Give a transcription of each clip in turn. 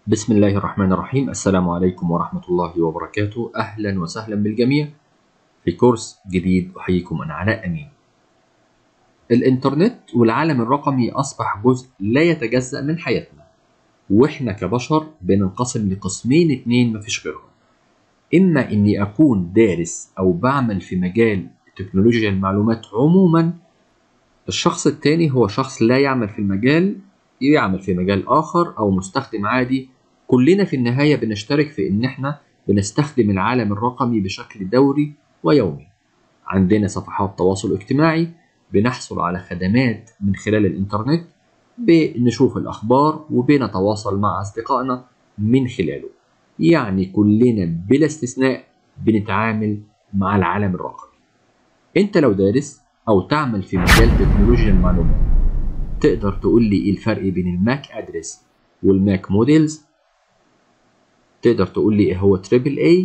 بسم الله الرحمن الرحيم السلام عليكم ورحمة الله وبركاته أهلا وسهلا بالجميع في كورس جديد أحييكم أنا علاء أمين الإنترنت والعالم الرقمي أصبح جزء لا يتجزأ من حياتنا وإحنا كبشر بننقسم لقسمين اتنين مفيش غيرهم إما إني أكون دارس أو بعمل في مجال تكنولوجيا المعلومات عموما الشخص التاني هو شخص لا يعمل في المجال يعمل في مجال آخر أو مستخدم عادي كلنا في النهاية بنشترك في إن إحنا بنستخدم العالم الرقمي بشكل دوري ويومي عندنا صفحات تواصل اجتماعي بنحصل على خدمات من خلال الإنترنت بنشوف الأخبار وبنتواصل مع أصدقائنا من خلاله يعني كلنا بلا استثناء بنتعامل مع العالم الرقمي انت لو دارس او تعمل في مجال تكنولوجيا المعلومات تقدر تقول لي ايه الفرق بين الماك ادرس والماك موديلز تقدر تقول لي ايه هو تريبل اي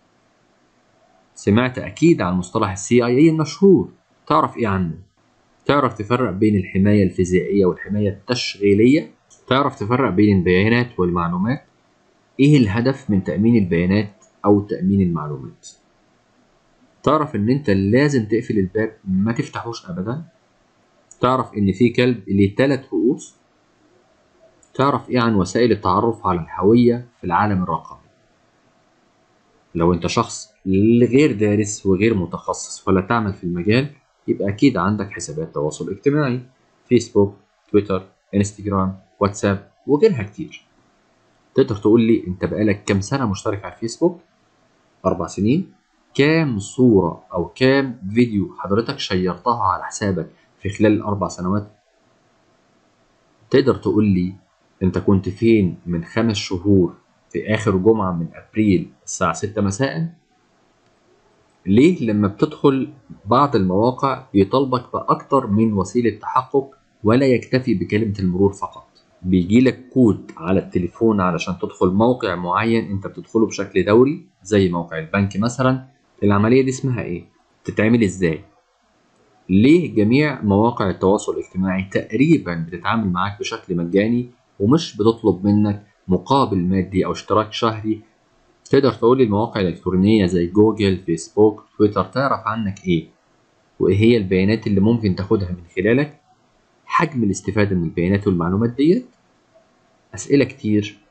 سمعت اكيد عن مصطلح السي اي اي المشهور تعرف ايه عنه تعرف تفرق بين الحماية الفيزيائية والحماية التشغيلية تعرف تفرق بين البيانات والمعلومات ايه الهدف من تأمين البيانات او تأمين المعلومات تعرف ان انت لازم تقفل الباب ما تفتحوش ابدا تعرف ان في كلب ليه تلات رؤوس تعرف ايه عن وسائل التعرف على الهوية في العالم الرقمي لو انت شخص غير دارس وغير متخصص ولا تعمل في المجال يبقى اكيد عندك حسابات تواصل اجتماعي فيسبوك تويتر انستجرام واتساب وغيرها كتير تقدر تقول لي انت بقالك كام سنة مشترك على الفيسبوك اربع سنين كام صورة أو كام فيديو حضرتك شيرتها على حسابك في خلال الأربع سنوات تقدر تقول لي أنت كنت فين من خمس شهور في آخر جمعة من أبريل الساعة 6 مساء ليه لما بتدخل بعض المواقع بيطالبك بأكتر من وسيلة تحقق ولا يكتفي بكلمة المرور فقط بيجيلك كود على التليفون علشان تدخل موقع معين انت بتدخله بشكل دوري زي موقع البنك مثلا العملية دي اسمها ايه؟ تتعمل ازاي؟ ليه جميع مواقع التواصل الاجتماعي تقريبا بتتعامل معاك بشكل مجاني ومش بتطلب منك مقابل مادي او اشتراك شهري تقدر تقول لي المواقع الالكترونية زي جوجل فيسبوك تويتر تعرف عنك ايه وايه هي البيانات اللي ممكن تاخدها من خلالك حجم الاستفادة من البيانات والمعلومات ديت أسئلة كتير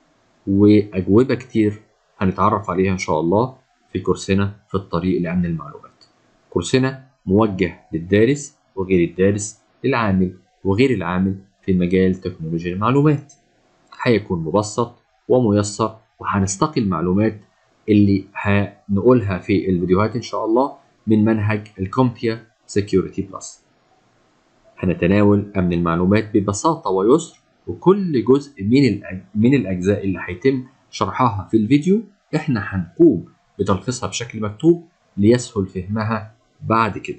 وأجوبة كتير هنتعرف عليها إن شاء الله في كورسنا في الطريق لأمن المعلومات كورسنا موجه للدارس وغير الدارس للعامل وغير العامل في مجال تكنولوجيا المعلومات هيكون مبسط وميسر وهنستقي المعلومات اللي هنقولها في الفيديوهات إن شاء الله من منهج الكومبيا سيكيورتي بلس هنتناول أمن المعلومات ببساطة ويسر وكل جزء من من الأجزاء اللي هيتم شرحها في الفيديو إحنا هنقوم بتلخيصها بشكل مكتوب ليسهل فهمها بعد كده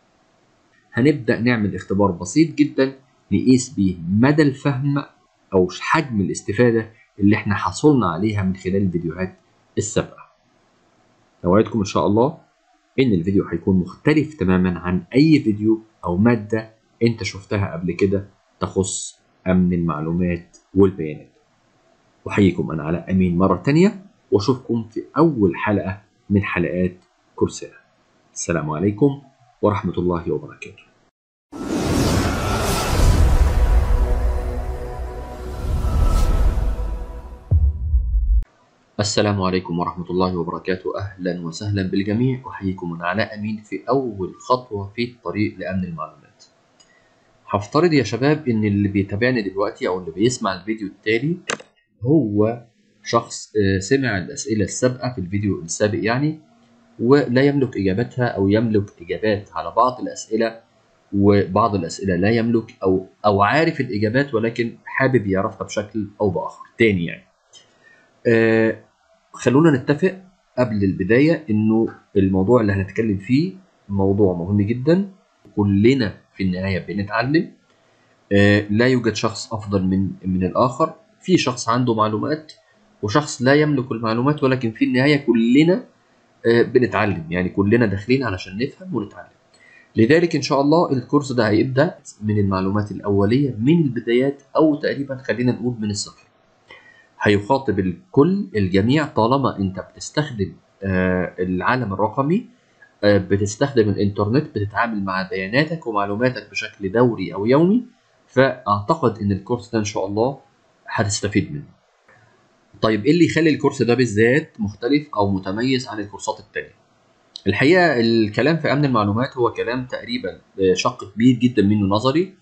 هنبدأ نعمل اختبار بسيط جدا نقيس بيه مدى الفهم أو حجم الاستفادة اللي احنا حصلنا عليها من خلال الفيديوهات السابقة نوعدكم إن شاء الله إن الفيديو هيكون مختلف تماما عن أي فيديو أو مادة أنت شفتها قبل كده تخص أمن المعلومات والبيانات أحييكم أنا علاء أمين مرة تانية وأشوفكم في أول حلقة من حلقات كورسنا السلام عليكم ورحمة الله وبركاته السلام عليكم ورحمة الله وبركاته أهلا وسهلا بالجميع أحييكم أنا علاء أمين في أول خطوة في الطريق لأمن المعلومات هفترض يا شباب إن اللي بيتابعني دلوقتي أو اللي بيسمع الفيديو التالي هو شخص سمع الأسئلة السابقة في الفيديو السابق يعني ولا يملك إجابتها أو يملك إجابات على بعض الأسئلة وبعض الأسئلة لا يملك أو أو عارف الإجابات ولكن حابب يعرفها بشكل أو بآخر تاني يعني آه خلونا نتفق قبل البداية إنه الموضوع اللي هنتكلم فيه موضوع مهم جدا كلنا في النهاية بنتعلم آه لا يوجد شخص أفضل من من الآخر في شخص عنده معلومات وشخص لا يملك المعلومات ولكن في النهاية كلنا بنتعلم يعني كلنا داخلين علشان نفهم ونتعلم لذلك ان شاء الله الكورس ده هيبدا من المعلومات الاوليه من البدايات او تقريبا خلينا نقول من الصفر هيخاطب الكل الجميع طالما انت بتستخدم آه، العالم الرقمي آه، بتستخدم الانترنت بتتعامل مع بياناتك ومعلوماتك بشكل دوري او يومي فاعتقد ان الكورس ده ان شاء الله هتستفيد منه طيب ايه اللي يخلي الكورس ده بالذات مختلف او متميز عن الكورسات التانية الحقيقه الكلام في امن المعلومات هو كلام تقريبا شق كبير جدا منه نظري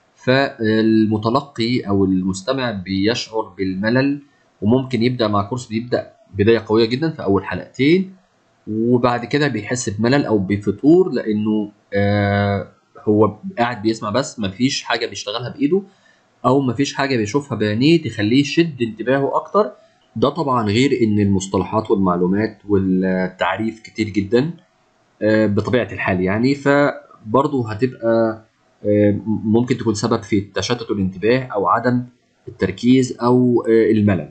فالمتلقي او المستمع بيشعر بالملل وممكن يبدا مع كورس بيبدا بدايه قويه جدا في اول حلقتين وبعد كده بيحس بملل او بفتور لانه آه هو قاعد بيسمع بس مفيش حاجه بيشتغلها بايده او مفيش حاجه بيشوفها بعينيه تخليه يشد انتباهه اكتر ده طبعا غير ان المصطلحات والمعلومات والتعريف كتير جدا آه بطبيعه الحال يعني فبرضه هتبقى آه ممكن تكون سبب في تشتت الانتباه او عدم التركيز او آه الملل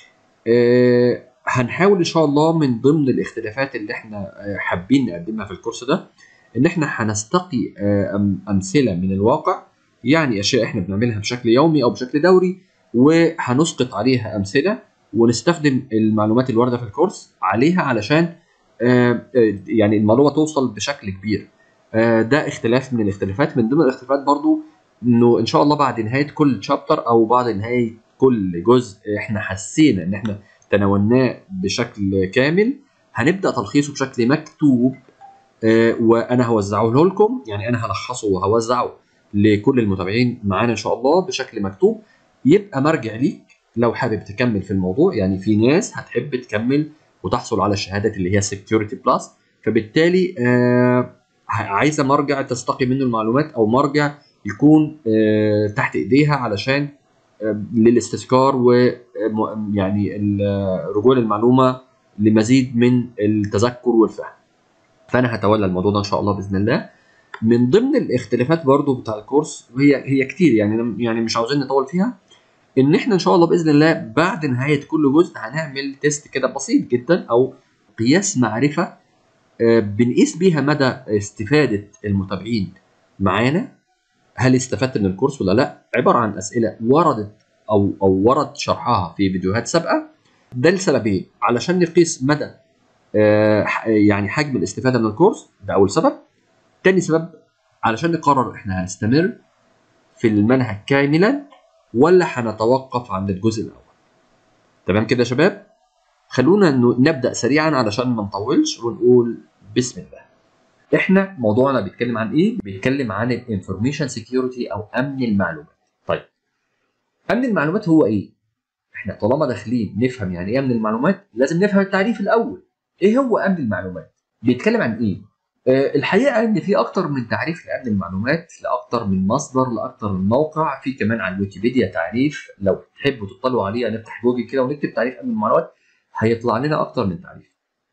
هنحاول ان شاء الله من ضمن الاختلافات اللي احنا حابين نقدمها في الكورس ده ان احنا هنستقي امثله من الواقع يعني اشياء احنا بنعملها بشكل يومي او بشكل دوري وهنسقط عليها امثله ونستخدم المعلومات الوارده في الكورس عليها علشان يعني المعلومه توصل بشكل كبير ده اختلاف من الاختلافات من ضمن الاختلافات برضو انه ان شاء الله بعد نهايه كل شابتر او بعد نهايه كل جزء احنا حسينا ان احنا تناولناه بشكل كامل هنبدا تلخيصه بشكل مكتوب آه وانا هوزعه لكم يعني انا هلخصه وهوزعه لكل المتابعين معانا ان شاء الله بشكل مكتوب يبقى مرجع ليك لو حابب تكمل في الموضوع يعني في ناس هتحب تكمل وتحصل على الشهادات اللي هي سكيورتي بلس فبالتالي آه عايزه مرجع تستقي منه المعلومات او مرجع يكون آه تحت ايديها علشان للاستذكار ويعني رجوع المعلومه لمزيد من التذكر والفهم. فانا هتولى الموضوع ده ان شاء الله باذن الله. من ضمن الاختلافات برضو بتاع الكورس وهي هي كتير يعني يعني مش عاوزين نطول فيها ان احنا ان شاء الله باذن الله بعد نهايه كل جزء هنعمل تيست كده بسيط جدا او قياس معرفه بنقيس بيها مدى استفاده المتابعين معانا هل استفدت من الكورس ولا لا عباره عن اسئله وردت او او ورد شرحها في فيديوهات سابقه ده لسببين علشان نقيس مدى آه يعني حجم الاستفاده من الكورس ده اول سبب تاني سبب علشان نقرر احنا هنستمر في المنهج كاملا ولا هنتوقف عند الجزء الاول تمام كده يا شباب خلونا نبدا سريعا علشان ما نطولش ونقول بسم الله احنا موضوعنا بيتكلم عن ايه؟ بيتكلم عن الانفورميشن سكيورتي او امن المعلومات. طيب امن المعلومات هو ايه؟ احنا طالما داخلين نفهم يعني ايه امن المعلومات لازم نفهم التعريف الاول. ايه هو امن المعلومات؟ بيتكلم عن ايه؟ آه الحقيقه ان في اكتر من تعريف لامن المعلومات لاكتر من مصدر لاكتر من موقع في كمان على الويكيبيديا تعريف لو تحبوا تطلعوا عليه نفتح جوجل كده ونكتب تعريف امن المعلومات هيطلع لنا اكتر من تعريف.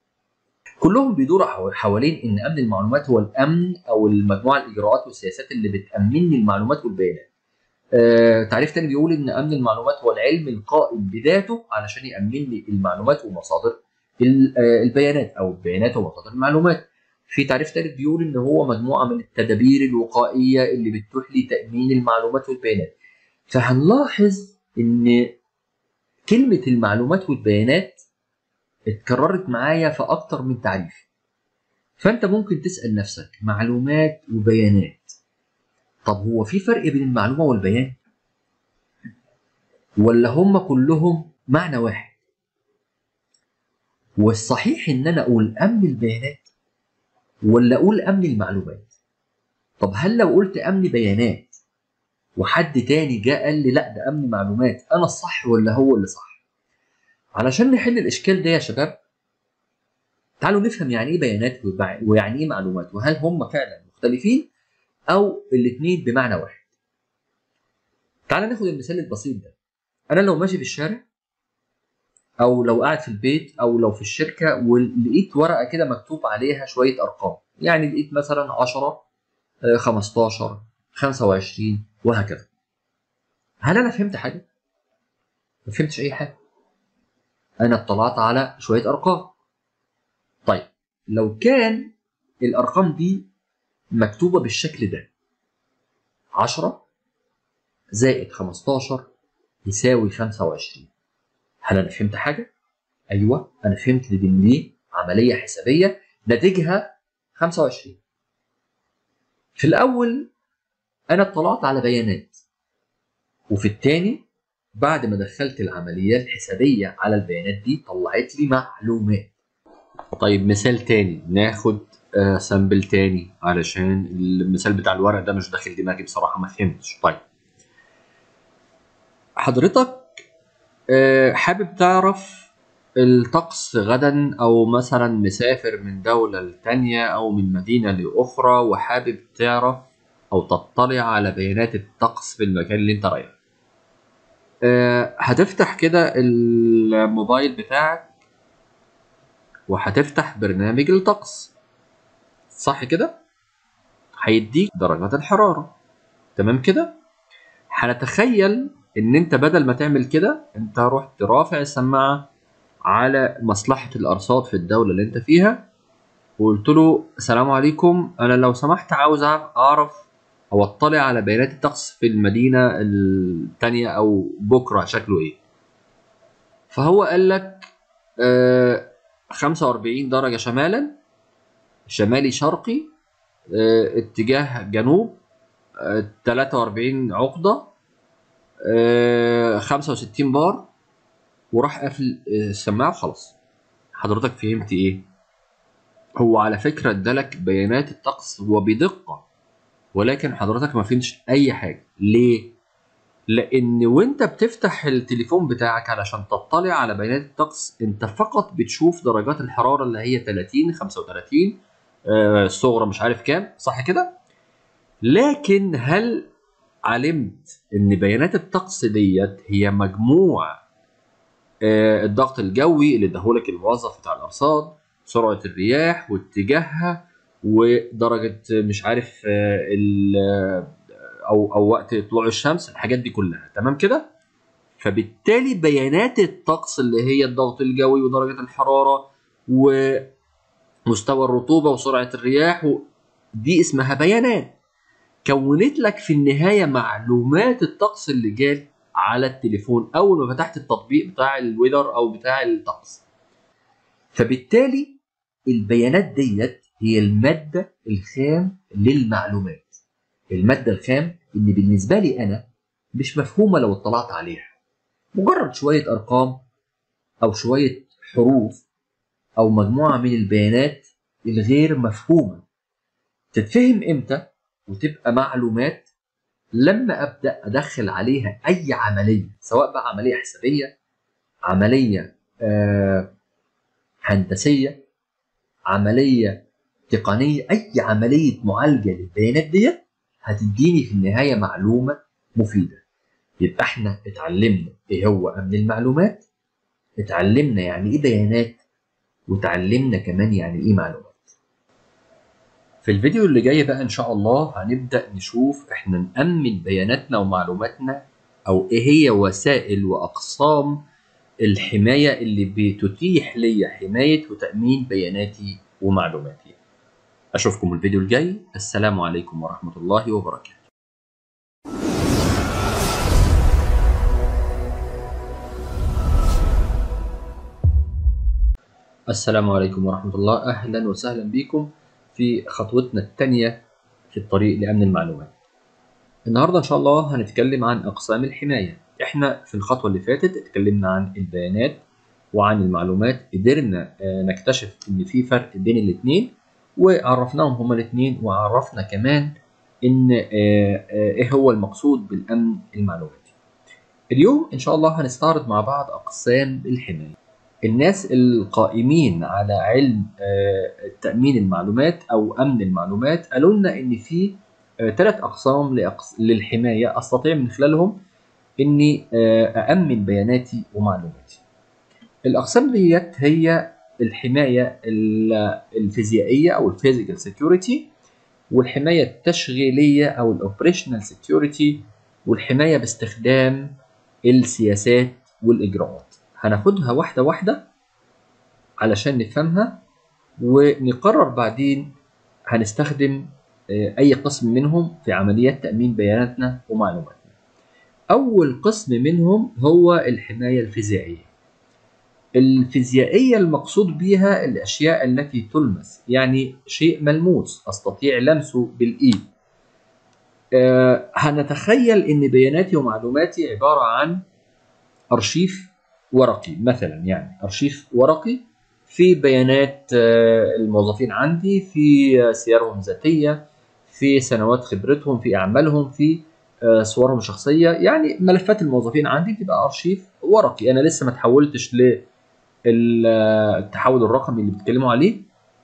كلهم بيدوروا حوالين ان امن المعلومات هو الامن او المجموعه الاجراءات والسياسات اللي بتامن لي المعلومات والبيانات. آه تعريف تاني بيقول ان امن المعلومات هو العلم القائم بذاته علشان يامن لي المعلومات ومصادر البيانات او البيانات ومصادر المعلومات. في تعريف ثالث بيقول ان هو مجموعه من التدابير الوقائيه اللي بتتيح لي تامين المعلومات والبيانات. فهنلاحظ ان كلمه المعلومات والبيانات اتكررت معايا في اكتر من تعريف فانت ممكن تسال نفسك معلومات وبيانات طب هو في فرق بين المعلومه والبيان ولا هم كلهم معنى واحد والصحيح ان انا اقول امن البيانات ولا اقول امن المعلومات طب هل لو قلت امن بيانات وحد تاني جاء قال لي لا ده امن معلومات انا الصح ولا هو اللي صح علشان نحل الاشكال ده يا شباب تعالوا نفهم يعني ايه بيانات ويعني ايه معلومات وهل هم فعلا مختلفين او الاثنين بمعنى واحد تعال ناخد المثال البسيط ده انا لو ماشي في الشارع او لو قاعد في البيت او لو في الشركه ولقيت ورقه كده مكتوب عليها شويه ارقام يعني لقيت مثلا 10 15 25 وهكذا هل انا فهمت حاجه ما فهمتش اي حاجه انا اطلعت على شويه ارقام طيب لو كان الارقام دي مكتوبه بالشكل ده 10 زائد 15 يساوي 25 هل انا فهمت حاجه ايوه انا فهمت ان دي عمليه حسابيه ناتجها 25 في الاول انا اطلعت على بيانات وفي الثاني بعد ما دخلت العمليات الحسابيه على البيانات دي طلعت لي معلومات طيب مثال تاني ناخد آه سامبل تاني علشان المثال بتاع الورق ده مش داخل دماغي بصراحه ما فهمتش طيب حضرتك آه حابب تعرف الطقس غدا او مثلا مسافر من دولة لتانية او من مدينة لاخرى وحابب تعرف او تطلع على بيانات الطقس في المكان اللي انت رايحه أه هتفتح كده الموبايل بتاعك وهتفتح برنامج الطقس صح كده هيديك درجات الحرارة تمام كده هنتخيل ان انت بدل ما تعمل كده انت رحت رافع السماعة على مصلحة الأرصاد في الدولة اللي أنت فيها وقلت له السلام عليكم أنا لو سمحت عاوز أعرف أو أطلع على بيانات الطقس في المدينة التانية أو بكرة شكله إيه فهو قال لك آه 45 درجة شمالا شمالي شرقي آه اتجاه جنوب آه 43 عقدة آه 65 بار وراح قافل السماعه وخلاص حضرتك فهمت ايه هو على فكره ادالك بيانات الطقس وبدقه ولكن حضرتك ما فهمتش اي حاجه ليه لان وانت بتفتح التليفون بتاعك علشان تطلع على بيانات الطقس انت فقط بتشوف درجات الحراره اللي هي 30 35 آه الصغرى مش عارف كام صح كده لكن هل علمت ان بيانات الطقس ديت هي مجموع الضغط الجوي اللي اداهولك الموظف بتاع الارصاد سرعه الرياح واتجاهها ودرجه مش عارف او او وقت طلوع الشمس الحاجات دي كلها تمام كده فبالتالي بيانات الطقس اللي هي الضغط الجوي ودرجه الحراره ومستوى الرطوبه وسرعه الرياح دي اسمها بيانات كونت لك في النهايه معلومات الطقس اللي جالك على التليفون اول ما فتحت التطبيق بتاع الويذر او بتاع الطقس فبالتالي البيانات ديت هي الماده الخام للمعلومات الماده الخام اللي بالنسبه لي انا مش مفهومه لو اطلعت عليها مجرد شويه ارقام او شويه حروف او مجموعه من البيانات الغير مفهومه تتفهم امتى وتبقى معلومات لما ابدا ادخل عليها اي عمليه سواء بقى عمليه حسابيه عمليه آه هندسيه عمليه تقنيه اي عمليه معالجه للبيانات ديت هتديني في النهايه معلومه مفيده يبقى احنا اتعلمنا ايه هو امن المعلومات اتعلمنا يعني ايه بيانات وتعلمنا كمان يعني ايه معلومات في الفيديو اللي جاي بقى ان شاء الله هنبدا نشوف احنا نامن بياناتنا ومعلوماتنا او ايه هي وسائل واقسام الحمايه اللي بتتيح لي حمايه وتامين بياناتي ومعلوماتي اشوفكم الفيديو الجاي السلام عليكم ورحمه الله وبركاته السلام عليكم ورحمه الله اهلا وسهلا بكم في خطوتنا الثانية في الطريق لأمن المعلومات. النهارده إن شاء الله هنتكلم عن أقسام الحماية. إحنا في الخطوة اللي فاتت اتكلمنا عن البيانات وعن المعلومات، قدرنا نكتشف إن في فرق بين الاتنين وعرفناهم هما الاتنين وعرفنا كمان إن إيه هو المقصود بالأمن المعلوماتي. اليوم إن شاء الله هنستعرض مع بعض أقسام الحماية. الناس القائمين على علم تأمين المعلومات أو أمن المعلومات قالوا لنا إن في ثلاث أقسام للحماية أستطيع من خلالهم إني أأمن بياناتي ومعلوماتي. الأقسام ديت هي الحماية الفيزيائية أو الفيزيكال سيكيورتي والحماية التشغيلية أو الأوبريشنال سيكيورتي والحماية باستخدام السياسات والإجراءات. هناخدها واحدة واحدة علشان نفهمها ونقرر بعدين هنستخدم أي قسم منهم في عمليات تأمين بياناتنا ومعلوماتنا. أول قسم منهم هو الحماية الفيزيائية. الفيزيائية المقصود بها الأشياء التي تلمس يعني شيء ملموس أستطيع لمسه بالإيد أه هنتخيل أن بياناتي ومعلوماتي عبارة عن أرشيف ورقي مثلا يعني أرشيف ورقي في بيانات أه الموظفين عندي في سيرهم الذاتية في سنوات خبرتهم في أعمالهم في أه صورهم الشخصية يعني ملفات الموظفين عندي بتبقى أرشيف ورقي أنا لسه ما تحولتش ل التحول الرقمي اللي بيتكلموا عليه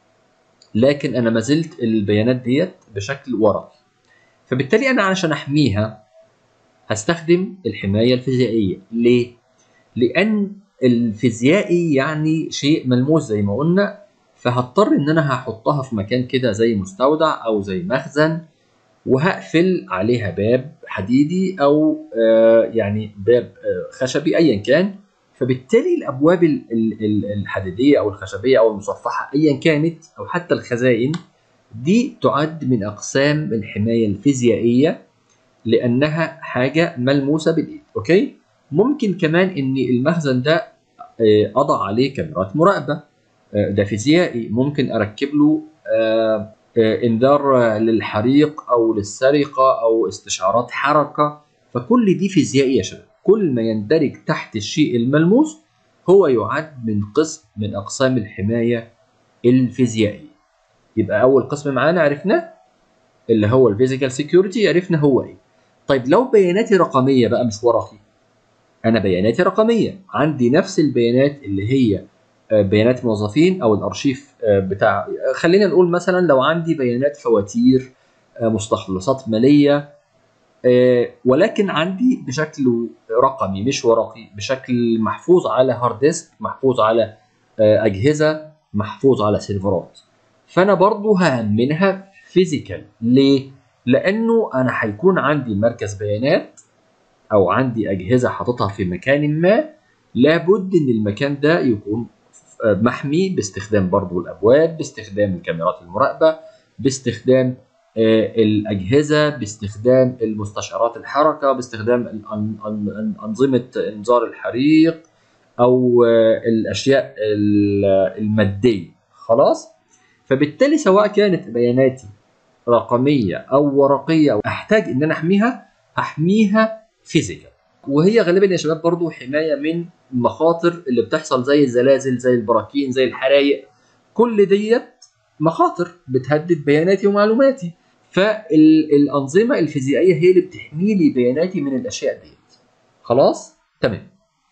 لكن انا ما زلت البيانات ديت بشكل ورقي فبالتالي انا علشان احميها هستخدم الحمايه الفيزيائيه ليه لان الفيزيائي يعني شيء ملموس زي ما قلنا فهضطر ان انا هحطها في مكان كده زي مستودع او زي مخزن وهقفل عليها باب حديدي او آه يعني باب آه خشبي ايا كان فبالتالي الابواب الحديديه او الخشبيه او المصفحه ايا كانت او حتى الخزائن دي تعد من اقسام الحمايه الفيزيائيه لانها حاجه ملموسه بالايد اوكي ممكن كمان ان المخزن ده اضع عليه كاميرات مراقبه ده فيزيائي ممكن اركب له انذار للحريق او للسرقه او استشعارات حركه فكل دي فيزيائي يا شباب كل ما يندرج تحت الشيء الملموس هو يعد من قسم من اقسام الحمايه الفيزيائيه يبقى اول قسم معانا عرفناه اللي هو الفيزيكال سيكيورتي عرفنا هو ايه طيب لو بياناتي رقميه بقى مش ورقي انا بياناتي رقميه عندي نفس البيانات اللي هي بيانات موظفين او الارشيف بتاع خلينا نقول مثلا لو عندي بيانات فواتير مستخلصات ماليه ولكن عندي بشكل رقمي مش ورقي بشكل محفوظ على هارد ديسك محفوظ على اجهزه محفوظ على سيرفرات فانا برضو هامنها فيزيكال ليه لانه انا هيكون عندي مركز بيانات او عندي اجهزه حاططها في مكان ما لابد ان المكان ده يكون محمي باستخدام برضو الابواب باستخدام الكاميرات المراقبه باستخدام الاجهزه باستخدام المستشعرات الحركه باستخدام انظمه انذار الحريق او الاشياء الماديه خلاص فبالتالي سواء كانت بياناتي رقميه او ورقيه أو احتاج ان انا احميها احميها فيزيكال وهي غالبا يا شباب برضو حمايه من المخاطر اللي بتحصل زي الزلازل زي البراكين زي الحرايق كل ديت مخاطر بتهدد بياناتي ومعلوماتي فالانظمه الفيزيائيه هي اللي بتحمي لي بياناتي من الاشياء ديت خلاص تمام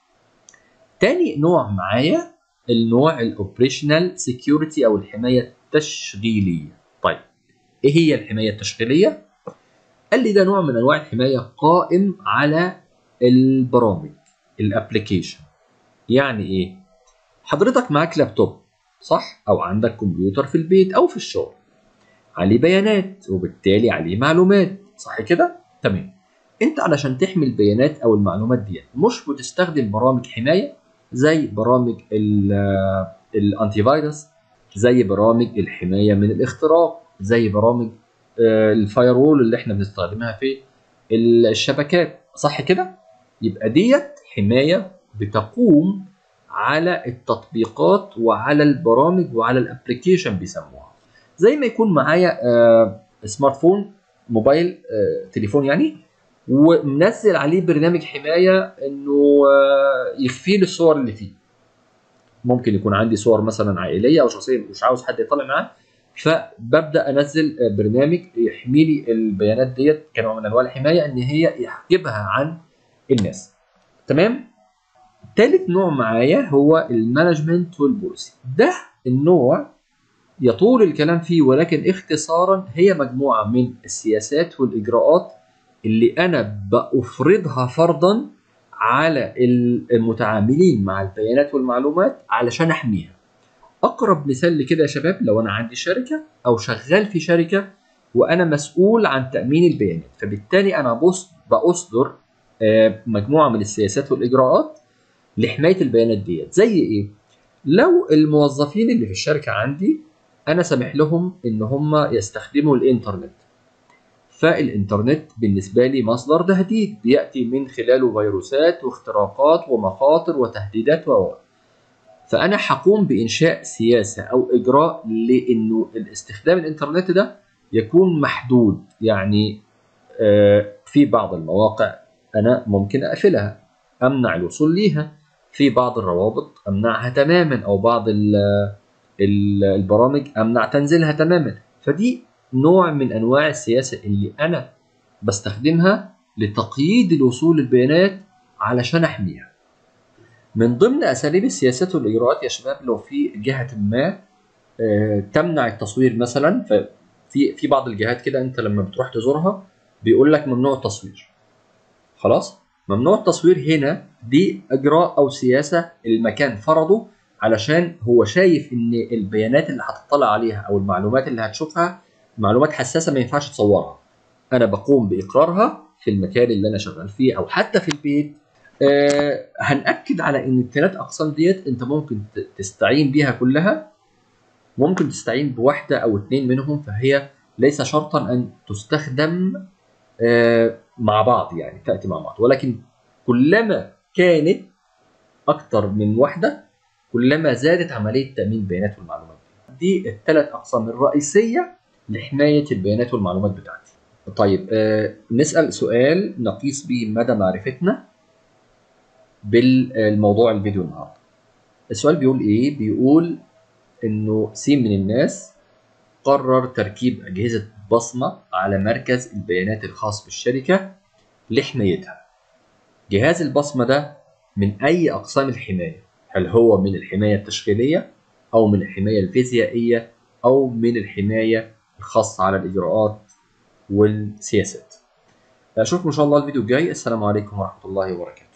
تاني نوع معايا النوع الاوبريشنال سيكيورتي او الحمايه التشغيليه طيب ايه هي الحمايه التشغيليه قال لي ده نوع من انواع الحمايه قائم على البرامج الابلكيشن يعني ايه حضرتك معاك لابتوب صح او عندك كمبيوتر في البيت او في الشغل عليه بيانات وبالتالي عليه معلومات صح كده تمام انت علشان تحمي البيانات او المعلومات دي مش بتستخدم برامج حمايه زي برامج الانتي فيروس زي برامج الحمايه من الاختراق زي برامج الفاير وول اللي احنا بنستخدمها في الشبكات صح كده يبقى ديت حمايه بتقوم على التطبيقات وعلى البرامج وعلى الابلكيشن بيسموها زي ما يكون معايا آه سمارت فون موبايل آه تليفون يعني ومنزل عليه برنامج حمايه انه آه يخفي لي الصور اللي فيه ممكن يكون عندي صور مثلا عائليه او شخصيه مش عاوز حد يطلع معاه فببدا انزل برنامج يحمي لي البيانات ديت كنوع من انواع الحمايه ان هي يحجبها عن الناس تمام ثالث نوع معايا هو المانجمنت والبوليسي ده النوع يطول الكلام فيه ولكن اختصارا هي مجموعه من السياسات والاجراءات اللي انا بافرضها فرضا على المتعاملين مع البيانات والمعلومات علشان احميها اقرب مثال لكده يا شباب لو انا عندي شركه او شغال في شركه وانا مسؤول عن تامين البيانات فبالتالي انا باصدر مجموعه من السياسات والاجراءات لحمايه البيانات ديت زي ايه لو الموظفين اللي في الشركه عندي انا سامح لهم ان هم يستخدموا الانترنت فالانترنت بالنسبه لي مصدر تهديد بياتي من خلاله فيروسات واختراقات ومخاطر وتهديدات و فانا هقوم بانشاء سياسه او اجراء لانه الاستخدام الانترنت ده يكون محدود يعني آه، في بعض المواقع انا ممكن اقفلها امنع الوصول ليها في بعض الروابط امنعها تماما او بعض ال- ال- البرامج امنع تنزيلها تماما فدي نوع من انواع السياسه اللي انا بستخدمها لتقييد الوصول للبيانات علشان احميها من ضمن اساليب السياسات والاجراءات يا شباب لو في جهه ما آه، تمنع التصوير مثلا ففي في بعض الجهات كده انت لما بتروح تزورها بيقول لك ممنوع التصوير خلاص ممنوع التصوير هنا دي اجراء او سياسه المكان فرضه علشان هو شايف ان البيانات اللي هتطلع عليها او المعلومات اللي هتشوفها معلومات حساسه ما ينفعش تصورها انا بقوم باقرارها في المكان اللي انا شغال فيه او حتى في البيت آه هنأكد على ان الثلاث اقسام ديت انت ممكن ت- تستعين بيها كلها ممكن تستعين بواحده او اثنين منهم فهي ليس شرطا ان تستخدم آه مع بعض يعني تاتي مع بعض ولكن كلما كانت اكتر من واحده كلما زادت عمليه تامين البيانات والمعلومات دي الثلاث اقسام الرئيسيه لحمايه البيانات والمعلومات بتاعتي طيب آه نسال سؤال نقيس به مدى معرفتنا بالموضوع الفيديو النهارده السؤال بيقول ايه بيقول انه سين من الناس قرر تركيب اجهزه بصمه على مركز البيانات الخاص بالشركه لحمايتها جهاز البصمه ده من اي اقسام الحمايه هل هو من الحمايه التشغيليه او من الحمايه الفيزيائيه او من الحمايه الخاصه على الاجراءات والسياسات اشوفكم ان شاء الله الفيديو الجاي السلام عليكم ورحمه الله وبركاته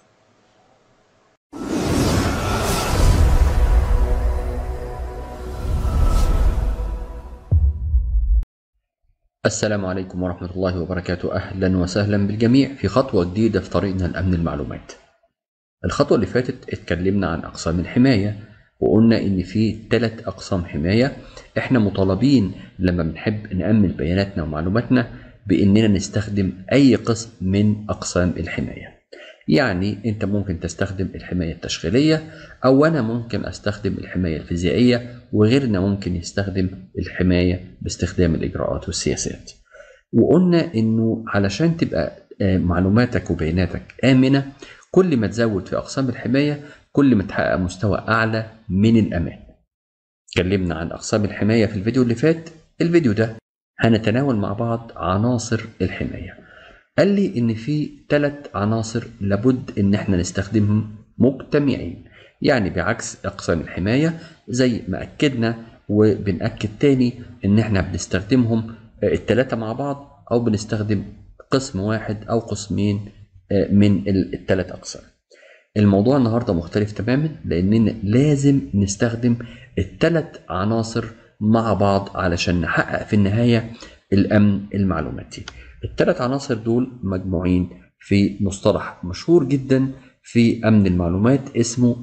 السلام عليكم ورحمة الله وبركاته أهلا وسهلا بالجميع في خطوة جديدة في طريقنا لأمن المعلومات الخطوة اللي فاتت اتكلمنا عن أقسام الحماية وقلنا إن في ثلاث أقسام حماية إحنا مطالبين لما بنحب نأمن بياناتنا ومعلوماتنا بإننا نستخدم أي قسم من أقسام الحماية يعني أنت ممكن تستخدم الحماية التشغيلية أو أنا ممكن أستخدم الحماية الفيزيائية وغيرنا ممكن يستخدم الحماية باستخدام الإجراءات والسياسات وقلنا إنه علشان تبقى آه، معلوماتك وبياناتك آمنة كل ما تزود في أقسام الحماية كل ما تحقق مستوى أعلى من الأمان اتكلمنا عن أقسام الحماية في الفيديو اللي فات الفيديو ده هنتناول مع بعض عناصر الحماية قال لي إن في ثلاث عناصر لابد إن احنا نستخدمهم مجتمعين يعني بعكس أقسام الحماية زي ما أكدنا وبنأكد تاني إن احنا بنستخدمهم الثلاثة مع بعض أو بنستخدم قسم واحد أو قسمين آه، من الثلاث أقسام الموضوع النهاردة مختلف تماما لأننا لازم نستخدم الثلاث عناصر مع بعض علشان نحقق في النهاية الأمن المعلوماتي الثلاث عناصر دول مجموعين في مصطلح مشهور جدا في أمن المعلومات اسمه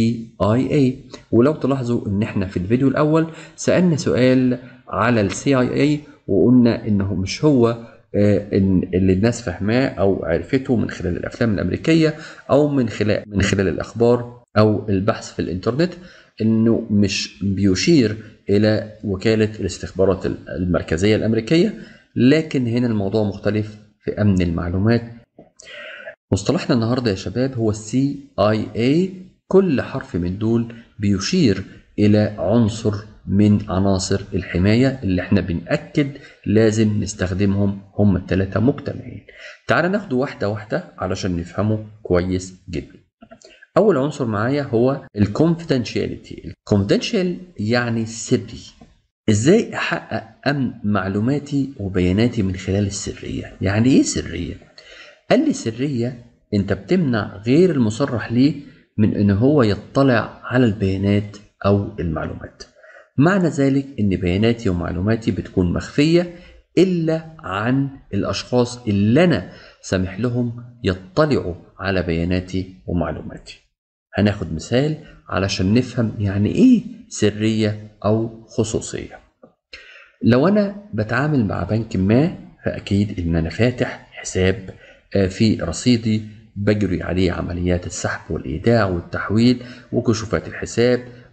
CIA ولو تلاحظوا ان احنا في الفيديو الاول سألنا سؤال على ال CIA وقلنا انه مش هو آه، إن اللي الناس فاهماه او عرفته من خلال الافلام الامريكيه او من خلال من خلال الاخبار او البحث في الانترنت انه مش بيشير الى وكاله الاستخبارات المركزيه الامريكيه لكن هنا الموضوع مختلف في امن المعلومات مصطلحنا النهارده يا شباب هو السي اي اي كل حرف من دول بيشير الى عنصر من عناصر الحمايه اللي احنا بنأكد لازم نستخدمهم هم الثلاثه مجتمعين. تعال ناخده واحده واحده علشان نفهمه كويس جدا. اول عنصر معايا هو الكونفيدنشاليتي الكونفيدنشال يعني سري ازاي احقق امن معلوماتي وبياناتي من خلال السريه يعني ايه سريه قال لي سريه انت بتمنع غير المصرح ليه من ان هو يطلع على البيانات او المعلومات معنى ذلك ان بياناتي ومعلوماتي بتكون مخفيه الا عن الاشخاص اللي انا سامح لهم يطلعوا على بياناتي ومعلوماتي هناخد مثال علشان نفهم يعني ايه سريه او خصوصيه لو انا بتعامل مع بنك ما فاكيد ان انا فاتح حساب آه، في رصيدي بجري عليه عمليات السحب والايداع والتحويل وكشوفات الحساب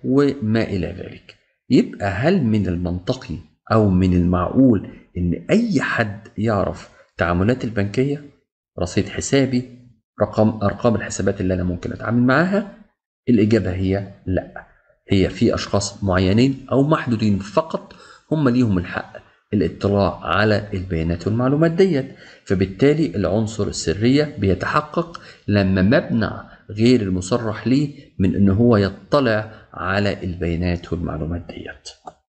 وما إلى ذلك يبقى هل من المنطقي أو من المعقول إن أي حد يعرف تعاملات البنكية رصيد حسابي رقم أرقام الحسابات اللي أنا ممكن أتعامل معاها الإجابة هي لا هي في أشخاص معينين أو محدودين فقط هم ليهم الحق الاطلاع على البيانات والمعلومات ديت فبالتالي العنصر السرية بيتحقق لما مبنى غير المصرح ليه من ان هو يطلع على البيانات والمعلومات ديت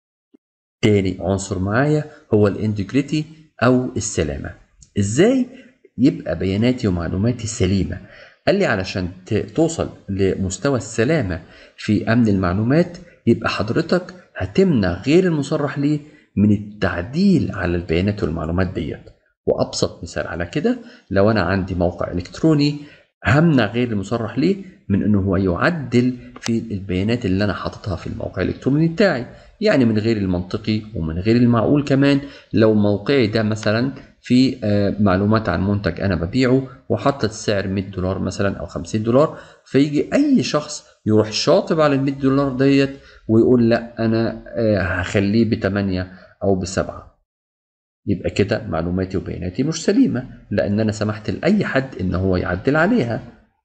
تاني عنصر معايا هو الانتجريتي او السلامة ازاي يبقى بياناتي ومعلوماتي سليمة قال لي علشان توصل لمستوى السلامة في أمن المعلومات يبقى حضرتك هتمنع غير المصرح ليه من التعديل على البيانات والمعلومات ديت وأبسط مثال على كده لو أنا عندي موقع إلكتروني همنع غير المصرح ليه من انه هو يعدل في البيانات اللي انا حاططها في الموقع الالكتروني بتاعي يعني من غير المنطقي ومن غير المعقول كمان لو موقعي ده مثلا في معلومات عن منتج انا ببيعه وحطت السعر 100 دولار مثلا او 50 دولار فيجي اي شخص يروح شاطب على ال 100 دولار ديت ويقول لا انا هخليه ب 8 او ب 7 يبقى كده معلوماتي وبياناتي مش سليمه لان انا سمحت لاي حد ان هو يعدل عليها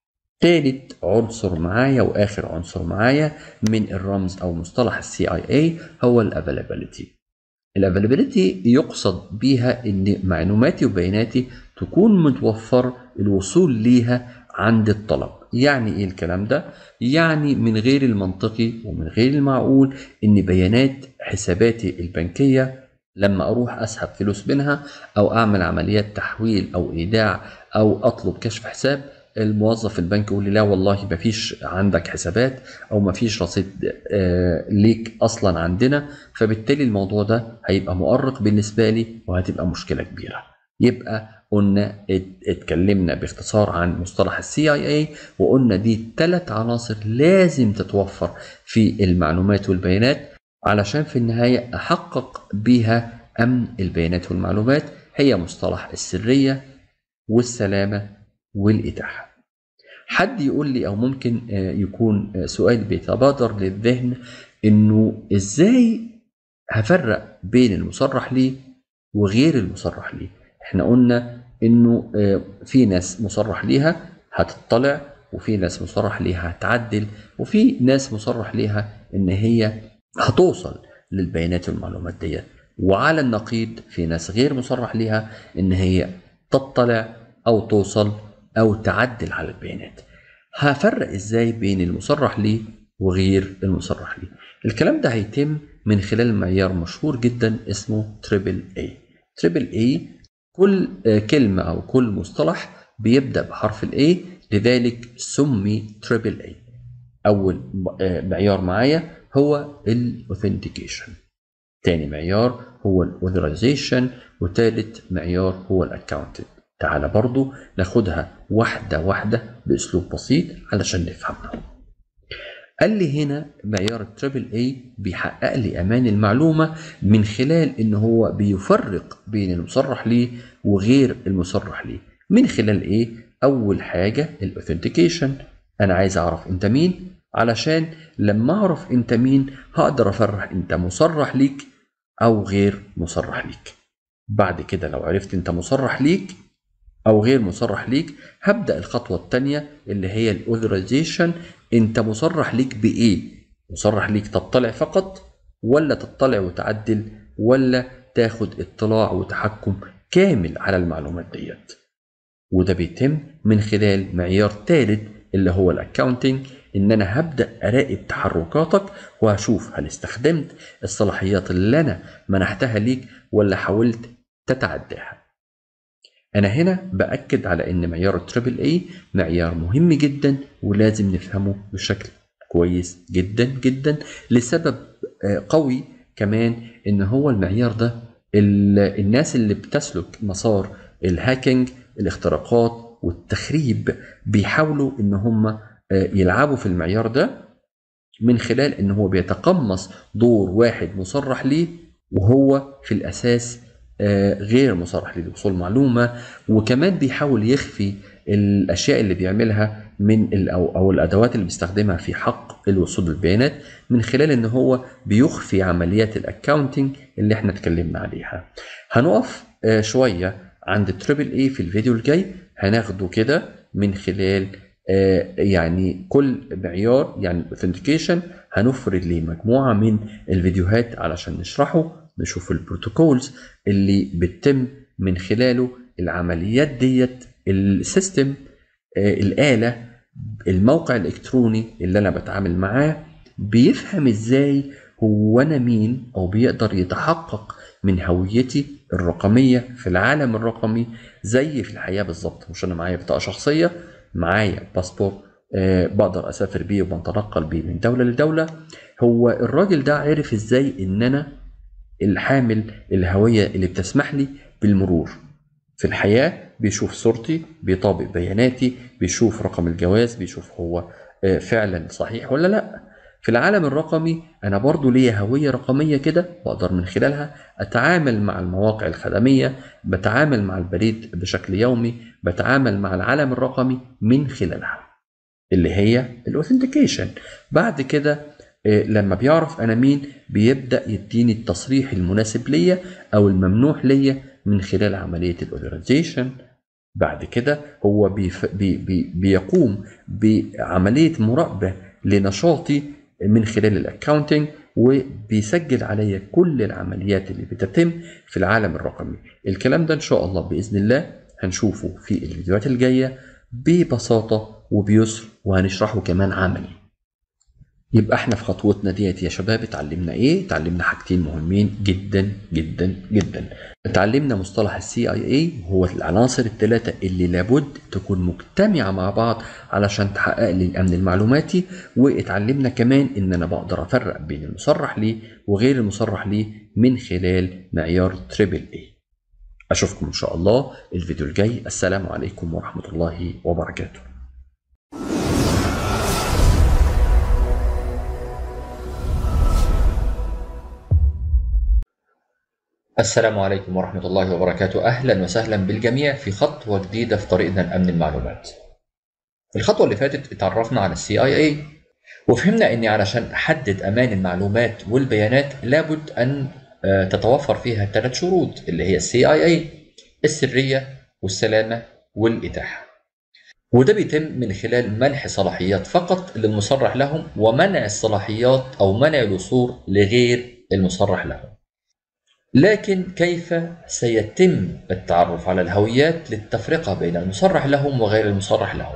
ثالث عنصر معايا واخر عنصر معايا من الرمز او مصطلح السي اي اي هو الافيلابيلتي الافيلابيلتي يقصد بيها ان معلوماتي وبياناتي تكون متوفر الوصول ليها عند الطلب يعني ايه الكلام ده يعني من غير المنطقي ومن غير المعقول ان بيانات حساباتي البنكيه لما اروح اسحب فلوس منها او اعمل عمليات تحويل او ايداع او اطلب كشف حساب الموظف البنك يقول لي لا والله ما فيش عندك حسابات او ما فيش رصيد ليك اصلا عندنا فبالتالي الموضوع ده هيبقى مؤرق بالنسبه لي وهتبقى مشكله كبيره يبقى قلنا اتكلمنا باختصار عن مصطلح السي اي اي وقلنا دي ثلاث عناصر لازم تتوفر في المعلومات والبيانات علشان في النهايه احقق بيها امن البيانات والمعلومات هي مصطلح السريه والسلامه والاتاحه حد يقول لي او ممكن يكون سؤال بيتبادر للذهن انه ازاي هفرق بين المصرح ليه وغير المصرح ليه احنا قلنا انه في ناس مصرح ليها هتطلع وفي ناس مصرح ليها هتعدل وفي ناس مصرح ليها ان هي هتوصل للبيانات والمعلومات ديت وعلى النقيض في ناس غير مصرح ليها ان هي تطلع او توصل او تعدل على البيانات هفرق ازاي بين المصرح ليه وغير المصرح ليه الكلام ده هيتم من خلال معيار مشهور جدا اسمه تريبل اي تريبل اي كل كلمة او كل مصطلح بيبدأ بحرف الاي لذلك سمي تريبل اي اول معيار معايا هو الاوثنتيكيشن تاني معيار هو الاوثرايزيشن وتالت معيار هو الاكاونتنج تعالى برضو ناخدها واحدة واحدة بأسلوب بسيط علشان نفهمها قال لي هنا معيار التريبل اي بيحقق لي امان المعلومه من خلال ان هو بيفرق بين المصرح ليه وغير المصرح ليه من خلال ايه اول حاجه الاوثنتيكيشن انا عايز اعرف انت مين علشان لما اعرف انت مين هقدر افرح انت مصرح ليك او غير مصرح ليك بعد كده لو عرفت انت مصرح ليك او غير مصرح ليك هبدا الخطوه الثانيه اللي هي الاوثرايزيشن انت مصرح ليك بايه مصرح ليك تطلع فقط ولا تطلع وتعدل ولا تاخد اطلاع وتحكم كامل على المعلومات ديت وده بيتم من خلال معيار ثالث اللي هو الاكاونتنج ان انا هبدا اراقب تحركاتك وهشوف هل استخدمت الصلاحيات اللي انا منحتها ليك ولا حاولت تتعداها أنا هنا بأكد على إن معيار التريبل اي معيار مهم جدا ولازم نفهمه بشكل كويس جدا جدا لسبب قوي كمان إن هو المعيار ده الناس اللي بتسلك مسار الهاكينج الاختراقات والتخريب بيحاولوا إن هم يلعبوا في المعيار ده من خلال إن هو بيتقمص دور واحد مصرح ليه وهو في الأساس غير مصرح لوصول معلومة وكمان بيحاول يخفي الأشياء اللي بيعملها من ال- او او الادوات اللي بيستخدمها في حق الوصول للبيانات من خلال ان هو بيخفي عمليات الاكاونتنج اللي احنا اتكلمنا عليها هنقف آه، شويه عند تريبل اي في الفيديو الجاي هناخده كده من خلال آه، يعني كل معيار يعني الاوثنتيكيشن هنفرد ليه مجموعه من الفيديوهات علشان نشرحه نشوف البروتوكولز اللي بتتم من خلاله العمليات ديت السيستم آه، الآلة الموقع الإلكتروني اللي أنا بتعامل معاه بيفهم إزاي هو أنا مين أو بيقدر يتحقق من هويتي الرقمية في العالم الرقمي زي في الحياة بالظبط مش أنا معايا بطاقة شخصية معايا باسبور آه، بقدر أسافر بيه وبنتنقل بيه من دولة لدولة هو الراجل ده عرف إزاي إن أنا الحامل الهوية اللي بتسمح لي بالمرور في الحياة بيشوف صورتي بيطابق بياناتي بيشوف رقم الجواز بيشوف هو آه، فعلا صحيح ولا لا في العالم الرقمي انا برضو ليا هوية رقمية كده بقدر من خلالها اتعامل مع المواقع الخدمية بتعامل مع البريد بشكل يومي بتعامل مع العالم الرقمي من خلالها اللي هي الاوثنتيكيشن بعد كده آه، لما بيعرف انا مين بيبدا يديني التصريح المناسب ليا او الممنوح ليا من خلال عمليه الاوثرايزيشن بعد كده هو بيف بي بي بيقوم بعمليه مراقبه لنشاطي من خلال الاكاونتنج وبيسجل عليا كل العمليات اللي بتتم في العالم الرقمي الكلام ده ان شاء الله باذن الله هنشوفه في الفيديوهات الجايه ببساطه وبيسر وهنشرحه كمان عملي يبقى احنا في خطوتنا ديت يا شباب اتعلمنا ايه؟ اتعلمنا حاجتين مهمين جدا جدا جدا. اتعلمنا مصطلح السي اي اي هو العناصر الثلاثة اللي لابد تكون مجتمعة مع بعض علشان تحقق لي الامن المعلوماتي واتعلمنا كمان ان انا بقدر افرق بين المصرح ليه وغير المصرح ليه من خلال معيار تريبل اي. اشوفكم ان شاء الله الفيديو الجاي السلام عليكم ورحمة الله وبركاته. السلام عليكم ورحمة الله وبركاته أهلا وسهلا بالجميع في خطوة جديدة في طريقنا لأمن المعلومات الخطوة اللي فاتت اتعرفنا على السي اي اي وفهمنا اني علشان احدد امان المعلومات والبيانات لابد ان آه، تتوفر فيها ثلاث شروط اللي هي السي اي اي السرية والسلامة والإتاحة وده بيتم من خلال منح صلاحيات فقط للمصرح لهم ومنع الصلاحيات او منع الوصول لغير المصرح لهم لكن كيف سيتم التعرف على الهويات للتفرقة بين المصرح لهم وغير المصرح لهم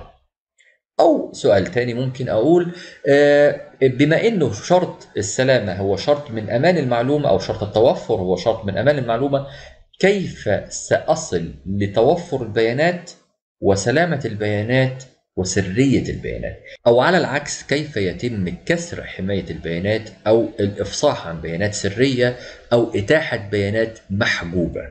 أو سؤال تاني ممكن أقول آه، بما أنه شرط السلامة هو شرط من أمان المعلومة أو شرط التوفر هو شرط من أمان المعلومة كيف سأصل لتوفر البيانات وسلامة البيانات وسرية البيانات أو على العكس كيف يتم كسر حماية البيانات أو الإفصاح عن بيانات سرية أو إتاحة بيانات محجوبة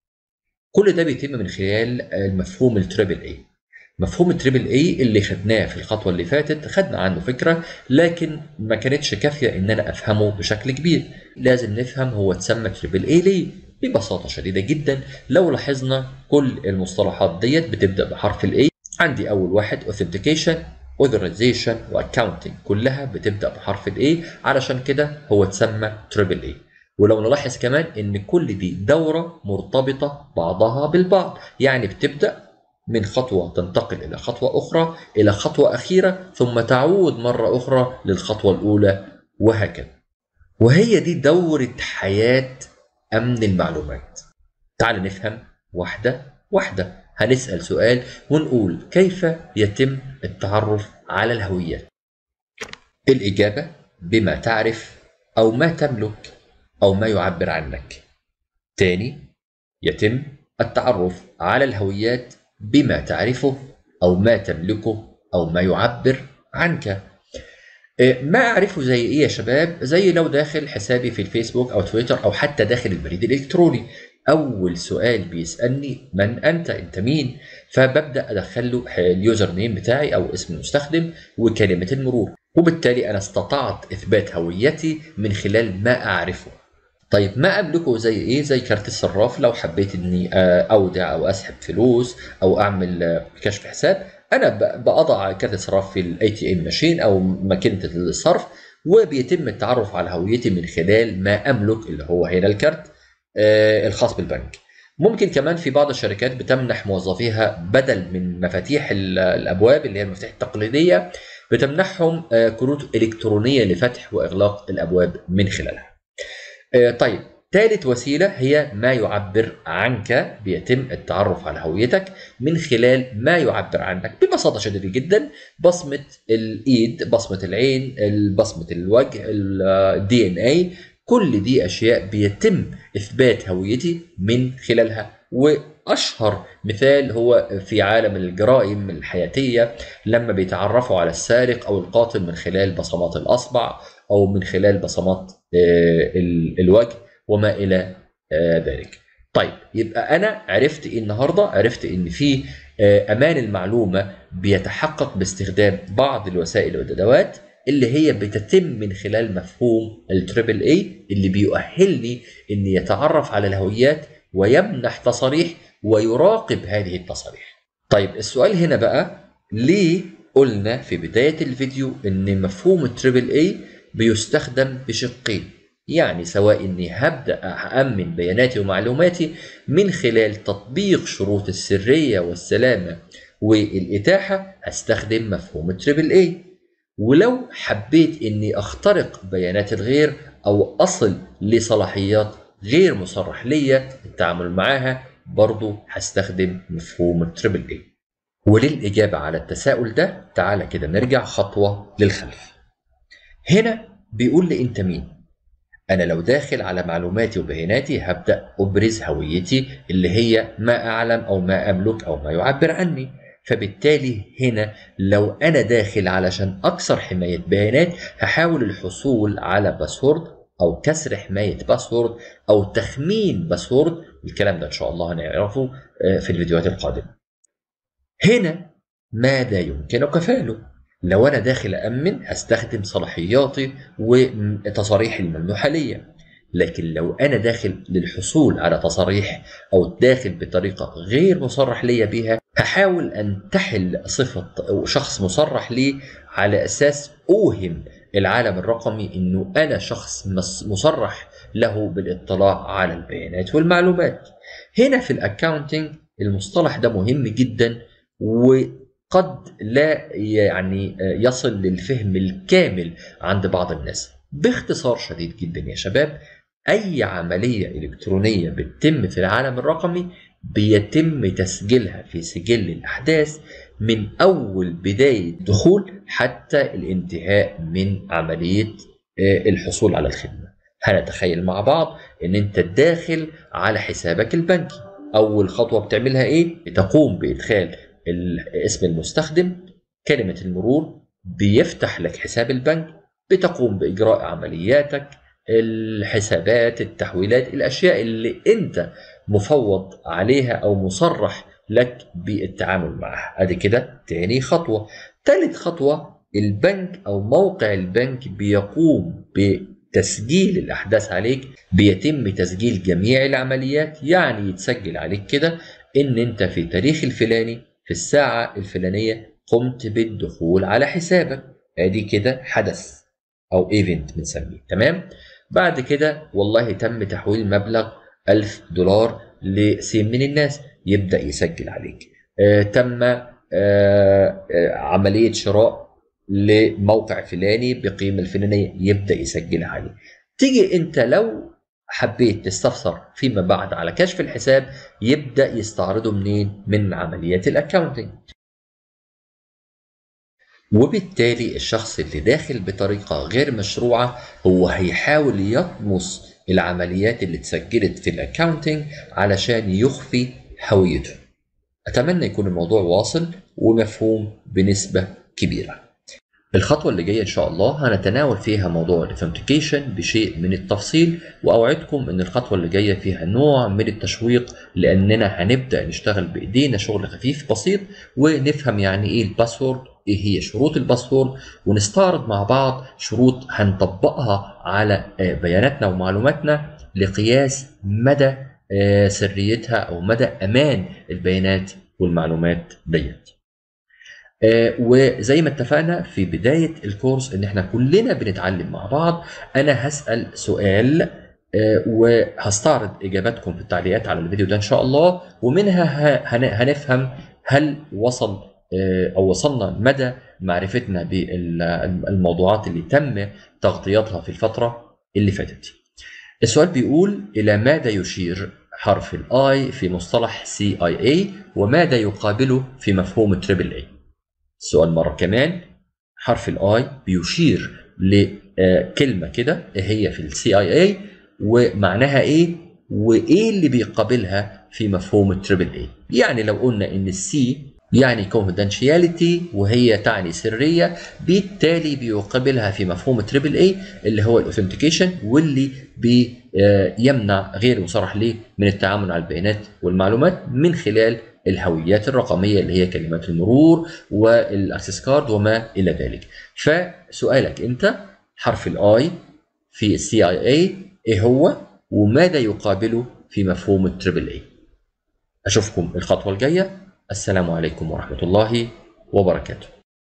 كل ده بيتم من خلال المفهوم التريبل اي مفهوم التريبل اي اللي خدناه في الخطوه اللي فاتت خدنا عنه فكره لكن ما كانتش كافيه ان انا افهمه بشكل كبير لازم نفهم هو اتسمى تريبل اي ليه ببساطه شديده جدا لو لاحظنا كل المصطلحات ديت بتبدا بحرف الاي عندي اول واحد authentication authorization واكاونتنج كلها بتبدا بحرف الاي علشان كده هو اتسمى تريبل اي ولو نلاحظ كمان ان كل دي دوره مرتبطه بعضها بالبعض يعني بتبدا من خطوه تنتقل الى خطوه اخرى الى خطوه اخيره ثم تعود مره اخرى للخطوه الاولى وهكذا وهي دي دوره حياه امن المعلومات تعال نفهم واحده واحده هنسال سؤال ونقول كيف يتم التعرف على الهويات الاجابه بما تعرف او ما تملك أو ما يعبر عنك. تاني يتم التعرف على الهويات بما تعرفه أو ما تملكه أو ما يعبر عنك. إيه، ما أعرفه زي إيه يا شباب؟ زي لو داخل حسابي في الفيسبوك أو تويتر أو حتى داخل البريد الإلكتروني. أول سؤال بيسألني من أنت؟ أنت مين؟ فببدأ أدخل له اليوزر نيم بتاعي أو اسم المستخدم وكلمة المرور. وبالتالي أنا استطعت إثبات هويتي من خلال ما أعرفه. طيب ما املكه زي ايه زي كارت الصراف لو حبيت اني آه، اودع او اسحب فلوس او اعمل آه، كشف حساب انا بضع كارت الصراف في الاي تي ام ماشين او ماكينه الصرف وبيتم التعرف على هويتي من خلال ما املك اللي هو هنا الكارت الخاص بالبنك ممكن كمان في بعض الشركات بتمنح موظفيها بدل من مفاتيح الابواب اللي هي المفاتيح التقليديه بتمنحهم كروت الكترونيه لفتح واغلاق الابواب من خلالها. طيب ثالث وسيله هي ما يعبر عنك بيتم التعرف على هويتك من خلال ما يعبر عنك ببساطه شديده جدا بصمه الايد، بصمه العين، بصمه الوجه، الدي ان اي كل دي اشياء بيتم اثبات هويتي من خلالها واشهر مثال هو في عالم الجرائم الحياتيه لما بيتعرفوا على السارق او القاتل من خلال بصمات الاصبع او من خلال بصمات الوجه وما الى ذلك. طيب يبقى انا عرفت ايه النهارده؟ عرفت ان في امان المعلومه بيتحقق باستخدام بعض الوسائل والادوات اللي هي بتتم من خلال مفهوم التريبل اي اللي بيؤهلني اني يتعرف على الهويات ويمنح تصاريح ويراقب هذه التصاريح. طيب السؤال هنا بقى ليه قلنا في بداية الفيديو ان مفهوم التريبل اي بيستخدم بشقين يعني سواء اني هبدا أأمن بياناتي ومعلوماتي من خلال تطبيق شروط السرية والسلامة والإتاحة هستخدم مفهوم التريبل اي ولو حبيت اني اخترق بيانات الغير او اصل لصلاحيات غير مصرح ليا التعامل معاها برضو هستخدم مفهوم التريبل اي وللإجابة على التساؤل ده تعالى كده نرجع خطوة للخلف هنا بيقول لي انت مين انا لو داخل على معلوماتي وبياناتي هبدا ابرز هويتي اللي هي ما اعلم او ما املك او ما يعبر عني فبالتالي هنا لو انا داخل علشان اكسر حمايه بيانات هحاول الحصول على باسورد او كسر حمايه باسورد او تخمين باسورد الكلام ده ان شاء الله هنعرفه في الفيديوهات القادمه هنا ماذا يمكنك فعله لو انا داخل امن هستخدم صلاحياتي وتصاريح الممنوحه ليا لكن لو انا داخل للحصول على تصاريح او داخل بطريقه غير مصرح ليا بها هحاول انتحل صفه شخص مصرح لي على اساس اوهم العالم الرقمي انه انا شخص مصرح له بالاطلاع على البيانات والمعلومات هنا في الاكاونتنج المصطلح ده مهم جدا و قد لا يعني يصل للفهم الكامل عند بعض الناس باختصار شديد جدا يا شباب اي عمليه الكترونيه بتتم في العالم الرقمي بيتم تسجيلها في سجل الاحداث من اول بدايه دخول حتى الانتهاء من عمليه الحصول على الخدمه هنتخيل مع بعض ان انت داخل على حسابك البنكي اول خطوه بتعملها ايه بتقوم بادخال اسم المستخدم كلمة المرور بيفتح لك حساب البنك بتقوم بإجراء عملياتك الحسابات التحويلات الأشياء اللي أنت مفوض عليها أو مصرح لك بالتعامل معها ادي كده تاني خطوة تالت خطوة البنك أو موقع البنك بيقوم بتسجيل الأحداث عليك بيتم تسجيل جميع العمليات يعني يتسجل عليك كده إن أنت في تاريخ الفلاني في الساعة الفلانية قمت بالدخول على حسابك ادي كده حدث او ايفنت بنسميه تمام بعد كده والله تم تحويل مبلغ 1000 دولار لسين من الناس يبدا يسجل عليك آه تم آه آه عمليه شراء لموقع فلاني بقيمه الفلانيه يبدا يسجلها عليه تيجي انت لو حبيت تستفسر فيما بعد على كشف الحساب يبدا يستعرضه منين من عمليات الاكاونتنج وبالتالي الشخص اللي داخل بطريقة غير مشروعة هو هيحاول يطمس العمليات اللي اتسجلت في الاكاونتنج علشان يخفي هويته أتمنى يكون الموضوع واصل ومفهوم بنسبة كبيرة الخطوة اللي جاية إن شاء الله هنتناول فيها موضوع الاثنتيكيشن بشيء من التفصيل وأوعدكم إن الخطوة اللي جاية فيها نوع من التشويق لأننا هنبدأ نشتغل بإيدينا شغل خفيف بسيط ونفهم يعني إيه الباسورد إيه هي شروط الباسورد ونستعرض مع بعض شروط هنطبقها على بياناتنا ومعلوماتنا لقياس مدى سريتها أو مدى أمان البيانات والمعلومات ديت. آه، وزي ما اتفقنا في بدايه الكورس ان احنا كلنا بنتعلم مع بعض انا هسال سؤال آه، وهستعرض اجاباتكم في التعليقات على الفيديو ده ان شاء الله ومنها ه- هن- هنفهم هل وصل آه، او وصلنا مدى معرفتنا بالموضوعات اللي تم تغطيتها في الفتره اللي فاتت. السؤال بيقول الى ماذا يشير حرف الاي في مصطلح سي اي اي وماذا يقابله في مفهوم تريبل اي؟ السؤال مره كمان حرف الاي بيشير لكلمه كده هي في السي اي اي ومعناها ايه وايه اللي بيقابلها في مفهوم التريبل اي يعني لو قلنا ان السي يعني confidentiality وهي تعني سريه بالتالي بيقابلها في مفهوم التريبل اي اللي هو الاوثنتيكيشن واللي بيمنع غير مصرح ليه من التعامل على البيانات والمعلومات من خلال الهويات الرقميه اللي هي كلمات المرور والاكسس كارد وما الى ذلك فسؤالك انت حرف الاي في السي اي اي ايه هو وماذا يقابله في مفهوم التريبل اي اشوفكم الخطوه الجايه السلام عليكم ورحمه الله وبركاته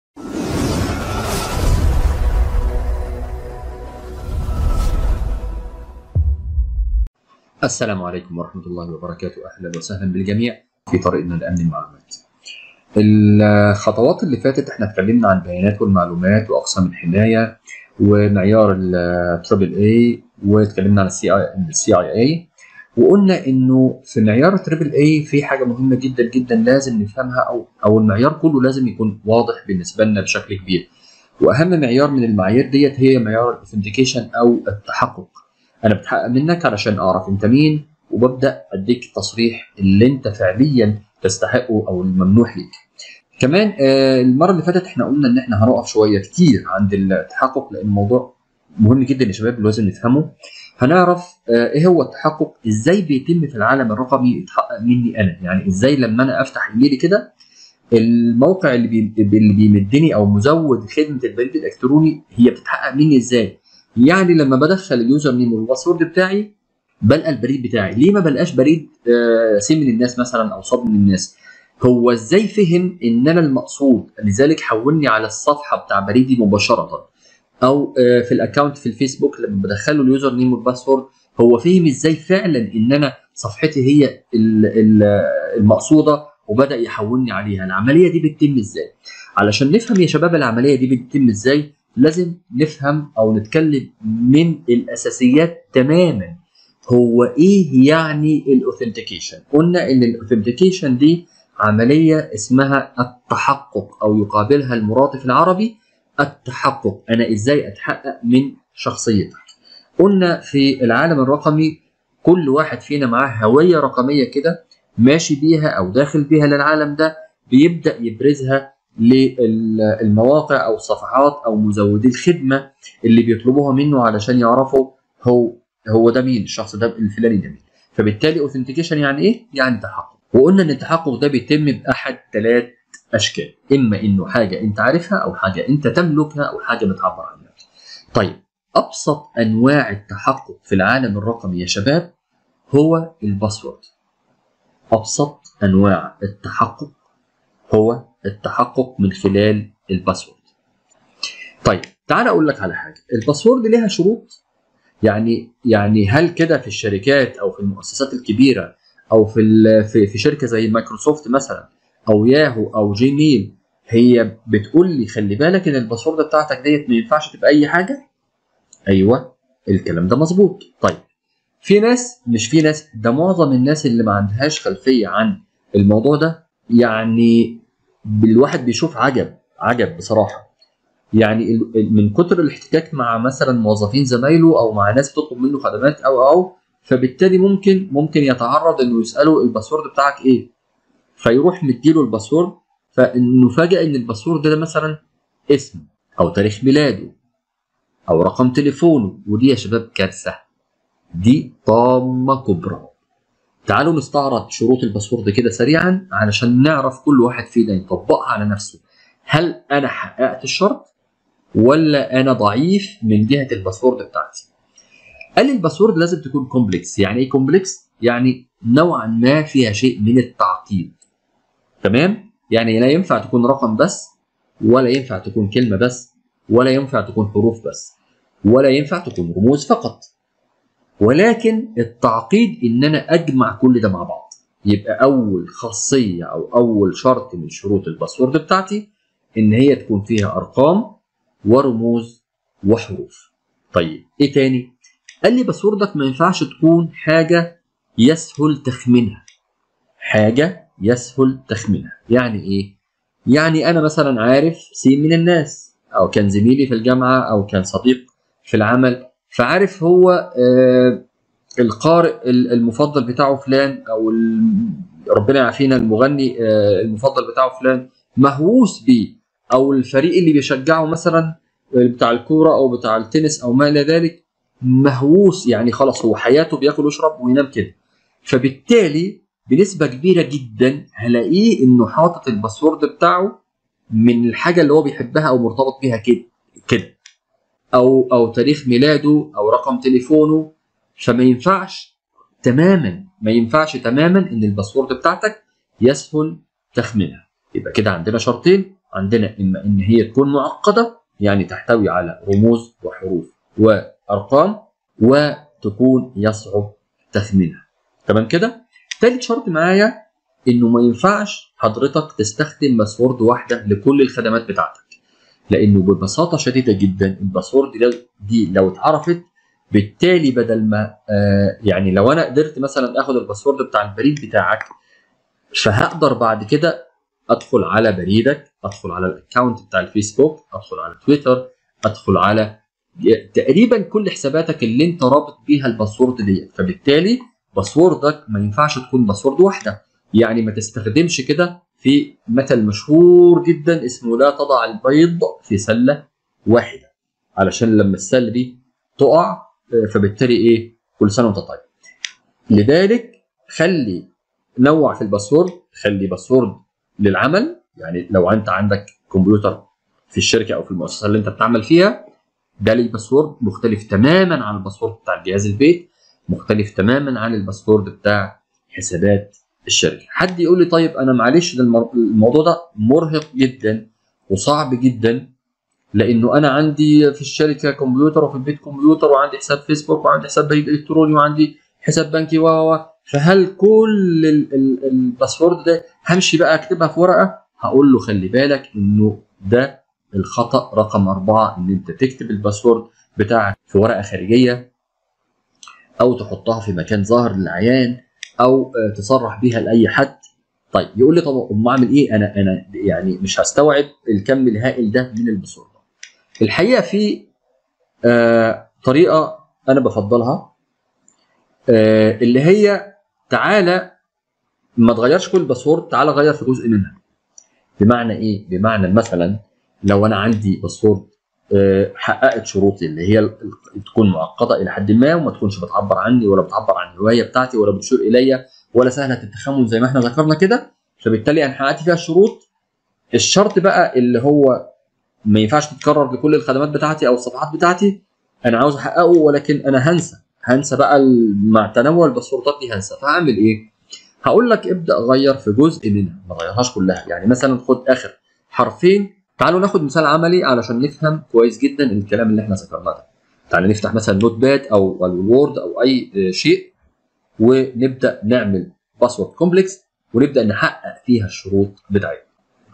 السلام عليكم ورحمة الله وبركاته أهلا وسهلا بالجميع في طريقنا لأمن المعلومات الخطوات اللي فاتت احنا اتكلمنا عن بيانات والمعلومات وأقسام الحماية ومعيار التريبل اي واتكلمنا عن السي اي السي اي اي وقلنا انه في معيار التريبل اي في حاجه مهمه جدا جدا لازم نفهمها او او المعيار كله لازم يكون واضح بالنسبه لنا بشكل كبير واهم معيار من المعايير ديت هي معيار الاوثنتيكيشن او التحقق انا بتحقق منك علشان اعرف انت مين وببدا اديك التصريح اللي انت فعليا تستحقه او الممنوح ليك كمان آه، المره اللي فاتت احنا قلنا ان احنا هنقف شويه كتير عند التحقق لان الموضوع مهم جدا يا شباب لازم نفهمه هنعرف آه، ايه هو التحقق ازاي بيتم في العالم الرقمي يتحقق مني انا يعني ازاي لما انا افتح ايميلي كده الموقع اللي بي... اللي بيمدني او مزود خدمه البريد الالكتروني هي بتتحقق مني ازاي يعني لما بدخل اليوزر نيم والباسورد بتاعي بلقى البريد بتاعي ليه ما بلقاش بريد آه، سي من الناس مثلا او صاد من الناس هو ازاي فهم ان انا المقصود لذلك حولني على الصفحه بتاع بريدي مباشره او آه، في الاكونت في الفيسبوك لما بدخله اليوزر نيم والباسورد هو فهم ازاي فعلا ان انا صفحتي هي ال- ال- المقصوده وبدا يحولني عليها العمليه دي بتتم ازاي علشان نفهم يا شباب العمليه دي بتتم ازاي لازم نفهم او نتكلم من الاساسيات تماما هو ايه يعني الاوثنتيكيشن قلنا ان الاوثنتيكيشن دي عمليه اسمها التحقق او يقابلها المرادف العربي التحقق انا ازاي اتحقق من شخصيتك قلنا في العالم الرقمي كل واحد فينا معاه هويه رقميه كده ماشي بيها او داخل بيها للعالم ده بيبدا يبرزها للمواقع او الصفحات او مزودي الخدمه اللي بيطلبوها منه علشان يعرفوا هو هو ده مين الشخص ده الفلاني ده مين فبالتالي اوثنتيكيشن يعني ايه يعني تحقق وقلنا ان التحقق ده بيتم باحد ثلاث اشكال اما انه حاجه انت عارفها او حاجه انت تملكها او حاجه بتعبر عنها طيب ابسط انواع التحقق في العالم الرقمي يا شباب هو الباسورد ابسط انواع التحقق هو التحقق من خلال الباسورد طيب تعال اقول لك على حاجه الباسورد ليها شروط يعني يعني هل كده في الشركات او في المؤسسات الكبيره او في ال- في في شركه زي مايكروسوفت مثلا او ياهو او جيميل هي بتقول لي خلي بالك ان الباسورد بتاعتك ديت ما ينفعش تبقى اي حاجه ايوه الكلام ده مظبوط طيب في ناس مش في ناس ده معظم الناس اللي ما عندهاش خلفيه عن الموضوع ده يعني الواحد بيشوف عجب عجب بصراحه يعني ال- ال- من كتر الاحتكاك مع مثلا موظفين زمايله او مع ناس بتطلب منه خدمات او او فبالتالي ممكن ممكن يتعرض انه يساله الباسورد بتاعك ايه فيروح مديله الباسورد فانه فاجئ ان الباسورد ده مثلا اسم او تاريخ ميلاده او رقم تليفونه ودي يا شباب كارثه دي طامه كبرى تعالوا نستعرض شروط الباسورد كده سريعا علشان نعرف كل واحد فينا يطبقها على نفسه هل انا حققت الشرط ولا انا ضعيف من جهه الباسورد بتاعتي قال لي الباسورد لازم تكون كومبلكس يعني ايه كومبلكس يعني نوعا ما فيها شيء من التعقيد تمام يعني لا ينفع تكون رقم بس ولا ينفع تكون كلمه بس ولا ينفع تكون حروف بس ولا ينفع تكون رموز فقط ولكن التعقيد ان انا اجمع كل ده مع بعض يبقى اول خاصيه او اول شرط من شروط الباسورد بتاعتي ان هي تكون فيها ارقام ورموز وحروف طيب ايه تاني قال لي باسوردك ما ينفعش تكون حاجه يسهل تخمينها حاجه يسهل تخمينها يعني ايه يعني انا مثلا عارف سين من الناس او كان زميلي في الجامعه او كان صديق في العمل فعارف هو آه القارئ المفضل بتاعه فلان او ربنا يعافينا المغني آه المفضل بتاعه فلان مهووس بيه او الفريق اللي بيشجعه مثلا بتاع الكوره او بتاع التنس او ما الى ذلك مهووس يعني خلاص هو حياته بياكل ويشرب وينام كده فبالتالي بنسبه كبيره جدا هلاقيه انه حاطط الباسورد بتاعه من الحاجه اللي هو بيحبها او مرتبط بيها كده كده او او تاريخ ميلاده او رقم تليفونه فما ينفعش تماما ما ينفعش تماما ان الباسورد بتاعتك يسهل تخمينها يبقى كده عندنا شرطين عندنا اما ان هي تكون معقده يعني تحتوي على رموز وحروف وارقام وتكون يصعب تخمينها تمام كده تالت شرط معايا انه ما ينفعش حضرتك تستخدم باسورد واحده لكل الخدمات بتاعتك لانه ببساطه شديده جدا الباسورد دي لو اتعرفت بالتالي بدل ما آه يعني لو انا قدرت مثلا اخد الباسورد بتاع البريد بتاعك فهقدر بعد كده ادخل على بريدك ادخل على الاكونت بتاع الفيسبوك ادخل على تويتر ادخل على تقريبا كل حساباتك اللي انت رابط بيها الباسورد ديت فبالتالي باسوردك ما ينفعش تكون باسورد واحده يعني ما تستخدمش كده في مثل مشهور جدا اسمه لا تضع البيض في سله واحده علشان لما السله دي تقع فبالتالي ايه كل سنه وانت طيب لذلك خلي نوع في الباسورد خلي باسورد للعمل يعني لو انت عندك كمبيوتر في الشركه او في المؤسسه اللي انت بتعمل فيها ده ليه باسورد مختلف تماما عن الباسورد بتاع جهاز البيت مختلف تماما عن الباسورد بتاع حسابات الشركه حد يقول لي طيب انا معلش ده الموضوع ده مرهق جدا وصعب جدا لانه انا عندي في الشركه كمبيوتر وفي البيت كمبيوتر وعندي حساب فيسبوك وعندي حساب بريد الكتروني وعندي حساب بنكي و فهل كل الباسورد ده همشي بقى اكتبها في ورقه هقول له خلي بالك انه ده الخطا رقم أربعة ان انت تكتب الباسورد بتاعك في ورقه خارجيه او تحطها في مكان ظاهر للعيان او تصرح بيها لاي حد طيب يقول لي طب ما اعمل ايه انا انا يعني مش هستوعب الكم الهائل ده من الباسورد الحقيقه في آه طريقه انا بفضلها آه اللي هي تعالى ما تغيرش كل الباسورد تعالى غير في جزء منها بمعنى ايه بمعنى مثلا لو انا عندي باسورد آه حققت شروطي اللي هي تكون معقده الى حد ما وما تكونش بتعبر عني ولا بتعبر عن الهوايه بتاعتي ولا بتشير الي ولا سهله التخمن زي ما احنا ذكرنا كده فبالتالي انا حققت فيها الشروط الشرط بقى اللي هو ما ينفعش تتكرر لكل الخدمات بتاعتي او الصفحات بتاعتي انا عاوز احققه ولكن انا هنسى هنسى بقى مع تنوع الباسوردات دي هنسى فهعمل ايه؟ هقول لك ابدا غير في جزء منها ما تغيرهاش كلها يعني مثلا خد اخر حرفين تعالوا ناخد مثال عملي علشان نفهم كويس جدا الكلام اللي احنا ذكرناه ده تعالى نفتح مثلا نوت باد او الوورد او اي شيء ونبدا نعمل باسورد كومبلكس ونبدا نحقق فيها الشروط بتاعتنا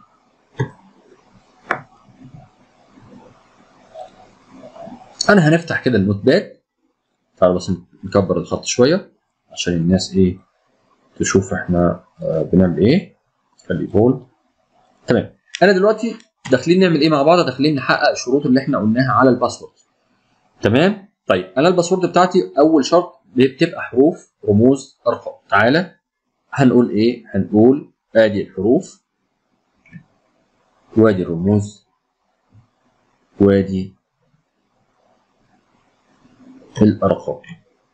انا هنفتح كده النوت باد تعالوا بس نكبر الخط شويه عشان الناس ايه تشوف احنا آه بنعمل ايه خلي بول تمام انا دلوقتي داخلين نعمل ايه مع بعض داخلين نحقق الشروط اللي احنا قلناها على الباسورد تمام طيب انا الباسورد بتاعتي اول شرط بتبقى حروف رموز ارقام تعالى هنقول ايه هنقول ادي الحروف وادي الرموز وادي الارقام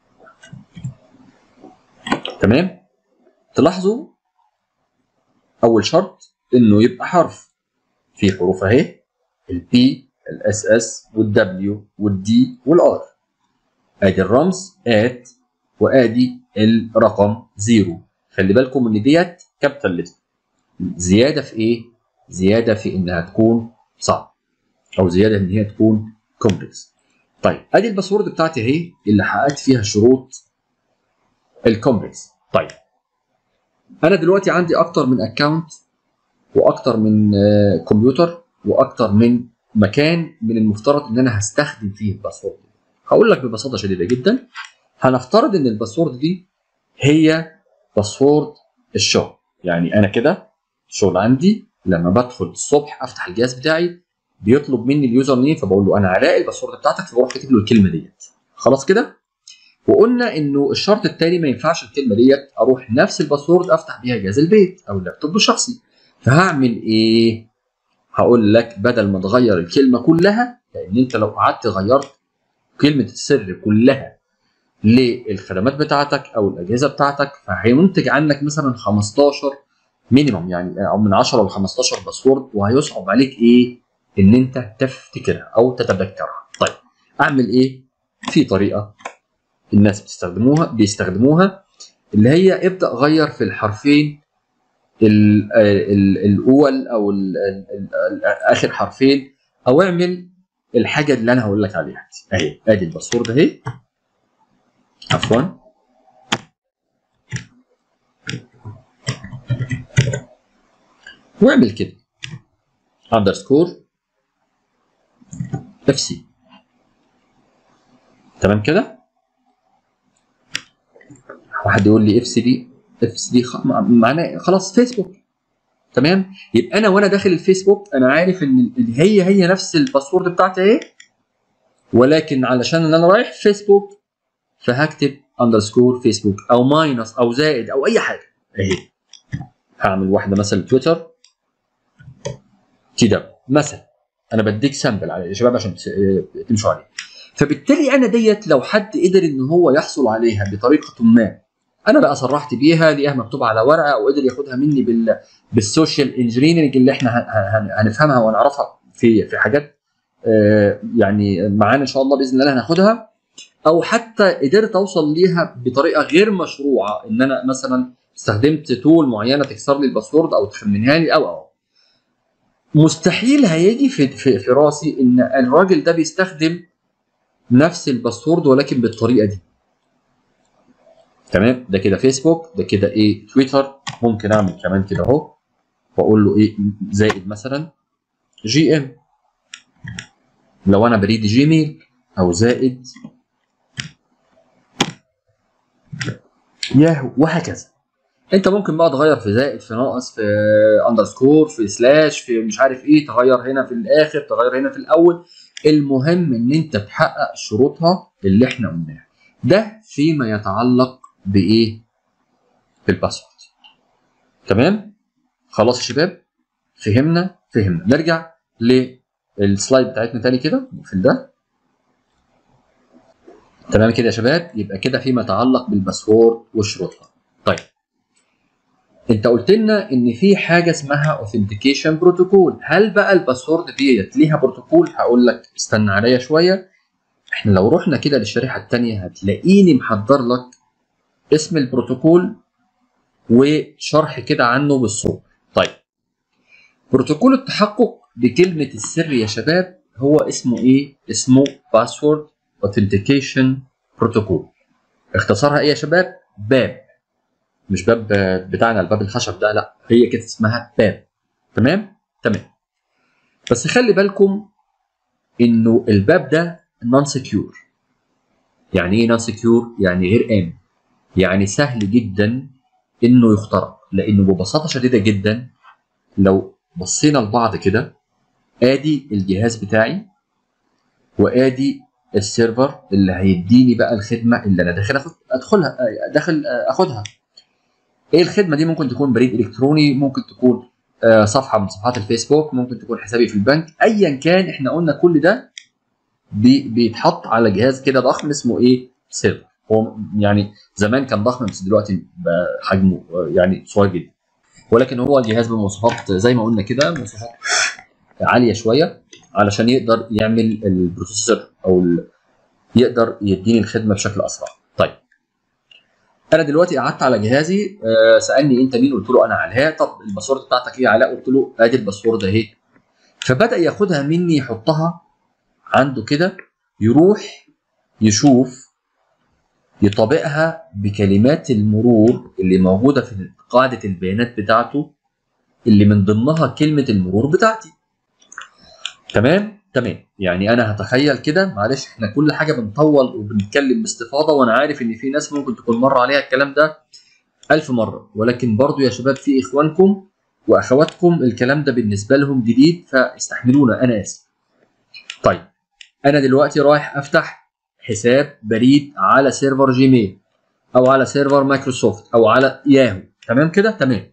تمام تلاحظوا اول شرط انه يبقى حرف في حروف اهي البي الاس اس والدبليو والدي والار ادي الرمز ات وادي الرقم زيرو خلي بالكم ان ديت كابيتال لتر زياده في ايه زياده في انها تكون صعب او زياده ان هي تكون كومبلكس طيب ادي الباسورد بتاعتي اهي اللي حققت فيها شروط الكومبلكس طيب انا دلوقتي عندي اكتر من اكونت واكتر من آه، كمبيوتر واكتر من مكان من المفترض ان انا هستخدم فيه الباسورد هقول لك ببساطه شديده جدا هنفترض ان الباسورد دي هي باسورد الشغل يعني انا كده الشغل عندي لما بدخل الصبح افتح الجهاز بتاعي بيطلب مني اليوزر نيم فبقول له انا علاء الباسورد بتاعتك فبروح كاتب له الكلمه ديت خلاص كده وقلنا انه الشرط الثاني ما ينفعش الكلمه ديت اروح نفس الباسورد افتح بيها جهاز البيت او اللابتوب الشخصي فهعمل ايه هقول لك بدل ما تغير الكلمه كلها لان انت لو قعدت غيرت كلمه السر كلها للخدمات بتاعتك او الاجهزه بتاعتك فهينتج عنك مثلا 15 مينيمم يعني او من 10 ل 15 باسورد وهيصعب عليك ايه ان انت تفتكرها او تتذكرها طيب اعمل ايه في طريقه الناس بتستخدموها بيستخدموها اللي هي ابدا غير في الحرفين ال- ال- الاول او ال- ال- ال- اخر حرفين او اعمل الحاجه اللي انا هقول لك عليها دي. اهي ادي الباسورد اهي عفوا واعمل كده اندرسكور اف سي تمام كده واحد يقول لي اف سي دي اف سي دي خ- معناه خلاص فيسبوك تمام يبقى انا وانا داخل الفيسبوك انا عارف ان اللي هي هي نفس الباسورد بتاعتي اهي ولكن علشان ان انا رايح فيسبوك فهكتب اندرسكور فيسبوك او ماينس او زائد او اي حاجه اهي هعمل واحده مثلا تويتر كده مثلا انا بديك سامبل على يا شباب عشان تس- تمشوا عليه فبالتالي انا ديت لو حد قدر ان هو يحصل عليها بطريقه ما انا بقى صرحت بيها لقاها مكتوبه على ورقه او قدر ياخدها مني بال بالسوشيال انجينيرنج اللي احنا هن- هن- هنفهمها ونعرفها في في حاجات آه، يعني معانا ان شاء الله باذن الله هناخدها او حتى قدرت اوصل ليها بطريقه غير مشروعه ان انا مثلا استخدمت تول معينه تكسر لي الباسورد او تخمنها لي او او مستحيل هيجي في في, في راسي ان الراجل ده بيستخدم نفس الباسورد ولكن بالطريقه دي تمام ده كده فيسبوك ده كده ايه تويتر ممكن اعمل كمان كده اهو واقول له ايه زائد مثلا جي ام لو انا بريد جيميل او زائد ياهو وهكذا انت ممكن بقى تغير في زائد في ناقص في اندرسكور في سلاش في مش عارف ايه تغير هنا في الاخر تغير هنا في الاول المهم ان انت تحقق شروطها اللي احنا قلناها ده فيما يتعلق بايه بالباسورد تمام خلاص يا شباب فهمنا فهمنا نرجع للسلايد بتاعتنا تاني كده في ده تمام كده يا شباب يبقى كده فيما يتعلق بالباسورد وشروطها طيب انت قلت لنا ان في حاجه اسمها اوثنتيكيشن بروتوكول هل بقى الباسورد ديت ليها بروتوكول هقول لك استنى عليا شويه احنا لو رحنا كده للشريحه الثانيه هتلاقيني محضر لك اسم البروتوكول وشرح كده عنه بالصوت طيب بروتوكول التحقق بكلمه السر يا شباب هو اسمه ايه اسمه باسورد اوثنتيكيشن بروتوكول اختصارها ايه يا شباب باب مش باب بتاعنا الباب الخشب ده لا هي كده اسمها باب تمام تمام بس خلي بالكم انه الباب ده نون سكيور يعني ايه نون سكيور يعني غير امن يعني سهل جدا انه يخترق لانه ببساطه شديده جدا لو بصينا لبعض كده ادي الجهاز بتاعي وادي السيرفر اللي هيديني بقى الخدمه اللي انا داخل أخد ادخلها داخل اخدها ايه الخدمه دي ممكن تكون بريد الكتروني ممكن تكون آه، صفحه من صفحات الفيسبوك ممكن تكون حسابي في البنك ايا كان احنا قلنا كل ده بي بيتحط على جهاز كده ضخم اسمه ايه سيرفر هو يعني زمان كان ضخم بس دلوقتي بقى حجمه آه، يعني صغير جدا ولكن هو الجهاز بمواصفات زي ما قلنا كده مواصفات عاليه شويه علشان يقدر يعمل البروسيسور او ال- يقدر يديني الخدمه بشكل اسرع طيب انا دلوقتي قعدت على جهازي آه، سالني انت مين قلت له انا علاء طب الباسورد بتاعتك ايه يا علاء قلت له ادي الباسورد اهي فبدا ياخدها مني يحطها عنده كده يروح يشوف يطابقها بكلمات المرور اللي موجوده في قاعده البيانات بتاعته اللي من ضمنها كلمه المرور بتاعتي تمام تمام يعني انا هتخيل كده معلش احنا كل حاجه بنطول وبنتكلم باستفاضه وانا عارف ان في ناس ممكن تكون مر عليها الكلام ده ألف مرة ولكن برضو يا شباب في إخوانكم وأخواتكم الكلام ده بالنسبة لهم جديد فاستحملونا أنا آسف طيب أنا دلوقتي رايح أفتح حساب بريد على سيرفر جيميل أو على سيرفر مايكروسوفت أو على ياهو تمام كده تمام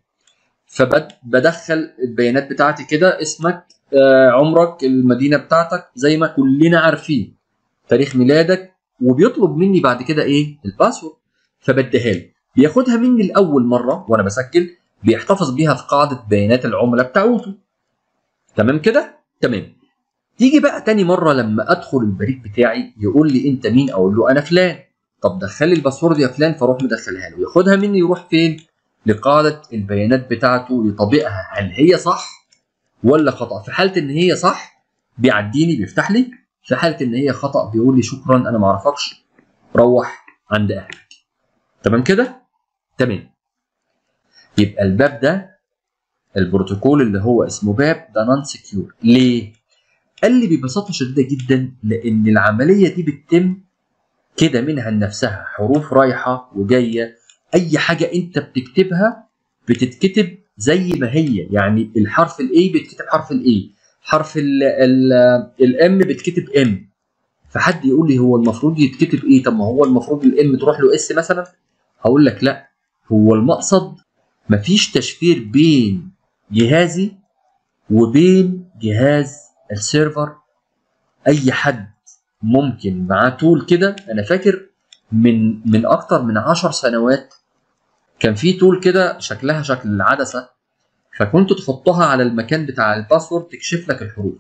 فبدخل البيانات بتاعتي كده اسمك آه، عمرك المدينة بتاعتك زي ما كلنا عارفين تاريخ ميلادك وبيطلب مني بعد كده ايه الباسورد فبديها له بياخدها مني لاول مره وانا بسجل بيحتفظ بيها في قاعده بيانات العملاء بتاعته تمام كده تمام تيجي بقى تاني مره لما ادخل البريد بتاعي يقول لي انت مين اقول له انا فلان طب دخل لي الباسورد يا فلان فاروح مدخلها له ياخدها مني يروح فين لقاعده البيانات بتاعته يطبقها هل هي صح ولا خطا في حاله ان هي صح بيعديني بيفتح لي في حاله ان هي خطا بيقول لي شكرا انا ما اعرفكش روح عند اهلك تمام كده تمام يبقى الباب ده البروتوكول اللي هو اسمه باب ده نون سكيور ليه قال لي ببساطه شديده جدا لان العمليه دي بتتم كده منها لنفسها حروف رايحه وجايه اي حاجه انت بتكتبها بتتكتب زي ما هي يعني الحرف الاي بيتكتب حرف الاي حرف الام بيتكتب ام فحد يقول لي هو المفروض يتكتب ايه طب ما هو المفروض الام تروح له اس مثلا هقول لك لا هو المقصد مفيش تشفير بين جهازي وبين جهاز السيرفر اي حد ممكن معاه تول كده انا فاكر من من اكتر من عشر سنوات كان في تول كده شكلها شكل العدسه فكنت تحطها على المكان بتاع الباسورد تكشف لك الحروف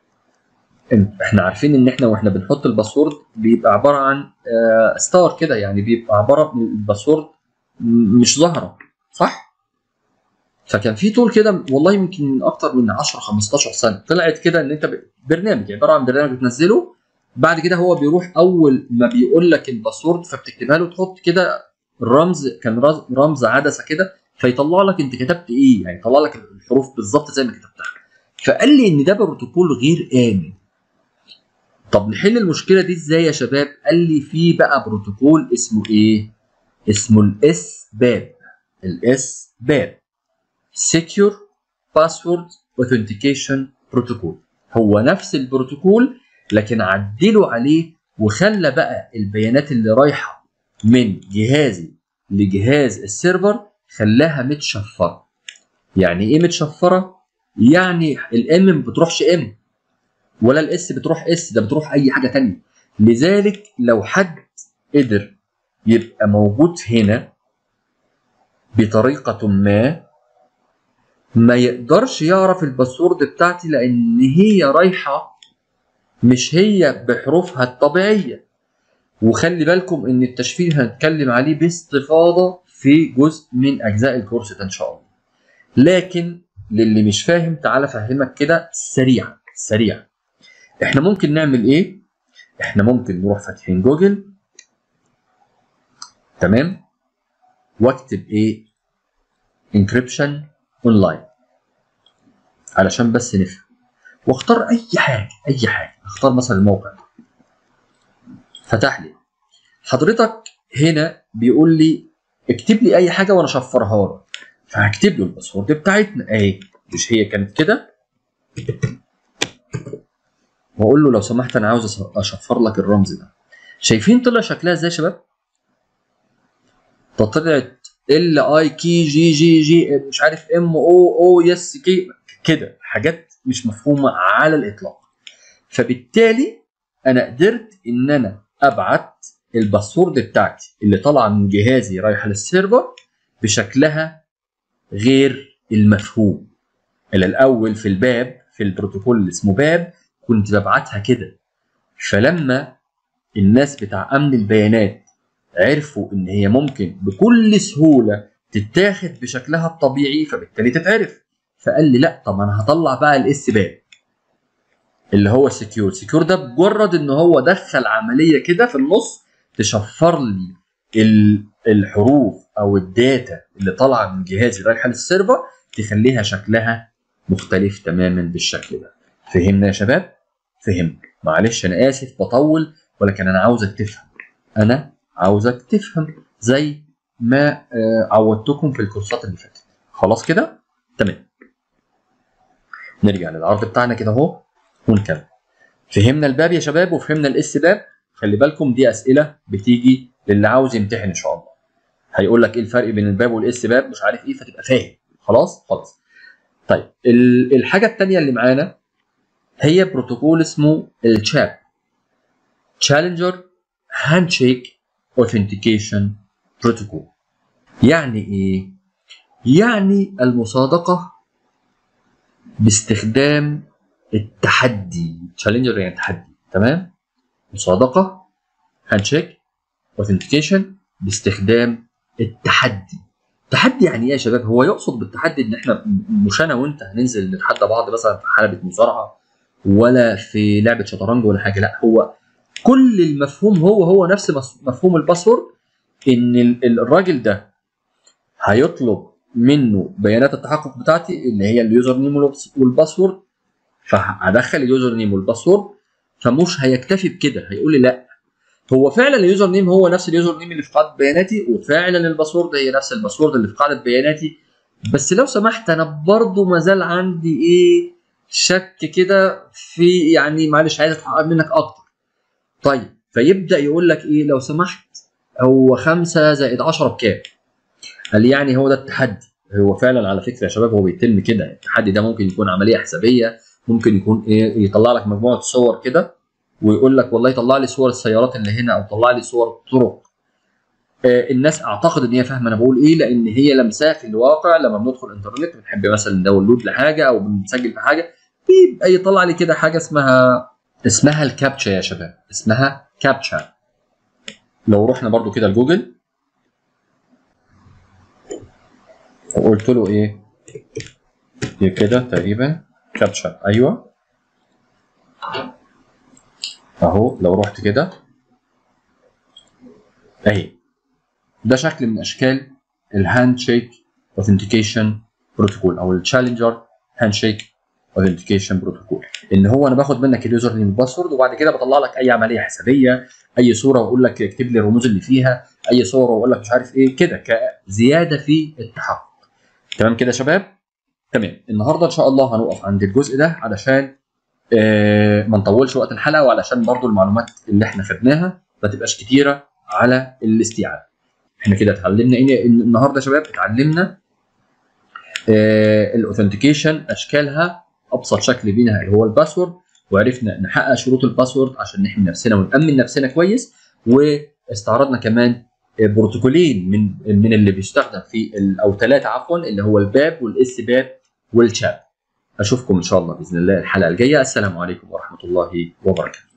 احنا عارفين ان احنا واحنا بنحط الباسورد بيبقى عباره عن ستار كده يعني بيبقى عباره الباسورد مش ظاهره صح فكان في تول كده والله يمكن من اكتر من 10 15 سنه طلعت كده ان انت برنامج عباره عن برنامج بتنزله بعد كده هو بيروح اول ما بيقول لك الباسورد فبتكتبها له تحط كده الرمز كان رمز عدسه كده فيطلع لك انت كتبت ايه يعني يطلع لك الحروف بالظبط زي ما كتبتها فقال لي ان ده بروتوكول غير امن طب نحل المشكله دي ازاي يا شباب قال لي في بقى بروتوكول اسمه ايه اسمه الاس باب الاس باب Secure Password Authentication Protocol هو نفس البروتوكول لكن عدلوا عليه وخلى بقى البيانات اللي رايحه من جهازي لجهاز السيرفر خلاها متشفره يعني ايه متشفره يعني الام ما بتروحش ام ولا الاس بتروح اس ده بتروح اي حاجه تانية لذلك لو حد قدر يبقى موجود هنا بطريقه ما ما يقدرش يعرف الباسورد بتاعتي لان هي رايحه مش هي بحروفها الطبيعيه وخلي بالكم ان التشفير هنتكلم عليه باستفاضه في جزء من اجزاء الكورس ده ان شاء الله لكن للي مش فاهم تعالى افهمك كده سريعا سريعا احنا ممكن نعمل ايه احنا ممكن نروح فاتحين جوجل تمام واكتب ايه انكريبشن اونلاين علشان بس نفهم واختار اي حاجه اي حاجه اختار مثلا الموقع ده فتح لي حضرتك هنا بيقول لي اكتب لي اي حاجه وانا اشفرها لك فهكتب له الباسورد بتاعتنا اهي مش هي كانت كده واقول له لو سمحت انا عاوز اشفر لك الرمز ده شايفين طلع شكلها ازاي يا شباب ده طلعت ال اي كي جي جي جي مش عارف ام او او يس كي كده حاجات مش مفهومه على الاطلاق فبالتالي انا قدرت ان انا ابعت الباسورد بتاعتي اللي طالعه من جهازي رايحه للسيرفر بشكلها غير المفهوم اللي الاول في الباب في البروتوكول اللي اسمه باب كنت ببعتها كده فلما الناس بتاع امن البيانات عرفوا ان هي ممكن بكل سهوله تتاخد بشكلها الطبيعي فبالتالي تتعرف فقال لي لا طب انا هطلع بقى الاس باب اللي هو سكيور سكيور ده مجرد ان هو دخل عمليه كده في النص تشفر لي ال- الحروف او الداتا اللي طالعه من جهازي رايحه للسيرفر تخليها شكلها مختلف تماما بالشكل ده فهمنا يا شباب فهمت معلش انا اسف بطول ولكن انا عاوزك تفهم انا عاوزك تفهم زي ما آه، عودتكم في الكورسات اللي فاتت خلاص كده تمام نرجع للعرض بتاعنا كده اهو ونكمل فهمنا الباب يا شباب وفهمنا الاس باب خلي بالكم دي اسئله بتيجي للي عاوز يمتحن ان شاء الله هيقول لك ايه الفرق بين الباب والاس باب مش عارف ايه فتبقى فاهم خلاص خلاص طيب ال- الحاجه الثانيه اللي معانا هي بروتوكول اسمه الشاب تشالنجر هاندشيك اوثنتيكيشن بروتوكول يعني ايه يعني المصادقه باستخدام التحدي تشالنجر يعني تحدي تمام مصادقه هاندشيك اوثنتيكيشن باستخدام التحدي تحدي يعني ايه يا شباب هو يقصد بالتحدي ان احنا م- مش انا وانت هننزل نتحدى بعض مثلا في حلبة مصارعه ولا في لعبه شطرنج ولا حاجه لا هو كل المفهوم هو هو نفس مس- مفهوم الباسورد ان ال- ال- الراجل ده هيطلب منه بيانات التحقق بتاعتي اللي هي اليوزر نيم والباس- والباسورد فهدخل اليوزر نيم والباسورد فمش هيكتفي بكده هيقول لي لا هو فعلا اليوزر نيم هو نفس اليوزر نيم اللي في قاعده بياناتي وفعلا الباسورد هي نفس الباسورد اللي في قاعده بياناتي بس لو سمحت انا برضو ما زال عندي ايه شك كده في يعني معلش عايز اتحقق منك اكتر طيب فيبدا يقول لك ايه لو سمحت هو 5 زائد 10 بكام؟ قال لي يعني هو ده التحدي هو فعلا على فكره يا شباب هو بيتم كده التحدي ده ممكن يكون عمليه حسابيه ممكن يكون ايه يطلع لك مجموعه صور كده ويقول لك والله طلع لي صور السيارات اللي هنا او طلع لي صور الطرق آه الناس اعتقد ان هي فاهمه انا بقول ايه لان هي لمساه في الواقع لما بندخل انترنت بنحب مثلا نداونلود لحاجه او بنسجل في حاجه بيبقى يطلع لي كده حاجه اسمها اسمها الكابتشا يا شباب اسمها كابتشا لو رحنا برضو كده لجوجل وقلت له ايه هي كده تقريبا كابتشا ايوه اهو لو رحت كده اهي ده شكل من اشكال الهاند شيك اوثنتيكيشن بروتوكول او التشالنجر هاند شيك اوثنتيكيشن بروتوكول ان هو انا باخد منك اليوزر نيم والباسورد وبعد كده بطلع لك اي عمليه حسابيه اي صوره واقول لك اكتب لي الرموز اللي فيها اي صوره واقول لك مش عارف ايه كده كزياده في التحقق تمام كده يا شباب تمام النهارده ان شاء الله هنقف عند الجزء ده علشان آه ما نطولش وقت الحلقه وعلشان برضو المعلومات اللي احنا خدناها ما تبقاش كتيره على الاستيعاب احنا كده اتعلمنا ايه النهارده يا شباب اتعلمنا آه الاوثنتيكيشن اشكالها ابسط شكل بينها اللي هو الباسورد وعرفنا نحقق شروط الباسورد عشان نحمي نفسنا ونامن نفسنا كويس واستعرضنا كمان بروتوكولين من من اللي بيستخدم في ال- او ثلاثه عفوا اللي هو الباب والاس باب والشاب اشوفكم ان شاء الله باذن الله الحلقه الجايه السلام عليكم ورحمه الله وبركاته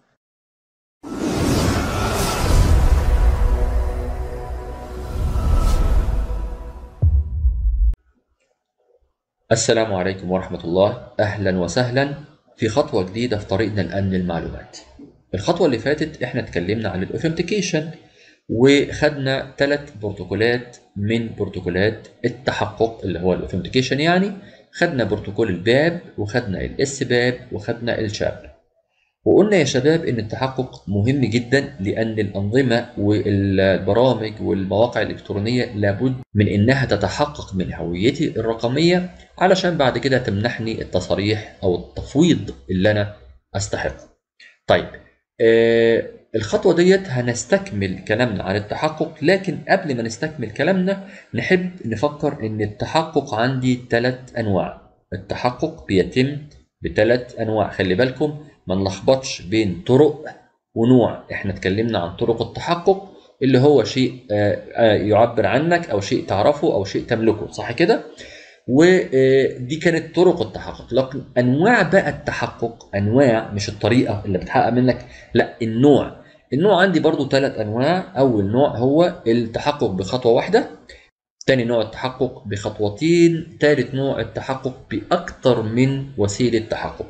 السلام عليكم ورحمة الله أهلا وسهلا في خطوة جديدة في طريقنا لأمن المعلومات الخطوة اللي فاتت احنا اتكلمنا عن الاوثنتيكيشن وخدنا ثلاث بروتوكولات من بروتوكولات التحقق اللي هو الاوثنتيكيشن يعني خدنا بروتوكول الباب وخدنا الاس باب وخدنا الشاب وقلنا يا شباب ان التحقق مهم جدا لان الانظمه والبرامج والمواقع الالكترونيه لابد من انها تتحقق من هويتي الرقميه علشان بعد كده تمنحني التصاريح او التفويض اللي انا استحقه. طيب آه الخطوه ديت هنستكمل كلامنا عن التحقق لكن قبل ما نستكمل كلامنا نحب نفكر ان التحقق عندي ثلاث انواع. التحقق بيتم بثلاث انواع خلي بالكم ما نلخبطش بين طرق ونوع احنا اتكلمنا عن طرق التحقق اللي هو شيء يعبر عنك او شيء تعرفه او شيء تملكه صح كده ودي كانت طرق التحقق لكن انواع بقى التحقق انواع مش الطريقه اللي بتحقق منك لا النوع النوع عندي برضو ثلاث انواع اول نوع هو التحقق بخطوه واحده تاني نوع التحقق بخطوتين ثالث نوع التحقق باكثر من وسيله تحقق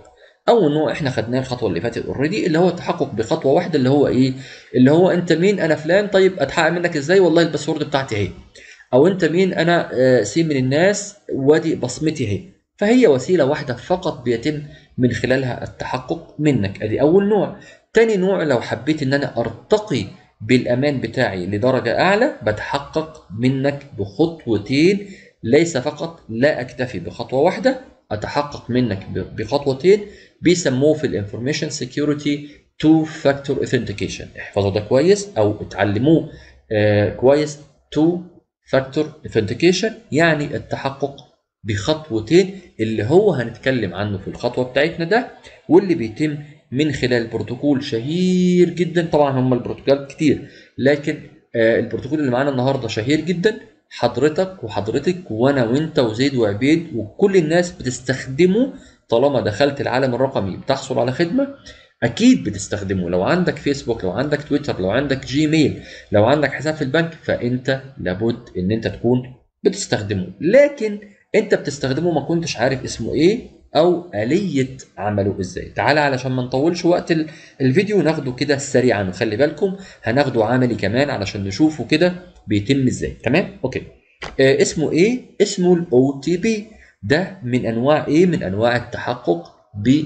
اول نوع احنا خدناه الخطوه اللي فاتت اوريدي اللي هو التحقق بخطوه واحده اللي هو ايه اللي هو انت مين انا فلان طيب اتحقق منك ازاي والله الباسورد بتاعتي اهي او انت مين انا آه، سي من الناس وادي بصمتي اهي فهي وسيله واحده فقط بيتم من خلالها التحقق منك ادي اول نوع تاني نوع لو حبيت ان انا ارتقي بالامان بتاعي لدرجه اعلى بتحقق منك بخطوتين ليس فقط لا اكتفي بخطوه واحده اتحقق منك بخطوتين بيسموه في الانفورميشن سيكيورتي تو فاكتور اوثنتيكيشن احفظوا ده كويس او اتعلموه آه كويس تو فاكتور اوثنتيكيشن يعني التحقق بخطوتين اللي هو هنتكلم عنه في الخطوه بتاعتنا ده واللي بيتم من خلال بروتوكول شهير جدا طبعا هم البروتوكولات كتير لكن آه البروتوكول اللي معانا النهارده شهير جدا حضرتك وحضرتك وانا وانت وزيد وعبيد وكل الناس بتستخدمه طالما دخلت العالم الرقمي بتحصل على خدمه اكيد بتستخدمه لو عندك فيسبوك لو عندك تويتر لو عندك جيميل لو عندك حساب في البنك فانت لابد ان انت تكون بتستخدمه لكن انت بتستخدمه ما كنتش عارف اسمه ايه او اليه عمله ازاي تعالى علشان ما نطولش وقت الفيديو ناخده كده سريعا وخلي بالكم هناخده عملي كمان علشان نشوفه كده بيتم ازاي تمام اوكي آه اسمه ايه اسمه الاو تي بي ده من انواع ايه من انواع التحقق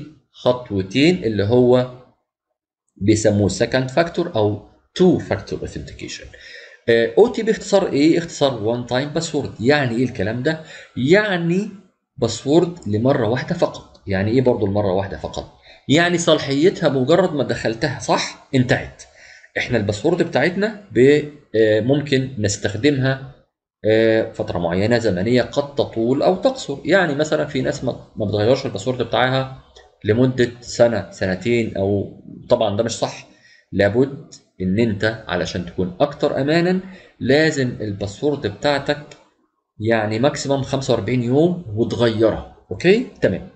بخطوتين اللي هو بيسموه سكند فاكتور او تو فاكتور اوثنتيكيشن او تي بي اختصار ايه اختصار وان تايم باسورد يعني ايه الكلام ده يعني باسورد لمره واحده فقط يعني ايه برضو المره واحده فقط يعني صلاحيتها مجرد ما دخلتها صح انتهت احنا الباسورد بتاعتنا آه، ممكن نستخدمها آه، فتره معينه زمنيه قد تطول او تقصر يعني مثلا في ناس ما بتغيرش الباسورد بتاعها لمده سنه سنتين او طبعا ده مش صح لابد ان انت علشان تكون اكتر امانا لازم الباسورد بتاعتك يعني ماكسيموم 45 يوم وتغيرها اوكي تمام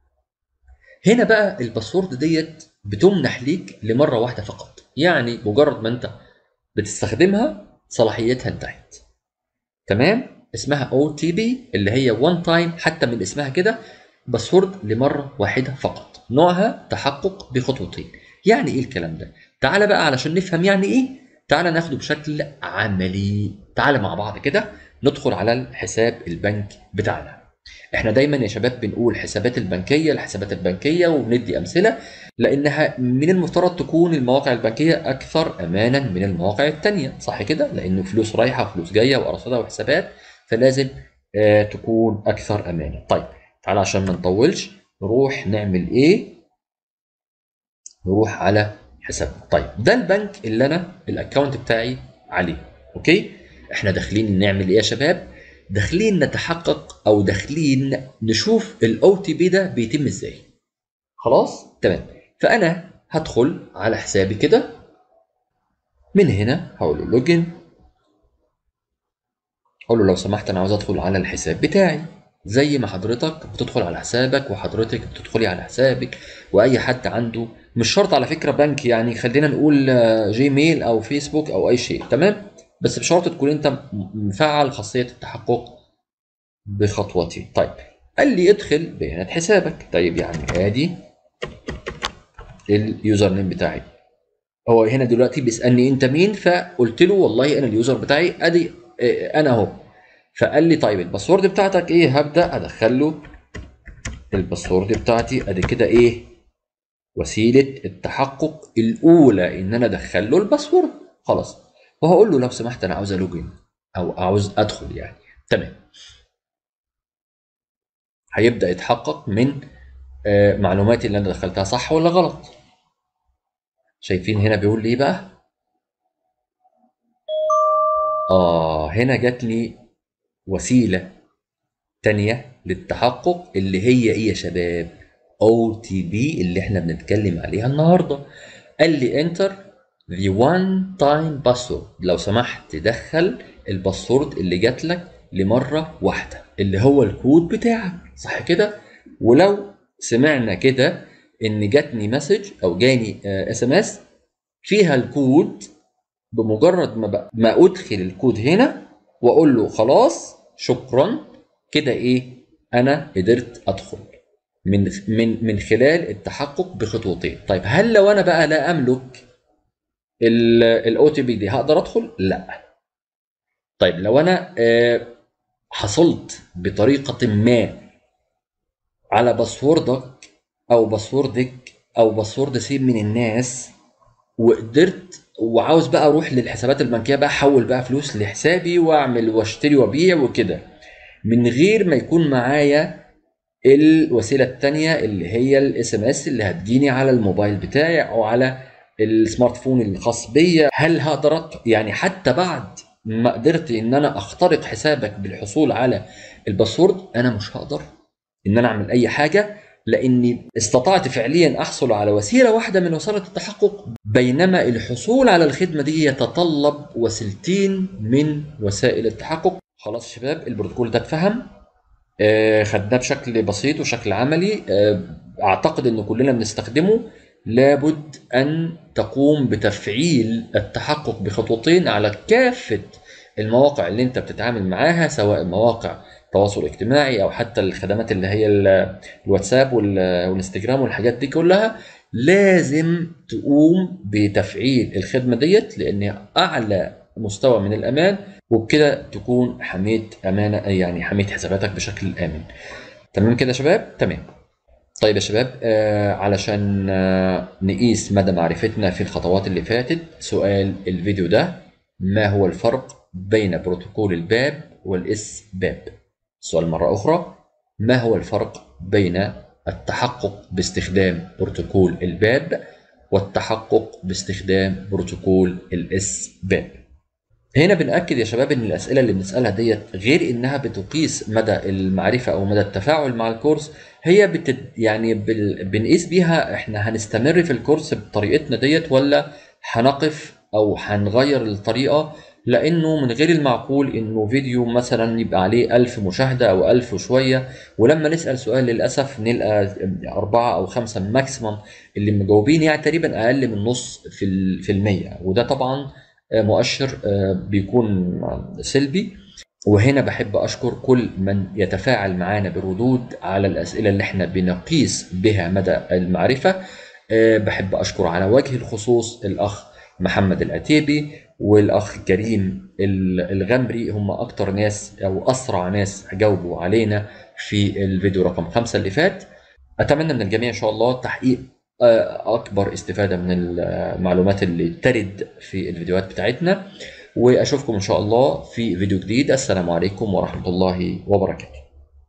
هنا بقى الباسورد ديت بتمنح ليك لمره واحده فقط يعني مجرد ما انت بتستخدمها صلاحيتها انتهت تمام اسمها او تي بي اللي هي وان تايم حتى من اسمها كده باسورد لمره واحده فقط نوعها تحقق بخطوتين يعني ايه الكلام ده تعالى بقى علشان نفهم يعني ايه تعالى ناخده بشكل عملي تعالى مع بعض كده ندخل على الحساب البنك بتاعنا احنا دايما يا شباب بنقول حسابات البنكيه الحسابات البنكيه وبندي امثله لانها من المفترض تكون المواقع البنكيه اكثر امانا من المواقع الثانيه صح كده لانه فلوس رايحه وفلوس جايه وارصده وحسابات فلازم آه تكون اكثر امانا طيب تعالى عشان ما نطولش نروح نعمل ايه نروح على حسابنا طيب ده البنك اللي انا الاكونت بتاعي عليه اوكي احنا داخلين نعمل ايه يا شباب داخلين نتحقق او داخلين نشوف الاو تي بي ده بيتم ازاي خلاص تمام فانا هدخل على حسابي كده من هنا هقول له لوجن اقول له لو سمحت انا عاوز ادخل على الحساب بتاعي زي ما حضرتك بتدخل على حسابك وحضرتك بتدخلي على حسابك واي حد عنده مش شرط على فكره بنك يعني خلينا نقول جيميل او فيسبوك او اي شيء تمام بس بشرط تكون انت مفعل خاصيه التحقق بخطوتين طيب قال لي ادخل بيانات حسابك طيب يعني ادي اليوزر نيم بتاعي هو هنا دلوقتي بيسالني انت مين فقلت له والله انا اليوزر بتاعي ادي آه، انا اهو فقال لي طيب الباسورد بتاعتك ايه هبدا ادخل له الباسورد بتاعتي ادي كده ايه وسيله التحقق الاولى ان انا ادخل له الباسورد خلاص وهقول له لو سمحت انا عاوز الوجن او عاوز ادخل يعني تمام هيبدا يتحقق من آه، معلوماتي اللي انا دخلتها صح ولا غلط شايفين هنا بيقول لي ايه بقى اه هنا جات لي وسيله تانية للتحقق اللي هي ايه يا شباب او تي بي اللي احنا بنتكلم عليها النهارده قال لي انتر the one time password لو سمحت دخل الباسورد اللي جات لك لمره واحده اللي هو الكود بتاعك صح كده ولو سمعنا كده ان جاتني مسج او جاني اس ام اس فيها الكود بمجرد ما ما ادخل الكود هنا واقول له خلاص شكرا كده ايه انا قدرت ادخل من من من خلال التحقق بخطوتين طيب هل لو انا بقى لا املك الاو تي بي دي هقدر ادخل لا طيب لو انا آه، حصلت بطريقه ما على باسوردك او باسوردك او باسورد سيب من الناس وقدرت وعاوز بقى اروح للحسابات البنكيه بقى احول بقى فلوس لحسابي واعمل واشتري وابيع وكده من غير ما يكون معايا الوسيله الثانيه اللي هي الاس ام اس اللي هتجيني على الموبايل بتاعي او على السمارت فون الخاص بيا هل هقدر يعني حتى بعد ما قدرت ان انا اخترق حسابك بالحصول على الباسورد انا مش هقدر ان انا اعمل اي حاجه لاني استطعت فعليا احصل على وسيله واحده من وسائل التحقق بينما الحصول على الخدمه دي يتطلب وسيلتين من وسائل التحقق خلاص شباب البروتوكول ده اتفهم آه خدناه بشكل بسيط وشكل عملي آه اعتقد ان كلنا بنستخدمه لابد ان تقوم بتفعيل التحقق بخطوتين على كافه المواقع اللي انت بتتعامل معاها سواء مواقع تواصل اجتماعي او حتى الخدمات اللي هي الواتساب والانستجرام والحاجات دي كلها لازم تقوم بتفعيل الخدمه ديت لان اعلى مستوى من الامان وبكده تكون حميت امانه يعني حميت حساباتك بشكل امن تمام كده يا شباب تمام طيب يا شباب آه علشان آه نقيس مدى معرفتنا في الخطوات اللي فاتت سؤال الفيديو ده ما هو الفرق بين بروتوكول الباب والاس باب السؤال مرة أخرى ما هو الفرق بين التحقق باستخدام بروتوكول الباب والتحقق باستخدام بروتوكول الاس باب هنا بنأكد يا شباب ان الاسئله اللي بنسالها ديت غير انها بتقيس مدى المعرفه او مدى التفاعل مع الكورس هي بت يعني بال... بنقيس بيها احنا هنستمر في الكورس بطريقتنا ديت ولا هنقف او هنغير الطريقه لانه من غير المعقول انه فيديو مثلا يبقى عليه ألف مشاهده او ألف وشويه ولما نسال سؤال للاسف نلقى أربعة او خمسة ماكسيمم اللي مجاوبين يعني تقريبا اقل من نص في في المية وده طبعا مؤشر بيكون سلبي وهنا بحب اشكر كل من يتفاعل معانا بالردود على الاسئله اللي احنا بنقيس بها مدى المعرفه بحب اشكر على وجه الخصوص الاخ محمد الاتيبي والاخ كريم الغمري هم اكتر ناس او اسرع ناس جاوبوا علينا في الفيديو رقم خمسة اللي فات اتمنى من الجميع ان شاء الله تحقيق اكبر استفاده من المعلومات اللي ترد في الفيديوهات بتاعتنا واشوفكم ان شاء الله في فيديو جديد السلام عليكم ورحمه الله وبركاته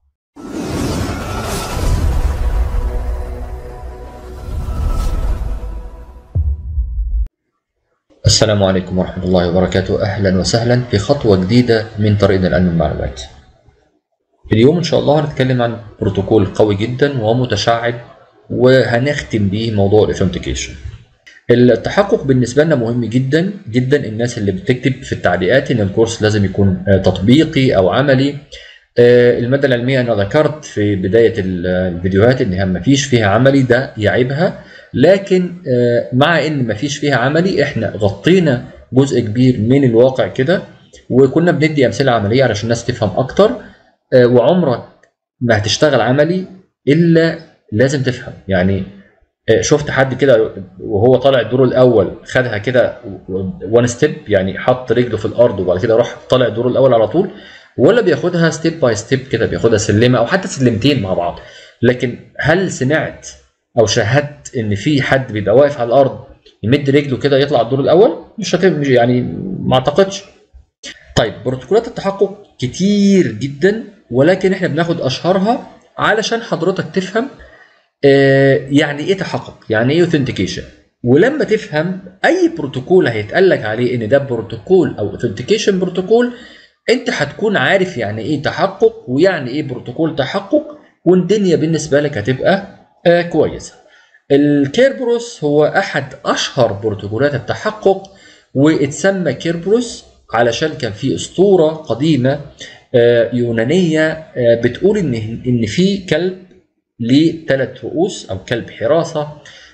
السلام عليكم ورحمة الله وبركاته أهلا وسهلا في خطوة جديدة من طريقنا الآن المعلومات اليوم إن شاء الله هنتكلم عن بروتوكول قوي جدا ومتشعب وهنختم بيه موضوع الاثنتيكيشن التحقق بالنسبة لنا مهم جدا جدا الناس اللي بتكتب في التعليقات ان الكورس لازم يكون تطبيقي او عملي المادة العلمية انا ذكرت في بداية الفيديوهات انها ما فيش فيها عملي ده يعيبها لكن مع ان ما فيش فيها عملي احنا غطينا جزء كبير من الواقع كده وكنا بندي امثله عمليه علشان الناس تفهم اكتر وعمرك ما هتشتغل عملي الا لازم تفهم يعني شفت حد كده وهو طالع الدور الاول خدها كده وان ستيب يعني حط رجله في الارض وبعد كده راح طالع الدور الاول على طول ولا بياخدها ستيب باي ستيب كده بياخدها سلمه او حتى سلمتين مع بعض لكن هل سمعت او شاهدت ان في حد بيبقى واقف على الارض يمد رجله كده يطلع الدور الاول مش هتم يعني ما اعتقدش طيب بروتوكولات التحقق كتير جدا ولكن احنا بناخد اشهرها علشان حضرتك تفهم آه يعني ايه تحقق يعني ايه اوثنتيكيشن ولما تفهم اي بروتوكول هيتقال لك عليه ان ده بروتوكول او اوثنتيكيشن بروتوكول انت هتكون عارف يعني ايه تحقق ويعني ايه بروتوكول تحقق والدنيا بالنسبه لك هتبقى آه كويسه الكيربروس هو احد اشهر بروتوكولات التحقق واتسمى كيربروس علشان كان في اسطوره قديمه آه يونانيه آه بتقول ان ان في كلب ليه ثلاث رؤوس او كلب حراسه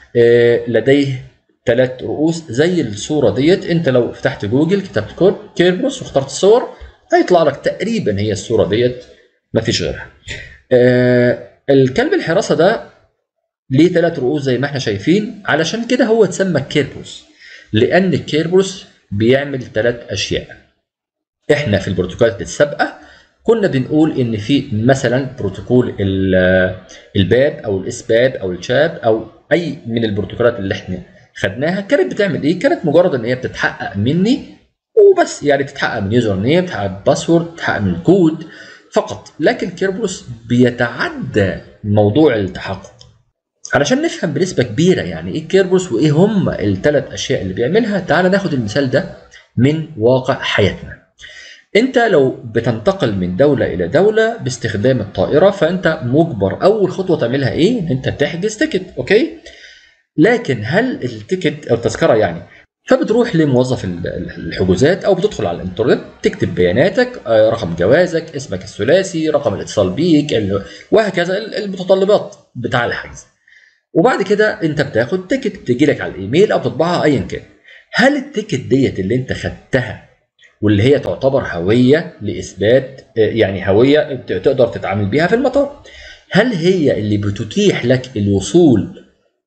لديه ثلاث رؤوس زي الصوره ديت انت لو فتحت جوجل كتبت كيربروس واخترت الصور هيطلع لك تقريبا هي الصوره ديت ما فيش غيرها الكلب الحراسه ده ليه ثلاث رؤوس زي ما احنا شايفين علشان كده هو اتسمى كيربروس لان الكيربروس بيعمل ثلاث اشياء احنا في البروتوكولات السابقه كنا بنقول ان في مثلا بروتوكول الباب او الاسباب او الشاب او اي من البروتوكولات اللي احنا خدناها كانت بتعمل ايه؟ كانت مجرد ان هي بتتحقق مني وبس يعني بتتحقق من يوزر نيم بتتحقق باسورد بتتحقق من كود فقط لكن كيربروس بيتعدى موضوع التحقق علشان نفهم بنسبة كبيرة يعني ايه كيربروس وايه هم الثلاث اشياء اللي بيعملها تعال ناخد المثال ده من واقع حياتنا انت لو بتنتقل من دولة الى دولة باستخدام الطائرة فانت مجبر اول خطوة تعملها ايه ان انت تحجز تيكت اوكي لكن هل التيكت او التذكرة يعني فبتروح لموظف الحجوزات او بتدخل على الانترنت تكتب بياناتك رقم جوازك اسمك الثلاثي رقم الاتصال بيك وهكذا المتطلبات بتاع الحجز وبعد كده انت بتاخد تيكت تجي لك على الايميل او تطبعها ايا كان هل التيكت ديت اللي انت خدتها واللي هي تعتبر هويه لاثبات يعني هويه تقدر تتعامل بيها في المطار هل هي اللي بتتيح لك الوصول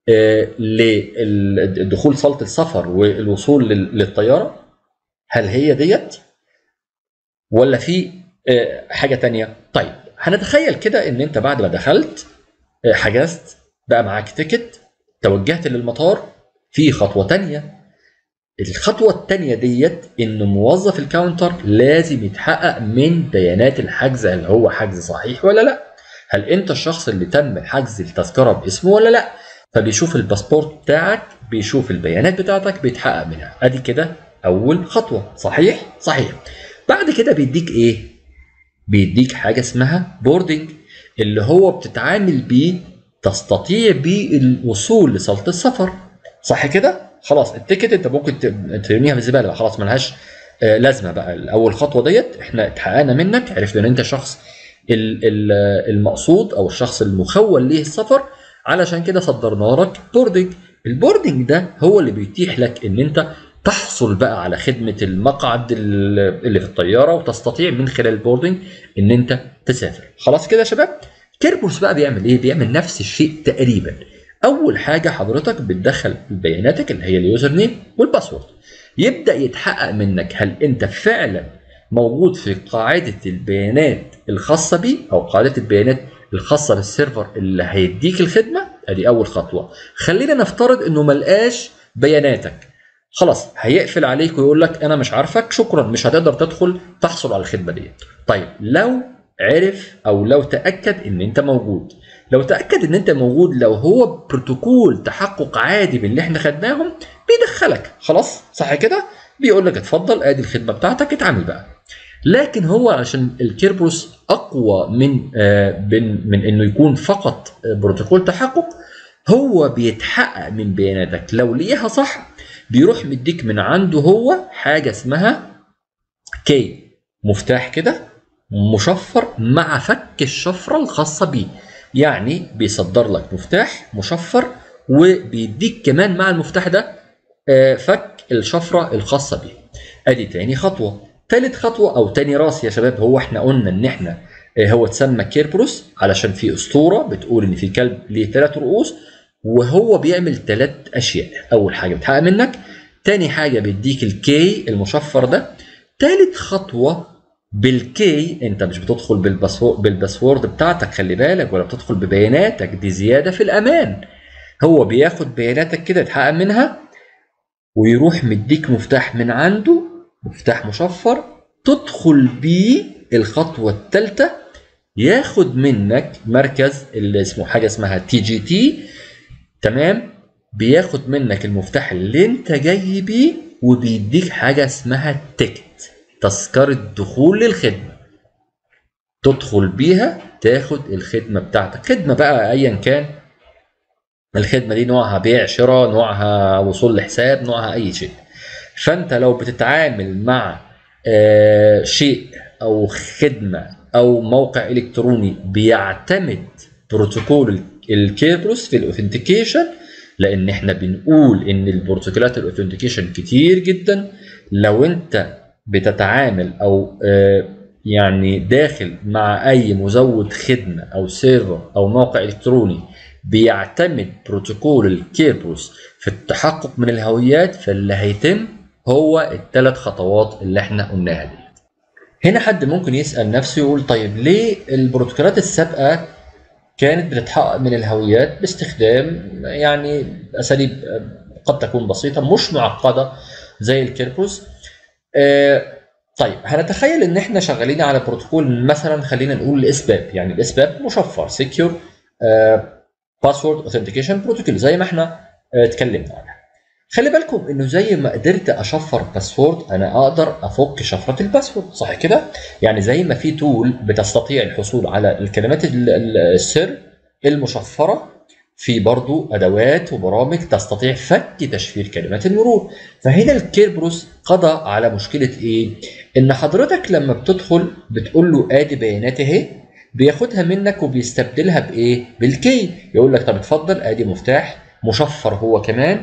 للدخول صاله السفر والوصول للطياره هل هي ديت ولا في حاجه تانية طيب هنتخيل كده ان انت بعد ما دخلت حجزت بقى معاك تيكت توجهت للمطار في خطوه تانية الخطوه التانية ديت ان موظف الكاونتر لازم يتحقق من بيانات الحجز هل هو حجز صحيح ولا لا هل انت الشخص اللي تم حجز التذكره باسمه ولا لا فبيشوف الباسبورت بتاعك بيشوف البيانات بتاعتك بيتحقق منها ادي كده اول خطوه صحيح صحيح بعد كده بيديك ايه بيديك حاجه اسمها بوردنج اللي هو بتتعامل بيه تستطيع بيه الوصول لصاله السفر صح كده خلاص التيكت انت ممكن ترميها في الزباله بقى خلاص ملهاش آه لازمه بقى الاول خطوه ديت احنا اتحققنا منك عرفنا ان انت شخص المقصود او الشخص المخول ليه السفر علشان كده صدرنا لك بوردنج البوردنج ده هو اللي بيتيح لك ان انت تحصل بقى على خدمه المقعد اللي في الطياره وتستطيع من خلال البوردنج ان انت تسافر خلاص كده يا شباب كيربوس بقى بيعمل ايه بيعمل نفس الشيء تقريبا اول حاجه حضرتك بتدخل بياناتك اللي هي اليوزر نيم والباسورد يبدا يتحقق منك هل انت فعلا موجود في قاعده البيانات الخاصه بيه او قاعده البيانات الخاصه بالسيرفر اللي هيديك الخدمه ادي اول خطوه خلينا نفترض انه ملقاش بياناتك خلاص هيقفل عليك ويقول لك انا مش عارفك شكرا مش هتقدر تدخل تحصل على الخدمه دي طيب لو عرف او لو تاكد ان انت موجود لو تاكد ان انت موجود لو هو بروتوكول تحقق عادي باللي احنا خدناهم بيدخلك خلاص صح كده بيقول لك اتفضل ادي الخدمه بتاعتك اتعامل بقى لكن هو عشان الكيربروس اقوى من آه من, من انه يكون فقط بروتوكول تحقق هو بيتحقق من بياناتك لو لقيها صح بيروح مديك من عنده هو حاجه اسمها كي مفتاح كده مشفر مع فك الشفره الخاصه بيه يعني بيصدر لك مفتاح مشفر وبيديك كمان مع المفتاح ده آه فك الشفره الخاصه بيه ادي تاني خطوه ثالث خطوه او تاني راس يا شباب هو احنا قلنا ان احنا هو اتسمى كيربروس علشان في اسطوره بتقول ان في كلب ليه ثلاث رؤوس وهو بيعمل ثلاث اشياء اول حاجه بتحقق منك تاني حاجه بيديك الكي المشفر ده ثالث خطوه بالكي انت مش بتدخل بالباسورد بالباسورد بتاعتك خلي بالك ولا بتدخل ببياناتك دي زياده في الامان هو بياخد بياناتك كده يتحقق منها ويروح مديك مفتاح من عنده مفتاح مشفر تدخل بيه الخطوه الثالثه ياخد منك مركز اللي اسمه حاجه اسمها تي جي تي تمام بياخد منك المفتاح اللي انت جاي بيه وبيديك حاجه اسمها تيكت تذكره دخول للخدمه تدخل بيها تاخد الخدمه بتاعتك خدمه بقى ايا كان الخدمه دي نوعها بيع شراء نوعها وصول لحساب نوعها اي شيء فانت لو بتتعامل مع آه شيء او خدمه او موقع الكتروني بيعتمد بروتوكول الكيبروس في الاوثنتيكيشن لان احنا بنقول ان البروتوكولات الاوثنتيكيشن كتير جدا لو انت بتتعامل او آه يعني داخل مع اي مزود خدمه او سيرفر او موقع الكتروني بيعتمد بروتوكول الكيربروس في التحقق من الهويات فاللي هيتم هو الثلاث خطوات اللي احنا قلناها دي هنا حد ممكن يسال نفسه يقول طيب ليه البروتوكولات السابقه كانت بتتحقق من الهويات باستخدام يعني اساليب قد تكون بسيطه مش معقده زي الكيربروس آه طيب هنتخيل ان احنا شغالين على بروتوكول مثلا خلينا نقول الاسباب يعني الاسباب مشفر سكيور باسورد اوثنتيكيشن بروتوكول زي ما احنا آه اتكلمنا عنها خلي بالكم انه زي ما قدرت اشفر باسورد انا اقدر افك شفره الباسورد صح كده يعني زي ما في تول بتستطيع الحصول على الكلمات السر المشفره في برضو ادوات وبرامج تستطيع فك تشفير كلمات المرور فهنا الكيربروس قضى على مشكله ايه ان حضرتك لما بتدخل بتقول له ادي بياناتي اهي بياخدها منك وبيستبدلها بايه بالكي يقول لك طب اتفضل ادي مفتاح مشفر هو كمان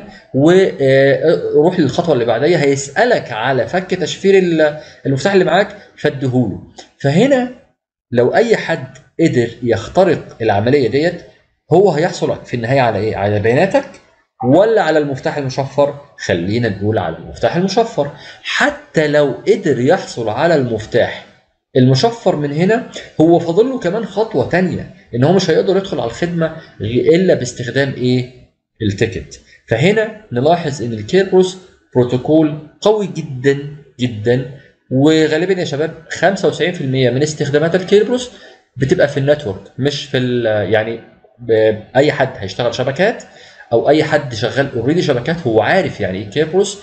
وروح للخطوه اللي بعدها هيسالك على فك تشفير المفتاح اللي معاك فاديهوله فهنا لو اي حد قدر يخترق العمليه ديت هو هيحصل في النهايه على ايه؟ على بياناتك ولا على المفتاح المشفر؟ خلينا نقول على المفتاح المشفر حتى لو قدر يحصل على المفتاح المشفر من هنا هو فاضل له كمان خطوه تانية ان هو مش هيقدر يدخل على الخدمه الا باستخدام ايه؟ التيكت فهنا نلاحظ ان الكيربروس بروتوكول قوي جدا جدا وغالبا يا شباب 95% من استخدامات الكيربروس بتبقى في النتورك مش في يعني اي حد هيشتغل شبكات او اي حد شغال اوريدي شبكات هو عارف يعني ايه كيربروس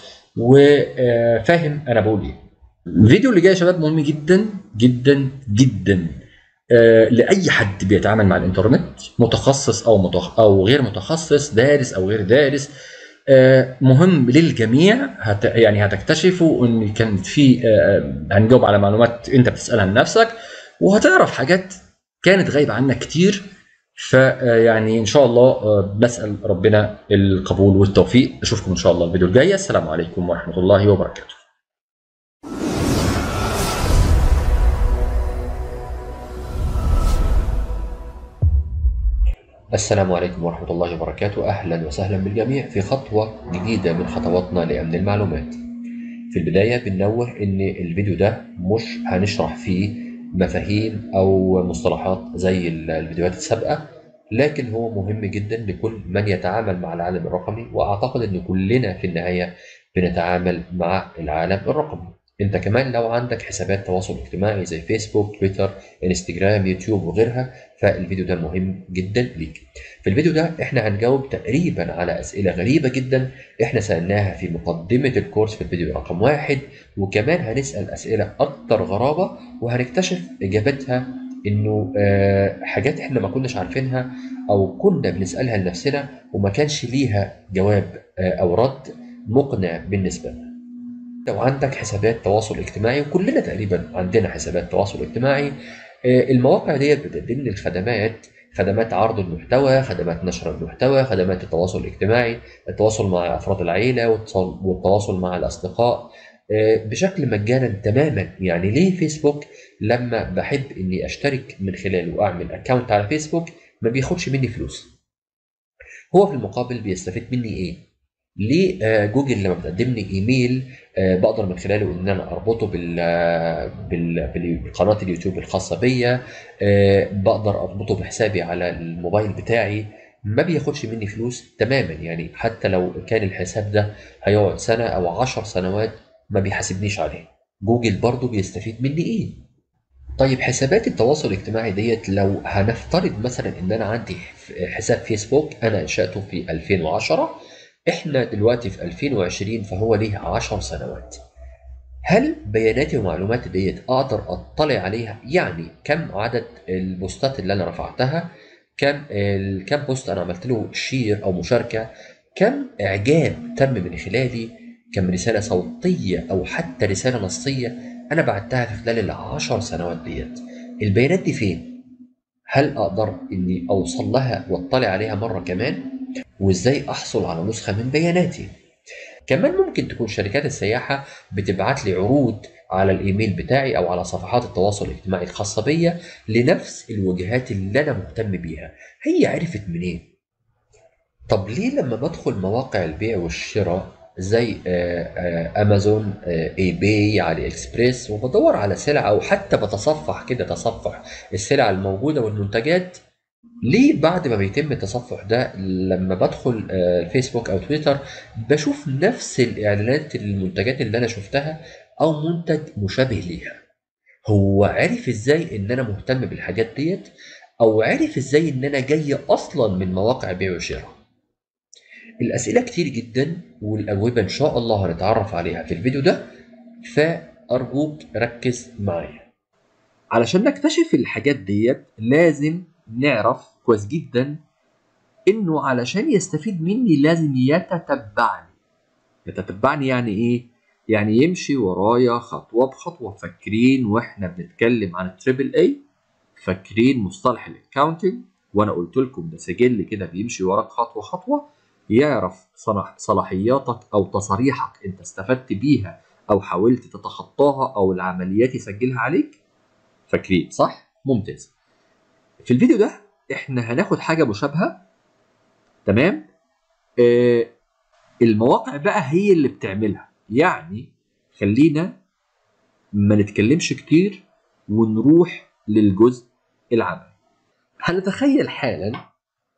وفاهم انا بقول ايه الفيديو اللي جاي يا شباب مهم جدا جدا جدا آه لاي حد بيتعامل مع الانترنت متخصص او متخ... او غير متخصص دارس او غير دارس آه مهم للجميع هت... يعني هتكتشفوا ان كانت في آه هنجاوب على معلومات انت بتسالها لنفسك وهتعرف حاجات كانت غايبه عنك كتير فيعني ان شاء الله بسال ربنا القبول والتوفيق اشوفكم ان شاء الله الفيديو الجاي السلام عليكم ورحمه الله وبركاته السلام عليكم ورحمة الله وبركاته أهلا وسهلا بالجميع في خطوة جديدة من خطواتنا لأمن المعلومات في البداية بننوه إن الفيديو ده مش هنشرح فيه مفاهيم أو مصطلحات زي الفيديوهات السابقة لكن هو مهم جدا لكل من يتعامل مع العالم الرقمي وأعتقد إن كلنا في النهاية بنتعامل مع العالم الرقمي انت كمان لو عندك حسابات تواصل اجتماعي زي فيسبوك تويتر انستجرام يوتيوب وغيرها فالفيديو ده مهم جدا ليك في الفيديو ده احنا هنجاوب تقريبا على اسئله غريبه جدا احنا سالناها في مقدمه الكورس في الفيديو رقم واحد وكمان هنسال اسئله اكتر غرابه وهنكتشف اجابتها انه آه حاجات احنا ما كناش عارفينها او كنا بنسالها لنفسنا وما كانش ليها جواب آه او رد مقنع بالنسبه لنا لو عندك حسابات تواصل اجتماعي وكلنا تقريبا عندنا حسابات تواصل اجتماعي المواقع ديت بتقدم لي الخدمات خدمات عرض المحتوى خدمات نشر المحتوى خدمات التواصل الاجتماعي التواصل مع افراد العيله والتواصل مع الاصدقاء بشكل مجانا تماما يعني ليه فيسبوك لما بحب اني اشترك من خلاله واعمل اكونت على فيسبوك ما بياخدش مني فلوس هو في المقابل بيستفيد مني ايه ليه جوجل لما بتقدم لي ايميل بقدر من خلاله ان انا اربطه بال بقناه اليوتيوب الخاصه بيا بقدر اربطه بحسابي على الموبايل بتاعي ما بياخدش مني فلوس تماما يعني حتى لو كان الحساب ده هيقعد سنه او عشر سنوات ما بيحاسبنيش عليه جوجل برضو بيستفيد مني ايه طيب حسابات التواصل الاجتماعي ديت لو هنفترض مثلا ان انا عندي حساب فيسبوك انا انشاته في 2010 احنا دلوقتي في 2020 فهو ليه 10 سنوات هل بياناتي ومعلوماتي ديت اقدر اطلع عليها يعني كم عدد البوستات اللي انا رفعتها كم كم بوست انا عملت له شير او مشاركه كم اعجاب تم من خلالي كم رساله صوتيه او حتى رساله نصيه انا بعتها في خلال العشر سنوات ديت البيانات دي فين هل اقدر اني اوصل لها واطلع عليها مره كمان وازاي احصل على نسخه من بياناتي كمان ممكن تكون شركات السياحه بتبعت لي عروض على الايميل بتاعي او على صفحات التواصل الاجتماعي الخاصه بيا لنفس الوجهات اللي انا مهتم بيها هي عرفت منين طب ليه لما بدخل مواقع البيع والشراء زي آه، آه، امازون آه، اي باي علي اكسبريس وبدور على سلعه او حتى بتصفح كده تصفح السلع الموجوده والمنتجات ليه بعد ما بيتم التصفح ده لما بدخل آه، الفيسبوك او تويتر بشوف نفس الاعلانات المنتجات اللي انا شفتها او منتج مشابه ليها هو عرف ازاي ان انا مهتم بالحاجات ديت او عرف ازاي ان انا جاي اصلا من مواقع بيع وشراء الاسئله كتير جدا والاجوبه ان شاء الله هنتعرف عليها في الفيديو ده فارجوك ركز معايا علشان نكتشف الحاجات ديت لازم نعرف كويس جدا انه علشان يستفيد مني لازم يتتبعني يتتبعني يعني ايه يعني يمشي ورايا خطوه بخطوه فاكرين واحنا بنتكلم عن التريبل اي فاكرين مصطلح الاكاونتنج وانا قلت لكم ده سجل كده بيمشي وراك خطوه خطوه يعرف صلاح صلاحياتك او تصاريحك انت استفدت بيها او حاولت تتخطاها او العمليات يسجلها عليك فاكرين صح ممتاز في الفيديو ده احنا هناخد حاجه مشابهه تمام آه المواقع بقى هي اللي بتعملها يعني خلينا ما نتكلمش كتير ونروح للجزء العملي هنتخيل حالا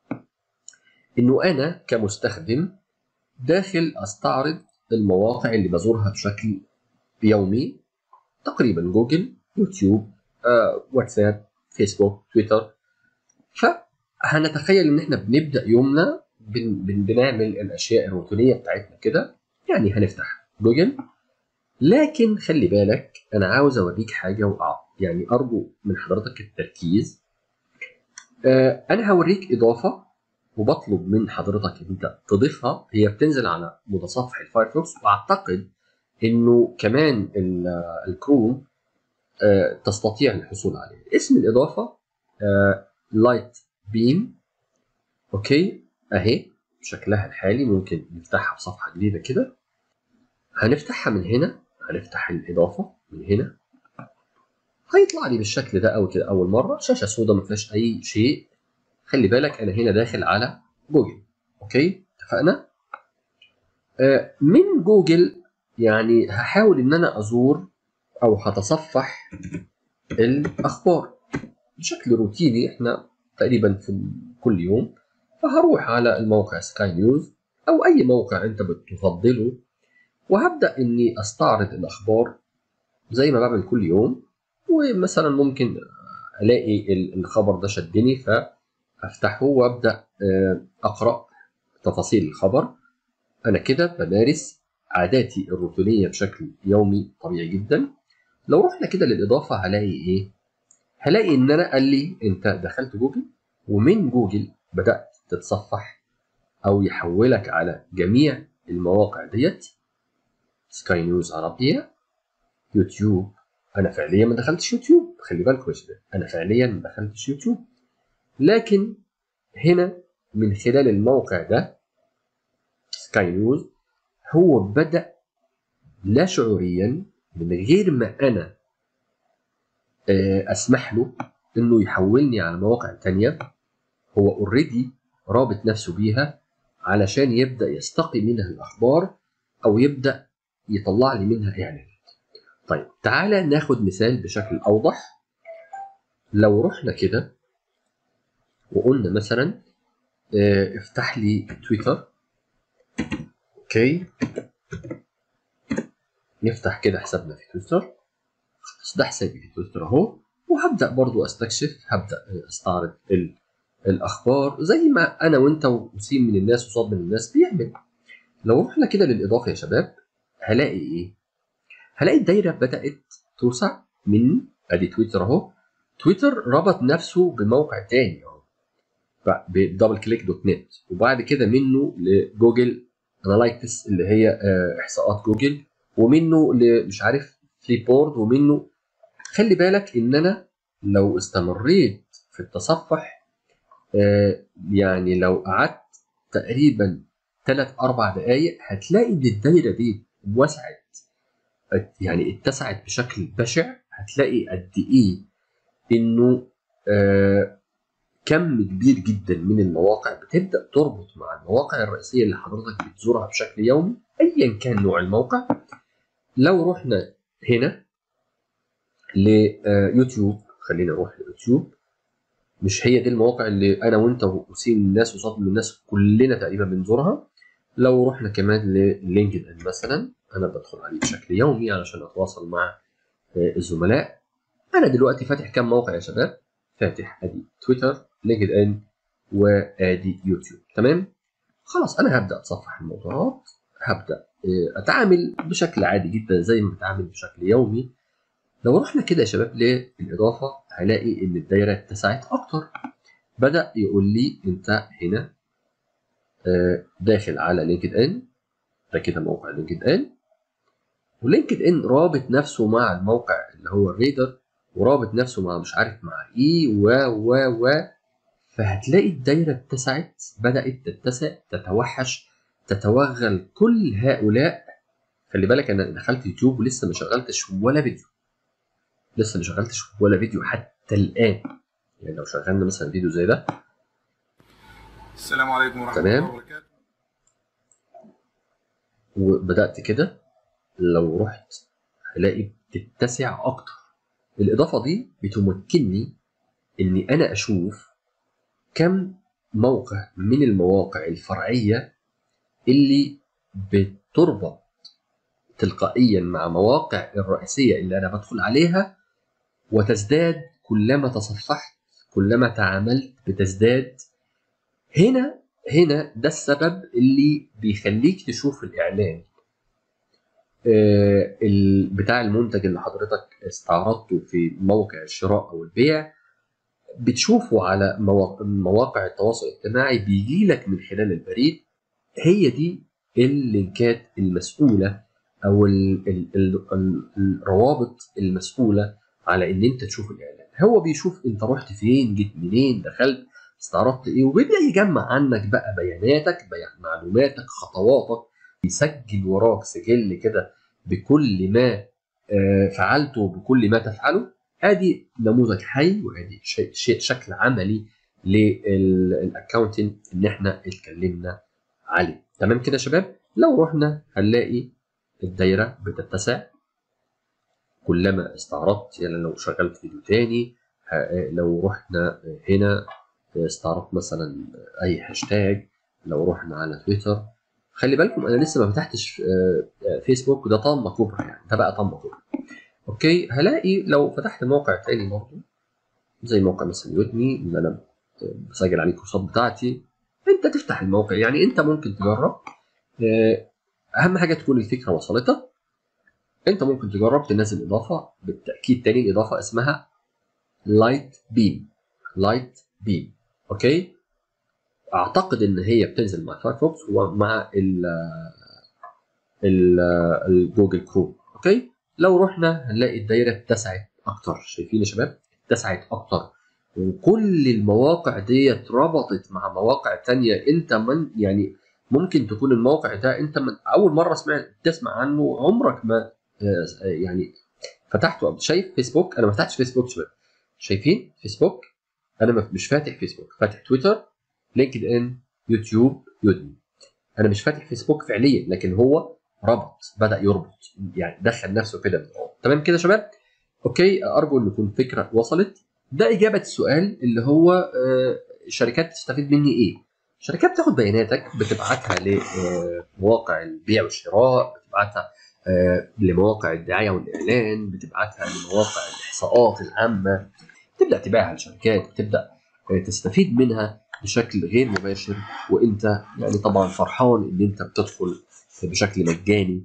انه انا كمستخدم داخل استعرض المواقع اللي بزورها بشكل يومي تقريبا جوجل يوتيوب آه، واتساب فيسبوك تويتر فهنتخيل ان احنا بنبدا يومنا بن بن بنعمل الاشياء الروتينيه بتاعتنا كده يعني هنفتح جوجل لكن خلي بالك انا عاوز اوريك حاجه وقع يعني ارجو من حضرتك التركيز آه انا هوريك اضافه وبطلب من حضرتك ان انت تضيفها هي بتنزل على متصفح الفايرفوكس واعتقد انه كمان ال- الكروم آه، تستطيع الحصول عليه اسم الاضافه لايت بيم اوكي اهي شكلها الحالي ممكن نفتحها بصفحه جديده كده هنفتحها من هنا هنفتح الاضافه من هنا هيطلع لي بالشكل ده اول كده اول مره شاشه سوداء ما فيهاش اي شيء خلي بالك انا هنا داخل على جوجل اوكي اتفقنا آه، من جوجل يعني هحاول ان انا ازور او هتصفح الاخبار بشكل روتيني احنا تقريبا في كل يوم فهروح على الموقع سكاي نيوز او اي موقع انت بتفضله وهبدا اني استعرض الاخبار زي ما بعمل كل يوم ومثلا ممكن الاقي ال- الخبر ده شدني فافتحه وابدا آه، اقرا تفاصيل الخبر انا كده بمارس عاداتي الروتينيه بشكل يومي طبيعي جدا لو رحنا كده للاضافه هلاقي ايه هلاقي ان انا قال لي انت دخلت جوجل ومن جوجل بدات تتصفح او يحولك على جميع المواقع ديت سكاي نيوز عربيه يوتيوب انا فعليا ما دخلتش يوتيوب خلي بالكم يا شباب انا فعليا ما دخلتش يوتيوب لكن هنا من خلال الموقع ده سكاي نيوز هو بدا لا شعوريا من غير ما انا آه، اسمح له انه يحولني على مواقع تانية هو اوريدي رابط نفسه بيها علشان يبدا يستقي منها الاخبار او يبدا يطلع لي منها اعلانات طيب تعالى ناخد مثال بشكل اوضح لو رحنا كده وقلنا مثلا آه، افتح لي تويتر اوكي نفتح كده حسابنا في تويتر خلاص ده حسابي في تويتر اهو وهبدا برضو استكشف هبدا استعرض ال- الاخبار زي ما انا وانت وسين من الناس وصاد من الناس بيعمل لو رحنا كده للاضافه يا شباب هلاقي ايه هلاقي الدايره بدات توسع من ادي تويتر اهو تويتر ربط نفسه بموقع تاني اهو بدبل كليك دوت نت وبعد كده منه لجوجل انالايتس اللي هي آه، احصاءات جوجل ومنه مش عارف فليب بورد ومنه خلي بالك ان انا لو استمريت في التصفح آه، يعني لو قعدت تقريبا ثلاث اربع دقائق هتلاقي ان الدايره دي وسعت يعني اتسعت بشكل بشع هتلاقي قد ايه انه آه كم كبير جدا من المواقع بتبدا تربط مع المواقع الرئيسيه اللي حضرتك بتزورها بشكل يومي ايا كان نوع الموقع لو رحنا هنا ليوتيوب خلينا نروح ليوتيوب مش هي دي المواقع اللي انا وانت وسين الناس وصدم الناس كلنا تقريبا بنزورها لو رحنا كمان للينكد ان مثلا انا بدخل عليه بشكل يومي علشان اتواصل مع الزملاء انا دلوقتي فاتح كام موقع يا شباب فاتح ادي تويتر لينكد ان وادي يوتيوب تمام خلاص انا هبدا اتصفح الموضوعات هبدا اتعامل بشكل عادي جدا زي ما بتعامل بشكل يومي لو رحنا كده يا شباب للاضافه هلاقي ان الدايره اتسعت اكتر بدا يقول لي انت هنا داخل على لينكد ان ده كده موقع لينكد ان ولينكد ان رابط نفسه مع الموقع اللي هو الريدر ورابط نفسه مع مش عارف مع ايه و و و فهتلاقي الدايره اتسعت بدات تتسع تتوحش تتوغل كل هؤلاء خلي بالك انا دخلت يوتيوب ولسه ما شغلتش ولا فيديو لسه ما شغلتش ولا فيديو حتى الان يعني لو شغلنا مثلا فيديو زي ده السلام عليكم ورحمه تمام. الله وبركاته وبدات كده لو رحت هلاقي بتتسع اكتر الاضافه دي بتمكنني اني انا اشوف كم موقع من المواقع الفرعيه اللي بتربط تلقائيا مع مواقع الرئيسيه اللي انا بدخل عليها وتزداد كلما تصفحت كلما تعاملت بتزداد هنا هنا ده السبب اللي بيخليك تشوف الاعلان آه، ال- بتاع المنتج اللي حضرتك استعرضته في موقع الشراء او البيع بتشوفه على موا- مواقع التواصل الاجتماعي بيجي لك من خلال البريد هي دي اللينكات المسؤوله او ال ال ال ال الروابط المسؤوله على ان انت تشوف الاعلان هو بيشوف انت رحت فين جيت منين دخلت استعرضت ايه وبيبدا يجمع عنك بقى بياناتك بيان معلوماتك خطواتك يسجل وراك سجل كده بكل ما آه، فعلته بكل ما تفعله ادي نموذج حي وادي شيء شيء شكل عملي للاكونتنج اللي احنا اتكلمنا عليه تمام كده يا شباب لو رحنا هنلاقي الدايره بتتسع كلما استعرضت يعني لو شغلت فيديو تاني ه- لو رحنا هنا استعرضت مثلا اي هاشتاج لو رحنا على تويتر خلي بالكم انا لسه ما فتحتش آه، آه، فيسبوك ده طامه كبرى يعني ده بقى طامه كبرى اوكي هلاقي لو فتحت موقع تاني برضه زي موقع مثلا يودمي اللي انا بسجل عليه الكورسات بتاعتي انت تفتح الموقع يعني انت ممكن تجرب آه، اهم حاجه تكون الفكره وصلتك انت ممكن تجرب تنزل اضافه بالتاكيد تاني الاضافه اسمها لايت بيم لايت بيم اوكي اعتقد ان هي بتنزل مع فايرفوكس ومع ال ال الجوجل كروم اوكي لو رحنا هنلاقي الدايره اتسعت اكتر شايفين يا شباب اتسعت اكتر وكل المواقع ديت ربطت مع مواقع تانية انت من يعني ممكن تكون الموقع ده انت من اول مره سمعت تسمع عنه عمرك ما آه، يعني فتحته قبل شايف فيسبوك انا ما فتحتش فيسبوك شباب شايفين فيسبوك انا ما- مش فاتح فيسبوك فاتح تويتر لينكد ان يوتيوب يودمي انا مش فاتح فيسبوك فعليا لكن هو ربط بدا يربط يعني دخل نفسه كده بالعمق. تمام كده يا شباب اوكي ارجو ان تكون فكره وصلت ده اجابه السؤال اللي هو آه، الشركات تستفيد مني ايه الشركات بتاخد بياناتك بتبعتها لمواقع البيع والشراء بتبعتها آه، لمواقع الدعايه والاعلان بتبعتها لمواقع الاحصاءات العامه تبدا تبيعها لشركات وتبدا آه، تستفيد منها بشكل غير مباشر وانت يعني طبعا فرحان ان انت بتدخل بشكل مجاني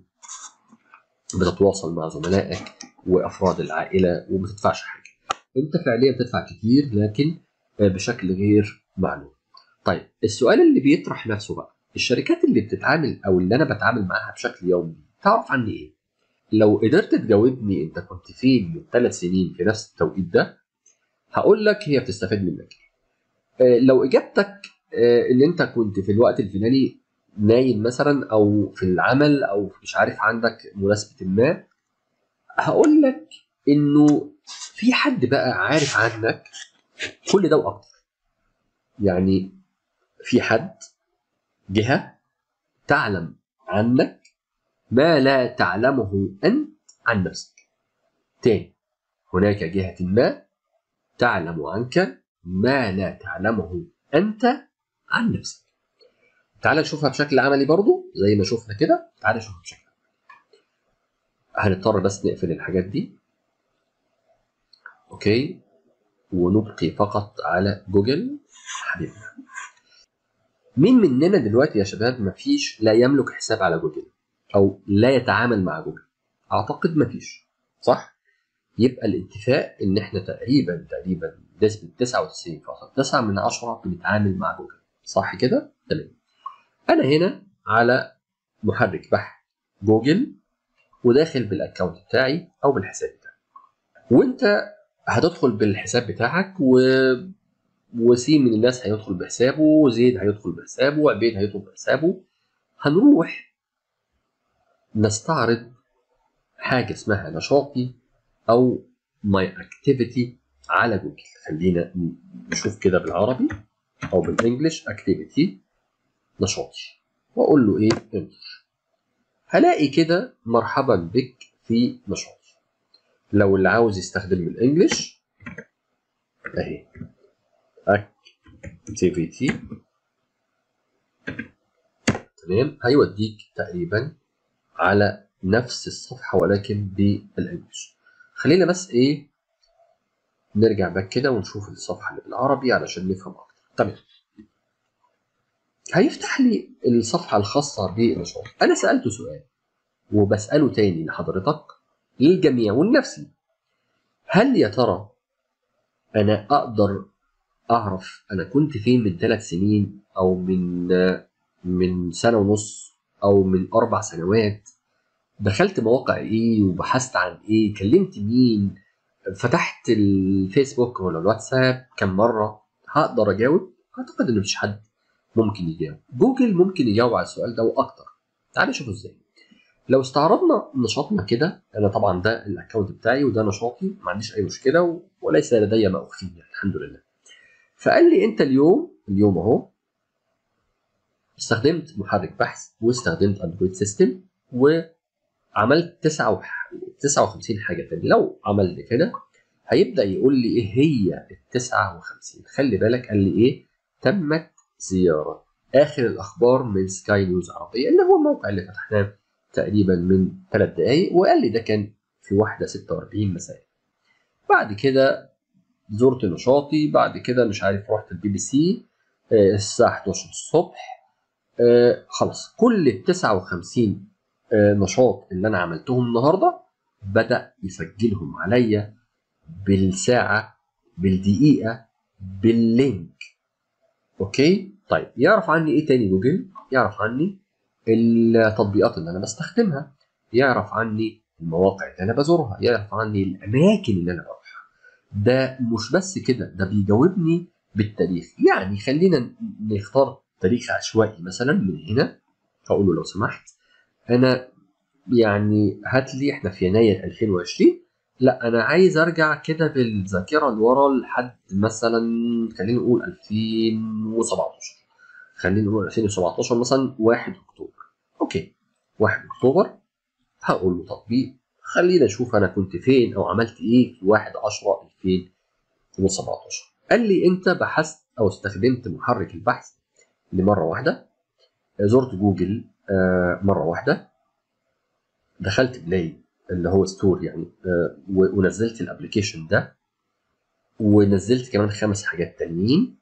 بتتواصل مع زملائك وافراد العائله وما تدفعش حاجه انت فعليا بتدفع كتير لكن آه، بشكل غير معلوم طيب السؤال اللي بيطرح نفسه بقى الشركات اللي بتتعامل او اللي انا بتعامل معاها بشكل يومي تعرف عني ايه لو قدرت تجاوبني انت كنت فين من ثلاث سنين في نفس التوقيت ده هقول لك هي بتستفاد منك آه، لو اجابتك آه، ان انت كنت في الوقت الفلاني نايم مثلا او في العمل او مش عارف عندك مناسبه ما هقول لك انه في حد بقى عارف عنك كل ده واكتر يعني في حد جهه تعلم عنك ما لا تعلمه انت عن نفسك تاني هناك جهه ما تعلم عنك ما لا تعلمه انت عن نفسك تعال نشوفها بشكل عملي برضو زي ما شفنا كده تعال نشوفها بشكل عملي هنضطر بس نقفل الحاجات دي اوكي ونبقي فقط على جوجل حبيبنا مين مننا دلوقتي يا شباب مفيش لا يملك حساب على جوجل او لا يتعامل مع جوجل اعتقد مفيش صح يبقى الاتفاق ان احنا تقريبا تقريبا نسبه 99.9 من 10 بنتعامل مع جوجل صح كده تمام انا هنا على محرك بحث جوجل وداخل بالاكونت بتاعي او بالحساب بتاعي وانت هتدخل بالحساب بتاعك و وسين من الناس هيدخل بحسابه وزيد هيدخل بحسابه وعبيد هيدخل بحسابه هنروح نستعرض حاجه اسمها نشاطي او ماي اكتيفيتي على جوجل خلينا نشوف كده بالعربي او بالانجلش اكتيفيتي نشاطي واقول له ايه انتر هلاقي كده مرحبا بك في نشاطي لو اللي عاوز يستخدم الانجليش اهي اكتيفيتي تمام هيوديك تقريبا على نفس الصفحه ولكن بالانجليش خلينا بس ايه نرجع باك كده ونشوف الصفحه اللي بالعربي علشان نفهم اكتر تمام هيفتح لي الصفحه الخاصه بالنشاط انا سالته سؤال وبساله تاني لحضرتك للجميع ولنفسي هل يا ترى انا اقدر اعرف انا كنت فين من ثلاث سنين او من من سنه ونص او من اربع سنوات دخلت مواقع ايه وبحثت عن ايه كلمت مين فتحت الفيسبوك ولا الواتساب كم مره هقدر اجاوب اعتقد ان مفيش حد ممكن يجاوب جوجل ممكن يجاوب على السؤال ده واكتر تعال نشوف ازاي لو استعرضنا نشاطنا كده انا طبعا ده الاكونت بتاعي وده نشاطي ما عنديش اي مشكله وليس لدي ما اخفيه يعني الحمد لله فقال لي انت اليوم اليوم اهو استخدمت محرك بحث واستخدمت اندرويد سيستم وعملت 59 حاجه تانية لو عمل لي كده هيبدا يقول لي ايه هي ال 59 خلي بالك قال لي ايه تمت زياره اخر الاخبار من سكاي نيوز عربيه اللي هو الموقع اللي فتحناه تقريبا من ثلاث دقايق وقال لي ده كان في واحدة 46 مساء بعد كده زرت نشاطي بعد كده مش عارف رحت البي بي سي الساعة 11 الصبح آه خلاص كل ال 59 آه نشاط اللي انا عملتهم النهارده بدأ يسجلهم عليا بالساعة بالدقيقة باللينك اوكي طيب يعرف عني ايه تاني جوجل يعرف عني التطبيقات اللي انا بستخدمها يعرف عني المواقع اللي انا بزورها يعرف عني الاماكن اللي انا بروحها ده مش بس كده ده بيجاوبني بالتاريخ يعني خلينا نختار تاريخ عشوائي مثلا من هنا هقول له لو سمحت انا يعني هات لي احنا في يناير 2020 لا انا عايز ارجع كده بالذاكره لورا لحد مثلا خلينا نقول 2017 خلينا نقول 2017 مثلا 1 اكتوبر اوكي 1 اكتوبر هقول له تطبيق خلينا نشوف انا كنت فين او عملت ايه في 1 10 2017 قال لي انت بحثت او استخدمت محرك البحث لمره واحده زرت جوجل مره واحده دخلت بلاي اللي هو ستور يعني ونزلت الابلكيشن ده ونزلت كمان خمس حاجات تانيين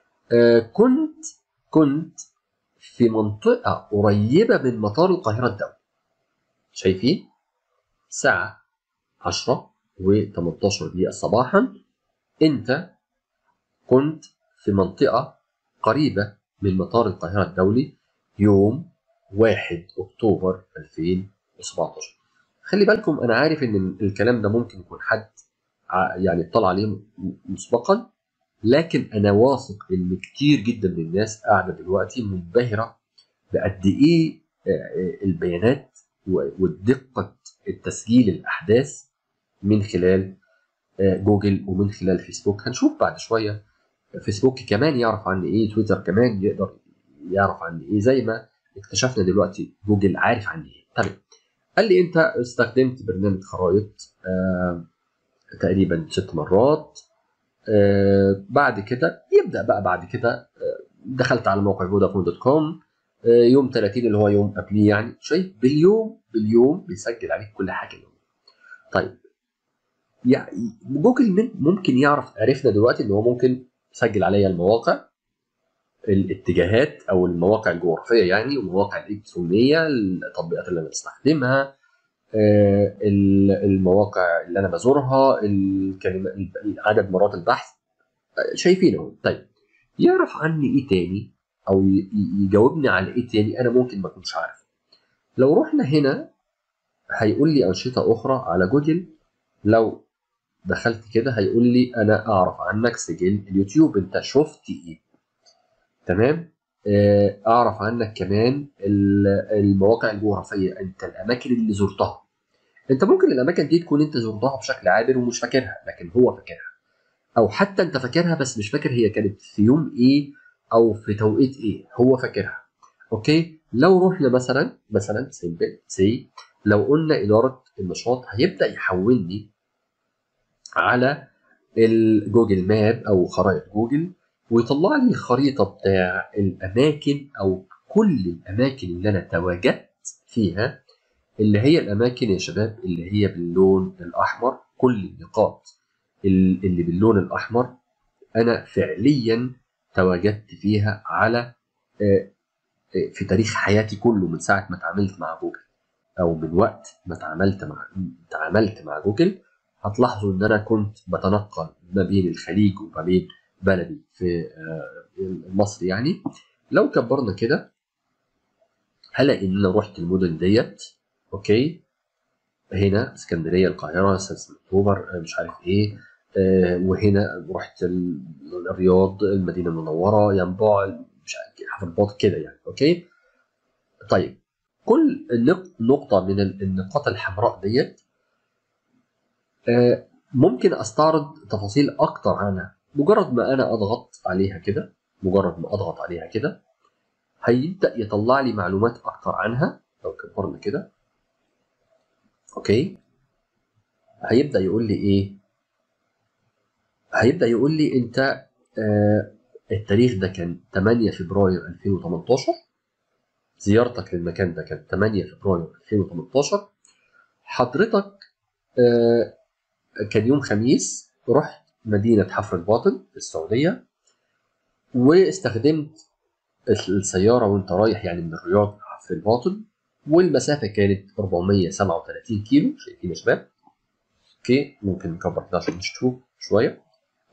كنت كنت في منطقة قريبة من مطار القاهرة الدولي شايفين؟ الساعة 10 و18 دقيقة صباحا أنت كنت في منطقة قريبة من مطار القاهرة الدولي يوم 1 أكتوبر 2017 خلي بالكم أنا عارف إن الكلام ده ممكن يكون حد يعني اطلع عليه مسبقا لكن انا واثق ان كتير جدا من الناس قاعده دلوقتي منبهره بقد ايه البيانات ودقه التسجيل الاحداث من خلال جوجل ومن خلال فيسبوك هنشوف بعد شويه فيسبوك كمان يعرف عني ايه تويتر كمان يقدر يعرف عني ايه زي ما اكتشفنا دلوقتي جوجل عارف عني ايه طيب قال لي انت استخدمت برنامج خرائط آه تقريبا ست مرات آه بعد كده يبدا بقى بعد كده آه دخلت على موقع فودافون دوت كوم آه يوم 30 اللي هو يوم قبليه يعني شايف باليوم باليوم بيسجل عليك كل حاجه اليوم طيب يعني جوجل ممكن يعرف عرفنا دلوقتي ان هو ممكن يسجل عليا المواقع الاتجاهات او المواقع الجغرافيه يعني والمواقع الالكترونيه التطبيقات اللي انا بستخدمها المواقع اللي انا بزورها الكلمه عدد مرات البحث شايفين اهو طيب يعرف عني ايه تاني او يجاوبني على ايه تاني انا ممكن ما اكونش عارف لو رحنا هنا هيقول لي انشطه اخرى على جوجل لو دخلت كده هيقول لي انا اعرف عنك سجل اليوتيوب انت شفت ايه تمام اعرف عنك كمان المواقع الجغرافيه انت الاماكن اللي زرتها انت ممكن الاماكن دي تكون انت زرتها بشكل عابر ومش فاكرها لكن هو فاكرها او حتى انت فاكرها بس مش فاكر هي كانت في يوم ايه او في توقيت ايه هو فاكرها اوكي لو رحنا مثلا مثلا سيمبل سي لو قلنا اداره النشاط هيبدا يحولني على الجوجل ماب او خرائط جوجل ويطلع لي الخريطة بتاع الأماكن أو كل الأماكن اللي أنا تواجدت فيها اللي هي الأماكن يا شباب اللي هي باللون الأحمر كل النقاط اللي باللون الأحمر أنا فعليا تواجدت فيها على في تاريخ حياتي كله من ساعة ما اتعاملت مع جوجل أو من وقت ما اتعاملت مع تعاملت مع جوجل هتلاحظوا إن أنا كنت بتنقل ما بين الخليج وما بين بلدي في مصر يعني لو كبرنا كده هلاقي ان انا رحت المدن ديت اوكي هنا اسكندريه القاهره 6 اكتوبر مش عارف ايه وهنا رحت الرياض المدينه المنوره ينبع مش عارف حفرباط كده يعني اوكي طيب كل نقطه من النقاط الحمراء ديت ممكن استعرض تفاصيل اكتر عنها مجرد ما انا اضغط عليها كده مجرد ما اضغط عليها كده هيبدا يطلع لي معلومات اكتر عنها لو كبرنا كده اوكي هيبدا يقول لي ايه هيبدا يقول لي انت آه التاريخ ده كان 8 فبراير 2018 زيارتك للمكان ده كانت 8 فبراير 2018 حضرتك آه كان يوم خميس رحت مدينة حفر الباطن في السعودية واستخدمت السيارة وانت رايح يعني من الرياض حفر الباطن والمسافة كانت 437 كيلو شايفين يا شباب اوكي ممكن نكبر كده عشان نشوف شوية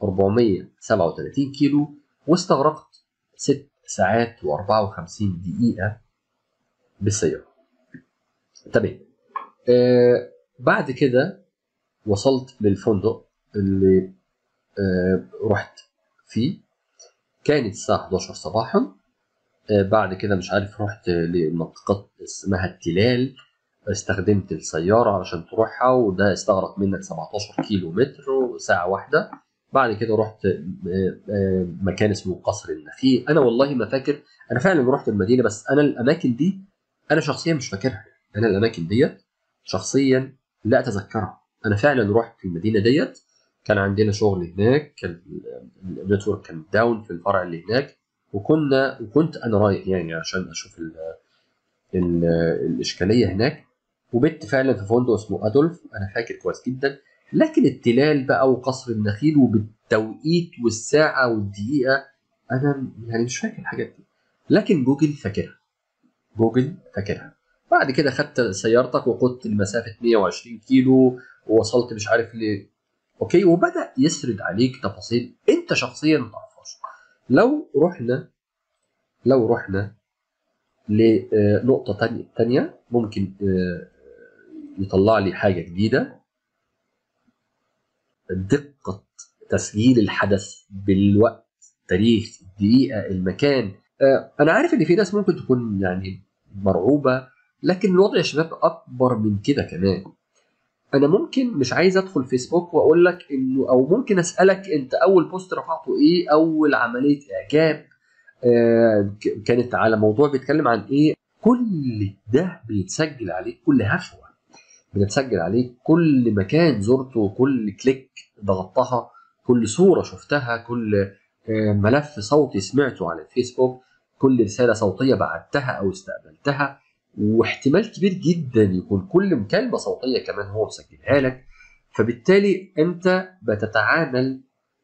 437 كيلو واستغرقت 6 ساعات و54 دقيقة بالسيارة تمام آه بعد كده وصلت للفندق اللي آه رحت فيه كانت الساعة 11 صباحا آه بعد كده مش عارف رحت لمنطقة اسمها التلال استخدمت السيارة علشان تروحها وده استغرق منك 17 كيلو متر وساعة واحدة بعد كده رحت آه مكان اسمه قصر النخيل انا والله ما فاكر انا فعلا رحت المدينة بس انا الاماكن دي انا شخصيا مش فاكرها انا الاماكن ديت شخصيا لا اتذكرها انا فعلا رحت المدينه ديت كان عندنا شغل هناك كان النتورك كان داون في الفرع اللي هناك وكنا وكنت انا رايح يعني عشان اشوف ال ال الاشكاليه هناك وبت فعلا في فندق اسمه ادولف انا فاكر كويس جدا لكن التلال بقى وقصر النخيل وبالتوقيت والساعه والدقيقه انا يعني مش فاكر الحاجات دي لكن جوجل فاكرها جوجل فاكرها بعد كده خدت سيارتك وقدت المسافه 120 كيلو ووصلت مش عارف ل اوكي وبدا يسرد عليك تفاصيل انت شخصيا ما تعرفهاش لو رحنا لو رحنا لنقطة تانية, تانية ممكن يطلع لي حاجة جديدة دقة تسجيل الحدث بالوقت تاريخ الدقيقة المكان أنا عارف إن في ناس ممكن تكون يعني مرعوبة لكن الوضع يا شباب اكبر من كده كمان انا ممكن مش عايز ادخل فيسبوك واقول لك انه او ممكن اسالك انت اول بوست رفعته ايه اول عمليه اعجاب آه كانت على موضوع بيتكلم عن ايه كل ده بيتسجل عليه كل هفوه بتتسجل عليه كل مكان زرته كل كليك ضغطتها كل صوره شفتها كل آه ملف صوتي سمعته على الفيسبوك كل رساله صوتيه بعتها او استقبلتها واحتمال كبير جدا يكون كل مكالمه صوتيه كمان هو مسجلها لك فبالتالي انت بتتعامل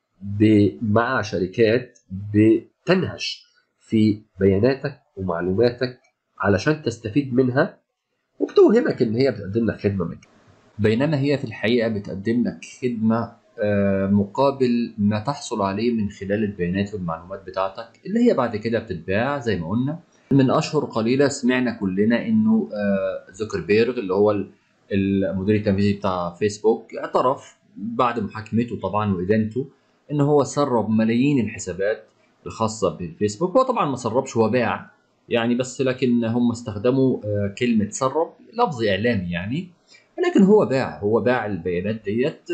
مع شركات بتنهش في بياناتك ومعلوماتك علشان تستفيد منها وبتوهمك ان هي بتقدم لك خدمه منك بينما هي في الحقيقه بتقدم لك خدمه مقابل ما تحصل عليه من خلال البيانات والمعلومات بتاعتك اللي هي بعد كده بتتباع زي ما قلنا من اشهر قليله سمعنا كلنا انه زوكربيرغ اللي هو المدير التنفيذي بتاع فيسبوك اعترف بعد محاكمته طبعا وادانته ان هو سرب ملايين الحسابات الخاصه بالفيسبوك هو طبعا ما سربش هو باع يعني بس لكن هم استخدموا كلمه سرب لفظ اعلامي يعني لكن هو باع هو باع البيانات ديت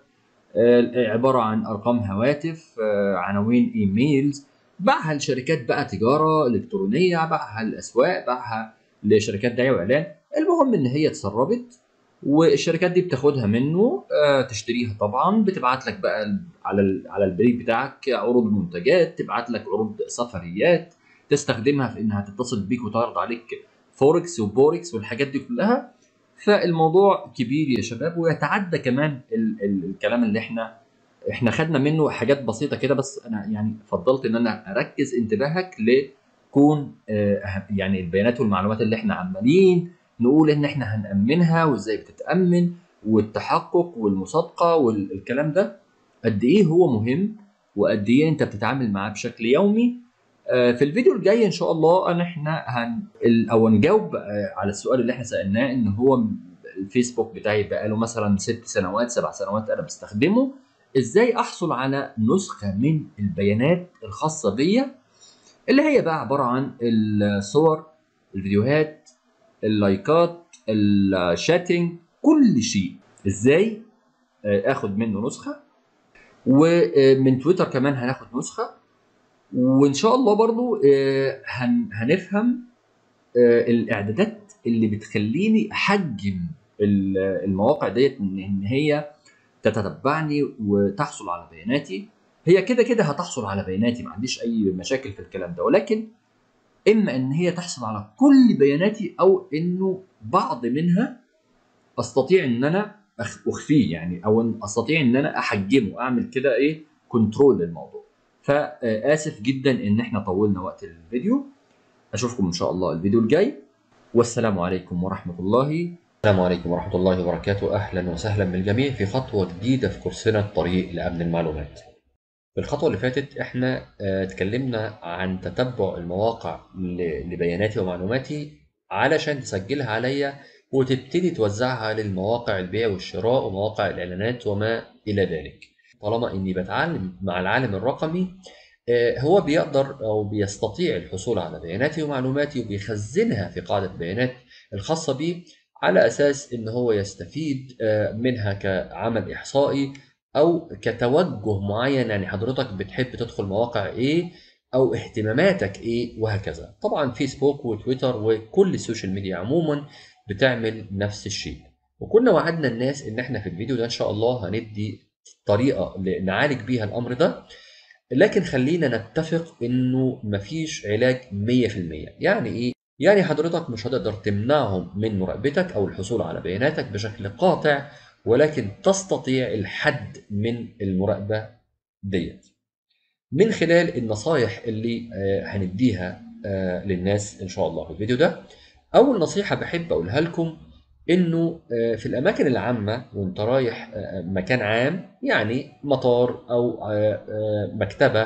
عباره عن ارقام هواتف عناوين ايميلز باعها لشركات بقى تجاره الكترونيه باعها للاسواق باعها لشركات دعايه واعلان المهم ان هي اتسربت والشركات دي بتاخدها منه تشتريها طبعا بتبعت لك بقى على على البريد بتاعك عروض منتجات تبعت لك عروض سفريات تستخدمها في انها تتصل بيك وتعرض عليك فوركس وبوركس والحاجات دي كلها فالموضوع كبير يا شباب ويتعدى كمان ال ال الكلام اللي احنا احنا خدنا منه حاجات بسيطه كده بس انا يعني فضلت ان انا اركز انتباهك لكون آه يعني البيانات والمعلومات اللي احنا عمالين نقول ان احنا هنامنها وازاي بتتامن والتحقق والمصادقه والكلام ده قد ايه هو مهم وقد ايه انت بتتعامل معاه بشكل يومي آه في الفيديو الجاي ان شاء الله ان احنا هن او نجاوب آه على السؤال اللي احنا سالناه ان هو الفيسبوك بتاعي بقاله مثلا ست سنوات سبع سنوات انا بستخدمه ازاي احصل على نسخه من البيانات الخاصه بيا اللي هي بقى عباره عن الصور الفيديوهات اللايكات الشاتنج كل شيء ازاي اخد منه نسخه ومن تويتر كمان هناخد نسخه وان شاء الله برضو هنفهم الاعدادات اللي بتخليني احجم المواقع ديت ان هي تتتبعني وتحصل على بياناتي هي كده كده هتحصل على بياناتي ما عنديش اي مشاكل في الكلام ده ولكن اما ان هي تحصل على كل بياناتي او انه بعض منها استطيع ان انا اخفيه يعني او استطيع ان انا احجمه اعمل كده ايه كنترول للموضوع فاسف جدا ان احنا طولنا وقت الفيديو اشوفكم ان شاء الله الفيديو الجاي والسلام عليكم ورحمه الله السلام عليكم ورحمة الله وبركاته أهلا وسهلا بالجميع في خطوة جديدة في كورسنا الطريق لأمن المعلومات في الخطوة اللي فاتت احنا اه اتكلمنا عن تتبع المواقع لبياناتي ومعلوماتي علشان تسجلها عليا وتبتدي توزعها للمواقع البيع والشراء ومواقع الإعلانات وما إلى ذلك طالما إني بتعلم مع العالم الرقمي اه هو بيقدر أو بيستطيع الحصول على بياناتي ومعلوماتي وبيخزنها في قاعدة بيانات الخاصة بيه على اساس ان هو يستفيد منها كعمل احصائي او كتوجه معين يعني حضرتك بتحب تدخل مواقع ايه او اهتماماتك ايه وهكذا طبعا فيسبوك وتويتر وكل السوشيال ميديا عموما بتعمل نفس الشيء وكنا وعدنا الناس ان احنا في الفيديو ده ان شاء الله هندي طريقه نعالج بيها الامر ده لكن خلينا نتفق انه مفيش علاج 100% يعني ايه يعني حضرتك مش هتقدر تمنعهم من مراقبتك او الحصول على بياناتك بشكل قاطع ولكن تستطيع الحد من المراقبه ديت من خلال النصايح اللي هنديها للناس ان شاء الله في الفيديو ده اول نصيحه بحب اقولها لكم انه في الاماكن العامه وانت رايح مكان عام يعني مطار او مكتبه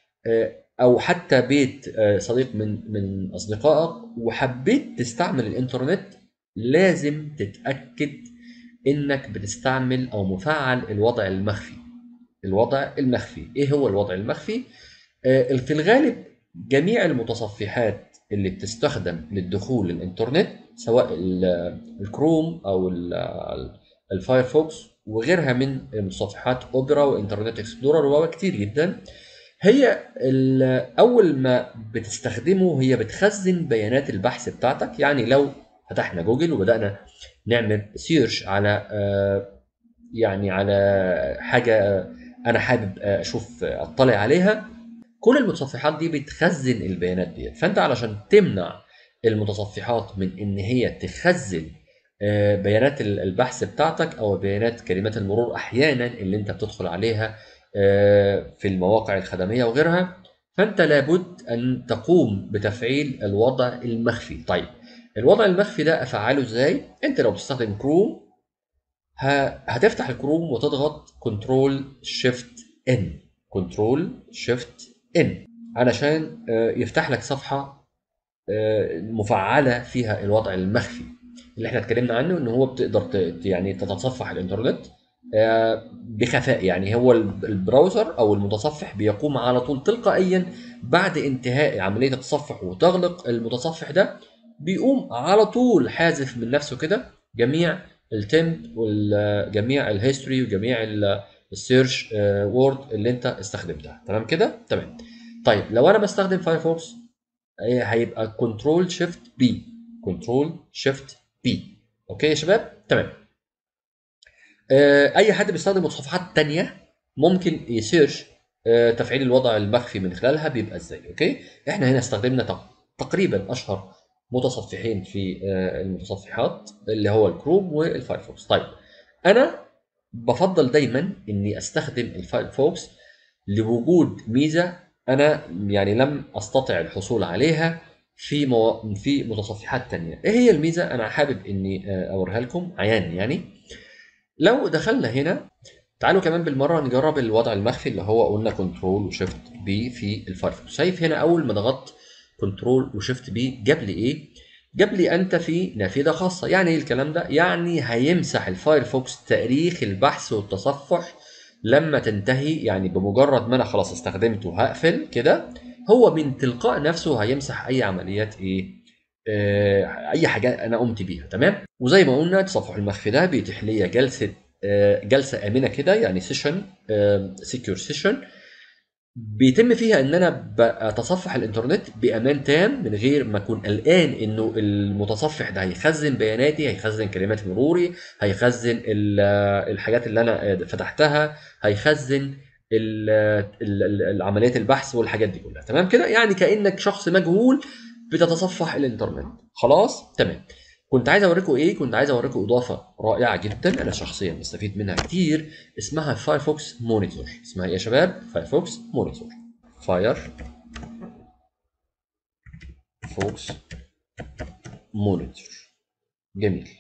او حتى بيت صديق من من اصدقائك وحبيت تستعمل الانترنت لازم تتاكد انك بتستعمل او مفعل الوضع المخفي الوضع المخفي ايه هو الوضع المخفي في الغالب جميع المتصفحات اللي بتستخدم للدخول للانترنت سواء ال- الكروم او ال- الفايرفوكس وغيرها من متصفحات اوبرا وانترنت اكسبلورر وكتير جدا هي ال- اول ما بتستخدمه هي بتخزن بيانات البحث بتاعتك يعني لو فتحنا جوجل وبدانا نعمل سيرش على آه، يعني على حاجه انا حابب اشوف اطلع عليها كل المتصفحات دي بتخزن البيانات دي فانت علشان تمنع المتصفحات من ان هي تخزن آه، بيانات ال- البحث بتاعتك او بيانات كلمات المرور احيانا اللي انت بتدخل عليها آه، في المواقع الخدميه وغيرها فانت لابد ان تقوم بتفعيل الوضع المخفي طيب الوضع المخفي ده افعله ازاي انت لو بتستخدم كروم ه- هتفتح الكروم وتضغط كنترول شيفت ان كنترول شيفت ان علشان آه، يفتح لك صفحه آه، مفعله فيها الوضع المخفي اللي احنا اتكلمنا عنه ان هو بتقدر ت- يعني تتصفح الانترنت آه، بخفاء يعني هو الب- البراوزر او المتصفح بيقوم على طول تلقائيا بعد انتهاء عمليه التصفح وتغلق المتصفح ده بيقوم على طول حازف من نفسه كده جميع التمب وجميع الهيستوري وجميع ال- السيرش وورد اللي انت استخدمتها تمام كده تمام طيب لو انا بستخدم فايرفوكس هي- هيبقى كنترول شيفت بي كنترول شيفت بي اوكي يا شباب تمام آه، اي حد بيستخدم متصفحات تانية ممكن يسيرش آه، تفعيل الوضع المخفي من خلالها بيبقى ازاي اوكي احنا هنا استخدمنا تق- تقريبا اشهر متصفحين في آه، المتصفحات اللي هو الكروم والفايرفوكس طيب انا بفضل دايما اني استخدم الفايرفوكس لوجود ميزه انا يعني لم استطع الحصول عليها في مو... في متصفحات تانية ايه هي الميزه انا حابب اني آه، اوريها لكم عيان يعني لو دخلنا هنا تعالوا كمان بالمره نجرب الوضع المخفي اللي هو قلنا كنترول وشيفت بي في الفايرفوكس شايف هنا اول ما ضغطت كنترول وشيفت بي جاب لي ايه جاب لي انت في نافذه خاصه يعني ايه الكلام ده يعني هيمسح الفايرفوكس تاريخ البحث والتصفح لما تنتهي يعني بمجرد ما انا خلاص استخدمته هقفل كده هو من تلقاء نفسه هيمسح اي عمليات ايه آه، اي حاجه انا قمت بيها تمام وزي ما قلنا التصفح المخفي ده بيتيح لي جلسه آه، جلسه امنه كده يعني سيشن سكيور سيشن بيتم فيها ان انا بتصفح الانترنت بامان تام من غير ما اكون قلقان انه المتصفح ده هيخزن بياناتي هيخزن كلمات مروري هيخزن ال- الحاجات اللي انا فتحتها هيخزن ال- ال- ال- العمليات البحث والحاجات دي كلها تمام كده يعني كانك شخص مجهول بتتصفح الانترنت خلاص تمام كنت عايز اوريكم ايه كنت عايز اوريكم اضافه رائعه جدا انا شخصيا بستفيد منها كتير اسمها فايرفوكس مونيتور اسمها ايه يا شباب فايرفوكس مونيتور فاير فوكس مونيتور جميل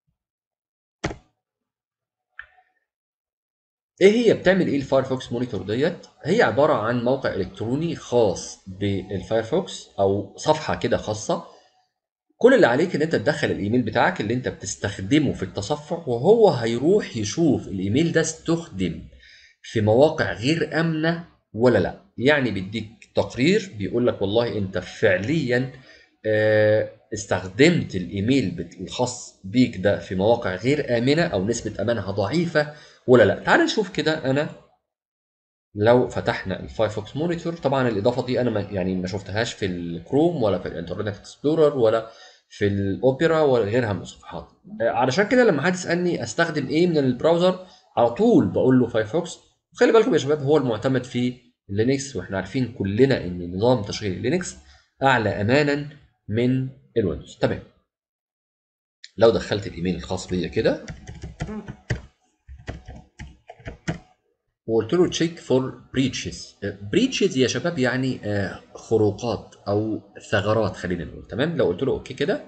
ايه هي بتعمل ايه الفايرفوكس مونيتور ديت هي عباره عن موقع الكتروني خاص بالفايرفوكس او صفحه كده خاصه كل اللي عليك ان انت تدخل الايميل بتاعك اللي انت بتستخدمه في التصفح وهو هيروح يشوف الايميل ده استخدم في مواقع غير امنه ولا لا يعني بيديك تقرير بيقول لك والله انت فعليا آه، استخدمت الايميل بت- الخاص بيك ده في مواقع غير امنه او نسبه امانها ضعيفه ولا لا تعال نشوف كده انا لو فتحنا الفايرفوكس مونيتور طبعا الاضافه دي انا ما يعني ما شفتهاش في الكروم ولا في الانترنت اكسبلورر ولا في الاوبرا ولا غيرها من الصفحات آه، علشان كده لما حد يسالني استخدم ايه من البراوزر على طول بقول له فايرفوكس خلي بالكم يا شباب هو المعتمد في لينكس واحنا عارفين كلنا ان نظام تشغيل لينكس اعلى امانا من الويندوز تمام لو دخلت الايميل الخاص بيا كده وقلت له تشيك فور بريتشز بريتشز يا شباب يعني آه، خروقات او ثغرات خلينا نقول تمام لو قلت له اوكي كده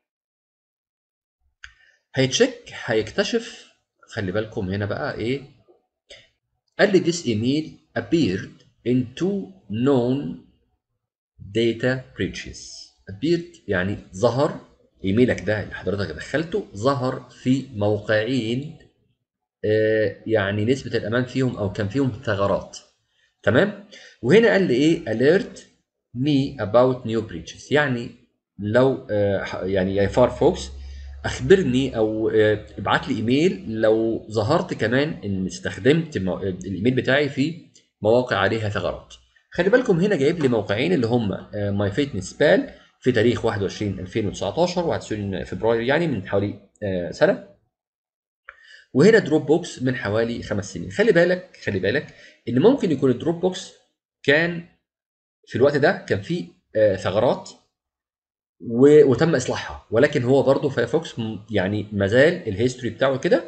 هيتشيك هيكتشف خلي بالكم هنا بقى ايه قال لي this email appeared in two known data breaches appeared يعني ظهر ايميلك ده اللي حضرتك دخلته ظهر في موقعين آه، يعني نسبة الأمان فيهم أو كان فيهم ثغرات تمام وهنا قال لي إيه alert me about new breaches يعني لو آه، ح- يعني يا فايرفوكس اخبرني او آه، ابعت لي ايميل لو ظهرت كمان ان استخدمت مو- الايميل بتاعي في مواقع عليها ثغرات خلي بالكم هنا جايب لي موقعين اللي هم ماي فيتنس بال في تاريخ 21 2019 21 فبراير يعني من حوالي آه، سنه وهنا دروب بوكس من حوالي خمس سنين خلي بالك خلي بالك ان ممكن يكون الدروب بوكس كان في الوقت ده كان فيه آه، ثغرات و- وتم اصلاحها ولكن هو برضه فايرفوكس م- يعني مازال الهيستوري بتاعه كده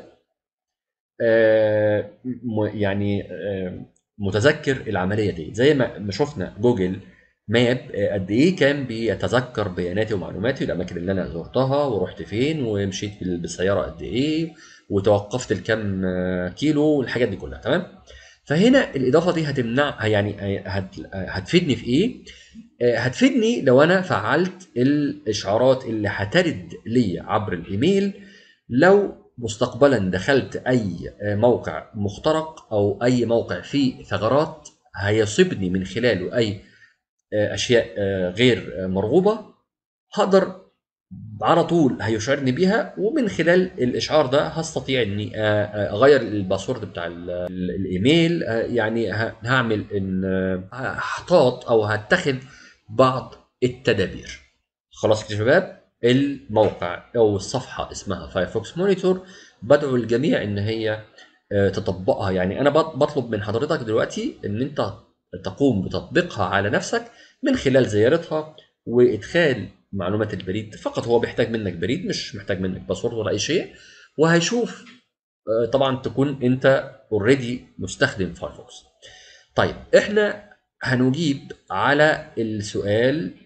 آه، م- يعني آه، متذكر العمليه دي زي ما ما شفنا جوجل ماب آه، قد ايه كان بيتذكر بياناتي ومعلوماتي الاماكن اللي انا زرتها ورحت فين ومشيت بال- بالسياره قد ايه وتوقفت لكام آه، كيلو والحاجات دي كلها تمام فهنا الاضافه دي هتمنع يعني هت هتفيدني في ايه آه، هتفيدني لو انا فعلت الاشعارات اللي هترد لي عبر الايميل لو مستقبلا دخلت اي آه، موقع مخترق او اي موقع فيه ثغرات هيصيبني من خلاله اي آه، اشياء آه، غير آه، مرغوبه هقدر على طول هيشعرني بيها ومن خلال الاشعار ده هستطيع اني آه، آه، اغير الباسورد بتاع ال- ال- الايميل آه، يعني ه- هعمل ان آه، هحتاط او هتخذ بعض التدابير خلاص يا شباب الموقع او الصفحه اسمها فايرفوكس مونيتور بدعو الجميع ان هي آه، تطبقها يعني انا بط- بطلب من حضرتك دلوقتي ان انت تقوم بتطبيقها على نفسك من خلال زيارتها وادخال معلومات البريد فقط هو بيحتاج منك بريد مش محتاج منك باسورد ولا اي شيء وهيشوف آه، طبعا تكون انت اوريدي مستخدم فايرفوكس طيب احنا هنجيب على السؤال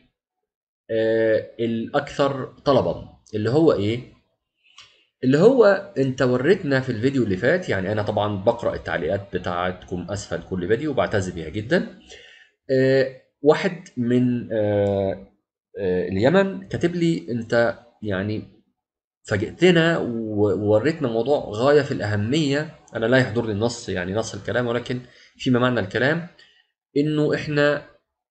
آه، الاكثر طلبا اللي هو ايه اللي هو انت وريتنا في الفيديو اللي فات يعني انا طبعا بقرا التعليقات بتاعتكم اسفل كل فيديو وبعتز بيها جدا آه، واحد من آه، آه، اليمن كاتب لي انت يعني فاجئتنا و- ووريتنا موضوع غايه في الاهميه انا لا يحضرني النص يعني نص الكلام ولكن فيما معنى الكلام انه احنا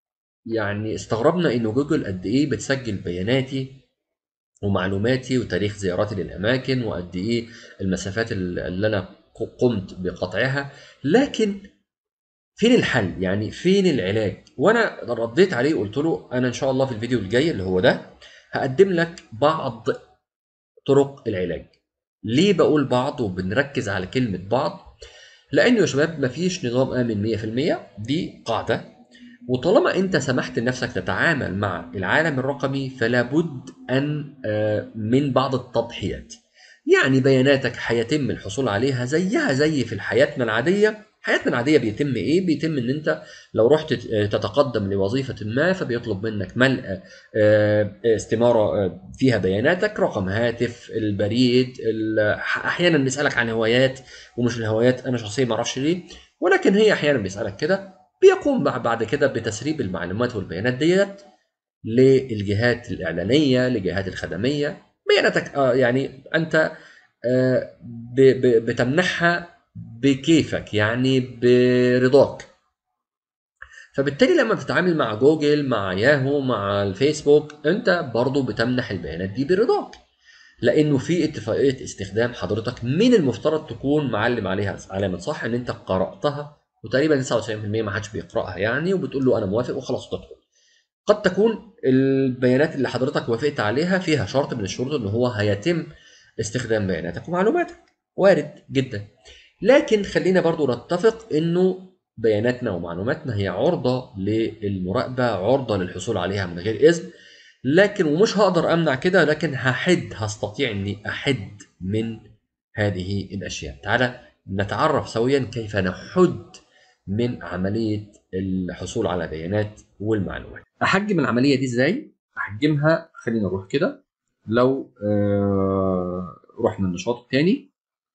يعني استغربنا انه جوجل قد ايه بتسجل بياناتي ومعلوماتي وتاريخ زياراتي للاماكن وقد ايه المسافات اللي انا قمت بقطعها لكن فين الحل يعني فين العلاج وانا رديت عليه قلت له انا ان شاء الله في الفيديو الجاي اللي هو ده هقدم لك بعض طرق العلاج ليه بقول بعض وبنركز على كلمة بعض لانه يا شباب مفيش نظام امن 100% دي قاعدة وطالما انت سمحت لنفسك تتعامل مع العالم الرقمي فلا بد ان آه، من بعض التضحيات يعني بياناتك هيتم الحصول عليها زيها زي في حياتنا العاديه حياتنا العاديه بيتم ايه بيتم ان انت لو رحت تتقدم لوظيفه ما فبيطلب منك ملء آه، استماره آه، فيها بياناتك رقم هاتف البريد ال- احيانا بيسالك عن هوايات ومش الهوايات انا شخصيا ما اعرفش ليه ولكن هي احيانا بيسالك كده بيقوم بع- بعد كده بتسريب المعلومات والبيانات ديت للجهات الاعلانيه للجهات الخدميه بياناتك آه يعني انت آه ب- ب- بتمنحها بكيفك يعني برضاك فبالتالي لما بتتعامل مع جوجل مع ياهو مع الفيسبوك انت برضو بتمنح البيانات دي برضاك لانه في اتفاقيه استخدام حضرتك من المفترض تكون معلم عليها علامه صح ان انت قراتها وتقريبا 99% ما حدش بيقراها يعني وبتقول له انا موافق وخلاص تدخل قد تكون البيانات اللي حضرتك وافقت عليها فيها شرط من الشروط ان هو هيتم استخدام بياناتك ومعلوماتك وارد جدا لكن خلينا برضو نتفق انه بياناتنا ومعلوماتنا هي عرضة للمراقبة عرضة للحصول عليها من غير إذن لكن ومش هقدر أمنع كده لكن هحد هستطيع أني أحد من هذه الأشياء تعالى نتعرف سويا كيف نحد من عملية الحصول على بيانات والمعلومات أحجم العملية دي إزاي؟ أحجمها خلينا نروح كده لو آه رحنا النشاط الثاني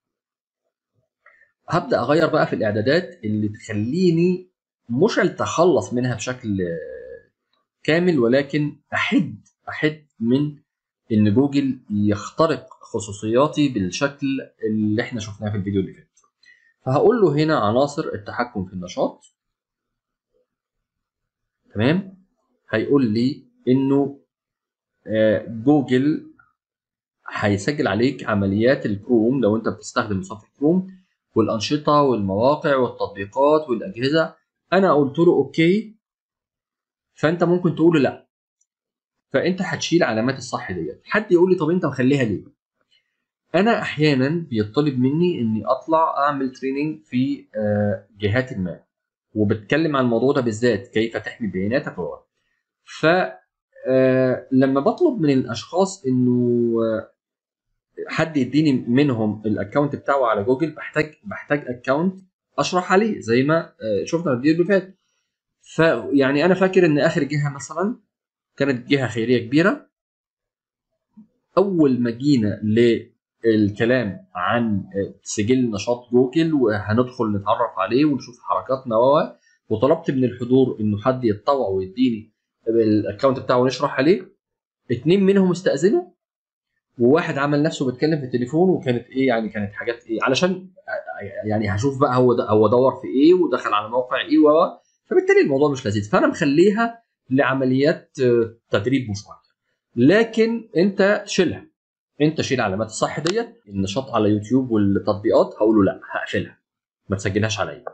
هبدا اغير بقى في الاعدادات اللي تخليني مش اتخلص منها بشكل كامل ولكن احد احد من ان جوجل يخترق خصوصياتي بالشكل اللي احنا شفناه في الفيديو اللي فات فهقول له هنا عناصر التحكم في النشاط تمام هيقول لي انه آه، جوجل هيسجل عليك عمليات الكروم لو انت بتستخدم مصفح كروم والانشطه والمواقع والتطبيقات والاجهزه انا قلت له اوكي فانت ممكن تقول له لا فانت هتشيل علامات الصح ديت حد يقول لي طب انت مخليها ليه انا احيانا بيطلب مني اني اطلع اعمل تريننج في آه، جهات ما وبتكلم عن الموضوع ده بالذات كيف تحمي بياناتك و ف آه، لما بطلب من الاشخاص انه آه، حد يديني منهم الاكونت بتاعه على جوجل بحتاج بحتاج اكونت اشرح عليه زي ما آه، شفنا في الفيديو اللي فات فيعني انا فاكر ان اخر جهه مثلا كانت جهه خيريه كبيره اول ما جينا للكلام عن سجل نشاط جوجل وهندخل نتعرف عليه ونشوف حركاتنا و وطلبت من الحضور انه حد يتطوع ويديني الاكونت بتاعه ونشرح عليه اتنين منهم استاذنوا وواحد عمل نفسه بيتكلم في التليفون وكانت ايه يعني كانت حاجات ايه علشان يعني هشوف بقى هو ده هو دور في ايه ودخل على موقع ايه و فبالتالي الموضوع مش لذيذ فانا مخليها لعمليات آه، تدريب مش اكتر لكن انت شيلها انت شيل علامات الصح ديت النشاط على يوتيوب والتطبيقات هقول له لا هقفلها ما تسجلهاش عليا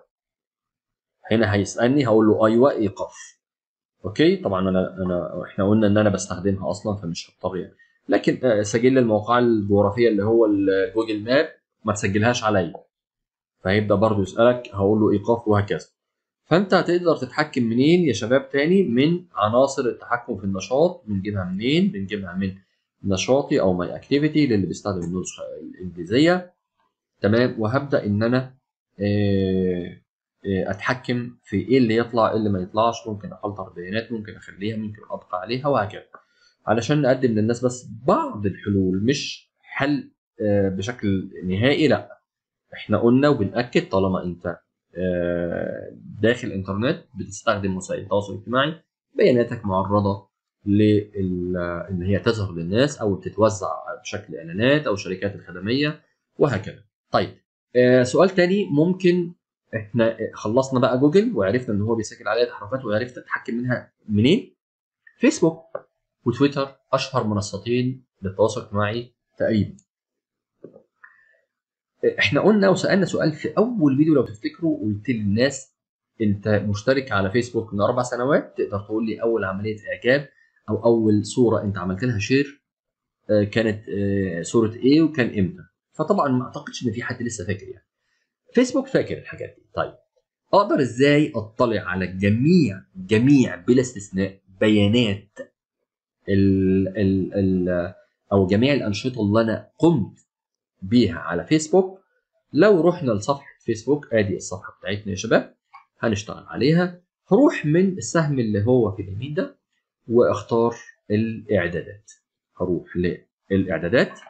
هنا هيسالني هقول له ايوه ايقاف اوكي طبعا انا انا احنا قلنا ان انا بستخدمها اصلا فمش هضطر يعني لكن آه، سجل الموقع الجغرافيه اللي هو الجوجل ماب ما تسجلهاش عليا فهيبدا برضه يسالك هقول له ايقاف وهكذا فانت هتقدر تتحكم منين يا شباب تاني من عناصر التحكم في النشاط بنجيبها منين بنجيبها من نشاطي او ماي اكتيفيتي للي بيستخدم النسخه الانجليزيه تمام وهبدا ان انا آه، آه، اتحكم في ايه اللي يطلع ايه اللي ما يطلعش ممكن افلتر بيانات ممكن اخليها ممكن ابقى عليها وهكذا علشان نقدم للناس بس بعض الحلول مش حل آه، بشكل نهائي لا احنا قلنا وبنأكد طالما انت آه، داخل انترنت بتستخدم وسائل التواصل الاجتماعي بياناتك معرضه لل- ان هي تظهر للناس او بتتوزع بشكل اعلانات او شركات الخدميه وهكذا. طيب آه، سؤال تاني ممكن احنا خلصنا بقى جوجل وعرفنا ان هو بيسجل عليها تحركات وعرفت اتحكم منها منين؟ فيسبوك وتويتر اشهر منصتين للتواصل الاجتماعي تقريبا. احنا قلنا وسالنا سؤال في اول فيديو لو تفتكروا قلت للناس انت مشترك على فيسبوك من اربع سنوات تقدر تقول لي اول عمليه اعجاب او اول صوره انت عملت لها شير آه، كانت آه، صوره ايه وكان امتى فطبعا ما اعتقدش ان في حد لسه فاكر يعني فيسبوك فاكر الحاجات دي طيب اقدر ازاي اطلع على جميع جميع بلا استثناء بيانات ال ال ال او جميع الانشطه اللي انا قمت بيها على فيسبوك لو رحنا لصفحه فيسبوك ادي الصفحه بتاعتنا يا شباب هنشتغل عليها هروح من السهم اللي هو في اليمين ده واختار الاعدادات هروح للاعدادات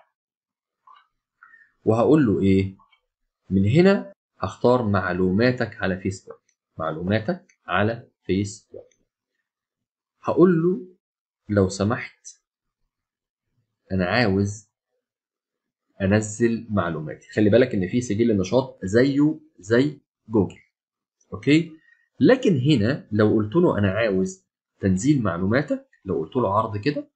وهقول له ايه من هنا هختار معلوماتك على فيسبوك معلوماتك على فيسبوك هقول له لو سمحت انا عاوز انزل معلوماتي خلي بالك ان في سجل نشاط زيه زي جوجل اوكي لكن هنا لو قلت له انا عاوز تنزيل معلوماتك لو قلت له عرض كده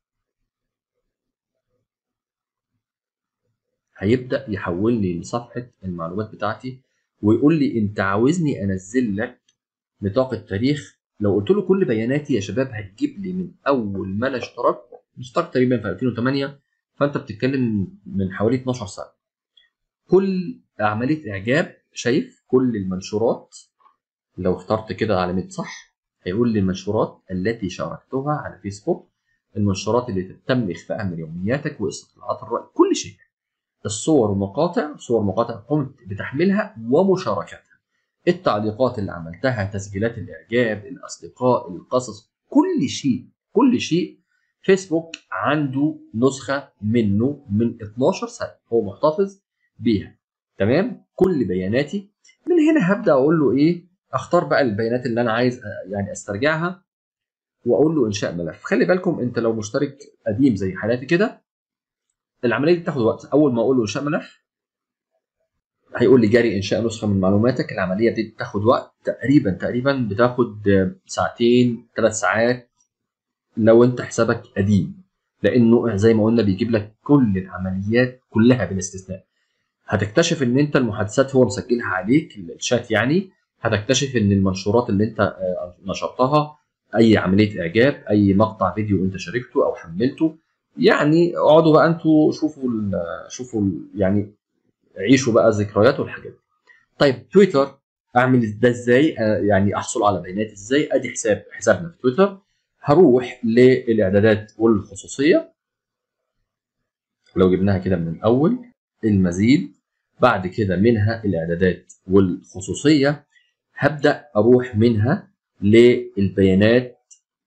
هيبدا يحولني لصفحه المعلومات بتاعتي ويقول لي انت عاوزني انزل لك نطاق التاريخ لو قلت له كل بياناتي يا شباب هتجيب لي من اول ما انا اشتركت اشتركت تقريبا في 2008 فانت بتتكلم من حوالي 12 سنه كل عمليه اعجاب شايف كل المنشورات لو اخترت كده علامه صح هيقول لي المنشورات التي شاركتها على فيسبوك المنشورات اللي تم اخفائها من يومياتك واستطلاعات الراي كل شيء الصور ومقاطع صور مقاطع قمت بتحميلها ومشاركتها التعليقات اللي عملتها تسجيلات الاعجاب الاصدقاء القصص كل شيء كل شيء فيسبوك عنده نسخه منه من 12 سنه هو محتفظ بيها تمام كل بياناتي من هنا هبدا اقول له ايه اختار بقى البيانات اللي انا عايز يعني استرجعها واقول له انشاء ملف خلي بالكم انت لو مشترك قديم زي حالاتي كده العمليه دي بتاخد وقت اول ما اقول له انشاء ملف هيقول لي جاري انشاء نسخه من معلوماتك العمليه دي بتاخد وقت تقريبا تقريبا بتاخد ساعتين ثلاث ساعات لو انت حسابك قديم لانه زي ما قلنا بيجيب لك كل العمليات كلها بلا استثناء هتكتشف ان انت المحادثات هو مسجلها عليك الشات يعني هتكتشف ان المنشورات اللي انت آه، نشرتها اي عمليه اعجاب اي مقطع فيديو انت شاركته او حملته يعني اقعدوا بقى انتوا شوفوا ال شوفوا ال يعني عيشوا بقى ذكريات والحاجات دي. طيب تويتر اعمل ده ازاي آه، يعني احصل على بيانات ازاي ادي حساب حسابنا في تويتر هروح للاعدادات والخصوصيه لو جبناها كده من الاول المزيد بعد كده منها الاعدادات والخصوصيه هبدا اروح منها للبيانات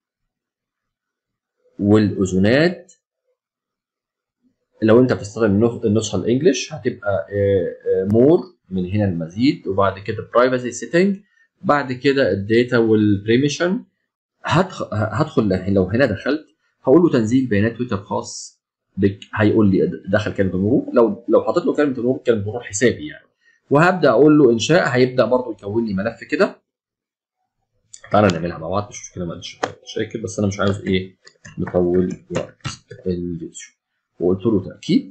والاذونات لو انت بتستخدم النسخه الانجليش هتبقى مور من هنا المزيد وبعد كده برايفسي سيتنج بعد كده الداتا والبريميشن هدخل هدخل لو هنا دخلت هقول له تنزيل بيانات تويتر خاص بك هيقول لي دخل كلمه المرور لو لو حطيت له كلمه المرور كلمه المرور حسابي يعني وهبدا اقول له انشاء هيبدا برضه يكون لي ملف كده تعالى نعملها مع بعض مش مشكله ما عنديش مشاكل بس انا مش عاوز ايه نطول وقت الفيديو وقلت له تاكيد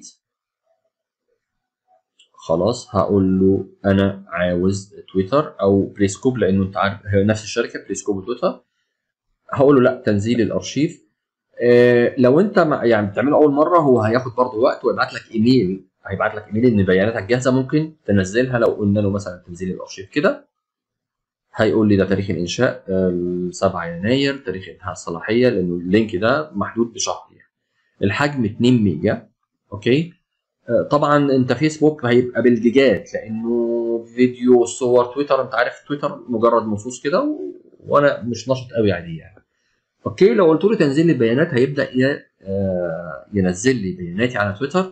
خلاص هقول له انا عاوز تويتر او بريسكوب لانه انت عارف هي نفس الشركه بريسكوب وتويتر هقول له لا تنزيل الارشيف إيه لو انت يعني بتعمله اول مره هو هياخد برضه وقت ويبعت لك ايميل هيبعت لك ايميل ان بياناتك جاهزه ممكن تنزلها لو قلنا له مثلا تنزيل الارشيف كده هيقول لي ده تاريخ الانشاء 7 يناير تاريخ انتهاء الصلاحيه لانه اللينك ده محدود بشهر يعني الحجم 2 ميجا اوكي طبعا انت فيسبوك هيبقى بالجيجات لانه فيديو صور تويتر انت عارف تويتر مجرد نصوص كده و... وانا مش نشط قوي عليه يعني اوكي لو قلت له تنزيل البيانات هيبدا ي... ينزل لي بياناتي على تويتر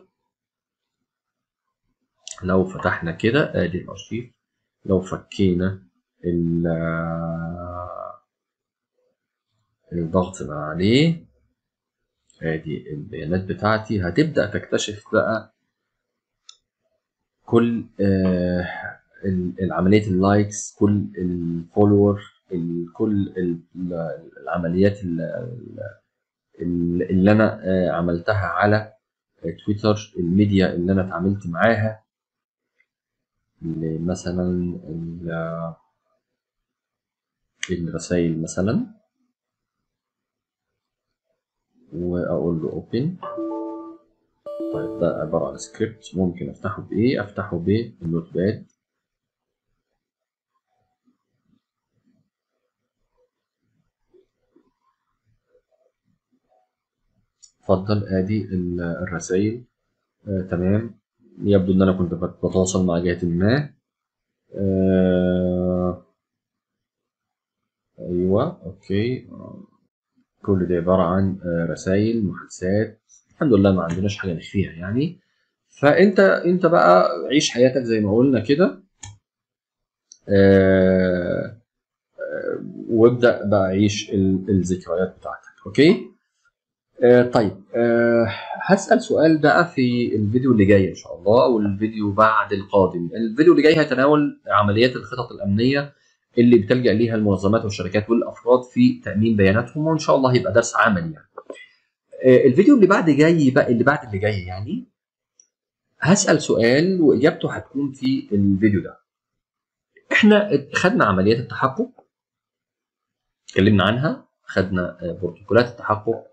لو فتحنا كده ادي الارشيف لو فكينا الضغط من عليه ادي البيانات بتاعتي هتبدا تكتشف بقى كل آه العمليه اللايكس كل الفولور كل العمليات اللي انا آه عملتها على تويتر الميديا اللي انا اتعاملت معاها مثلا الرسائل مثلا واقول له اوبن طيب ده عباره عن سكريبت ممكن افتحه بايه افتحه بالنوت باد اتفضل ادي الرسائل آه تمام يبدو ان انا كنت بتواصل مع جهه ما آه ايوه اوكي كل ده عباره عن رسائل محادثات الحمد لله ما عندناش حاجه نخفيها يعني فانت انت بقى عيش حياتك زي ما قلنا كده آه آه وابدا بقى عيش الذكريات بتاعتك اوكي آه طيب آه هسال سؤال بقى في الفيديو اللي جاي ان شاء الله او الفيديو بعد القادم الفيديو اللي جاي هيتناول عمليات الخطط الامنيه اللي بتلجا ليها المنظمات والشركات والافراد في تامين بياناتهم وان شاء الله هيبقى درس عملي يعني. آه الفيديو اللي بعد جاي بقى اللي بعد اللي جاي يعني هسال سؤال واجابته هتكون في الفيديو ده. احنا خدنا عمليات التحقق اتكلمنا عنها خدنا بروتوكولات التحقق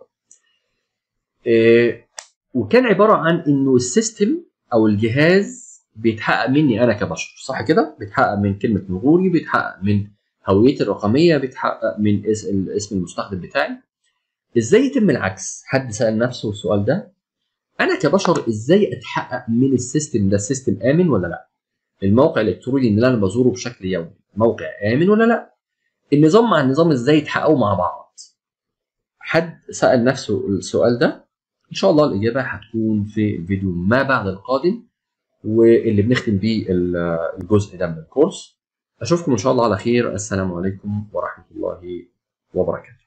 آه وكان عباره عن انه السيستم او الجهاز بيتحقق مني انا كبشر صح كده بيتحقق من كلمه مروري بيتحقق من هويتي الرقميه بيتحقق من اسم المستخدم بتاعي ازاي يتم العكس حد سال نفسه السؤال ده انا كبشر ازاي اتحقق من السيستم ده السيستم امن ولا لا الموقع الالكتروني اللي انا بزوره بشكل يومي موقع امن ولا لا النظام مع النظام ازاي يتحققوا مع بعض حد سال نفسه السؤال ده ان شاء الله الاجابه هتكون في الفيديو ما بعد القادم واللي بنختم بيه الجزء ده من الكورس اشوفكم ان شاء الله على خير السلام عليكم ورحمه الله وبركاته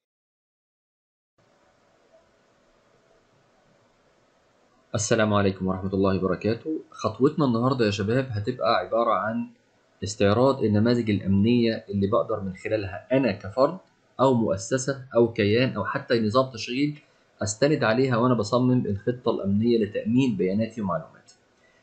السلام عليكم ورحمة الله وبركاته خطوتنا النهاردة يا شباب هتبقى عبارة عن استعراض النماذج الأمنية اللي بقدر من خلالها أنا كفرد او مؤسسه او كيان او حتى نظام تشغيل استند عليها وانا بصمم الخطه الامنيه لتامين بياناتي ومعلوماتي.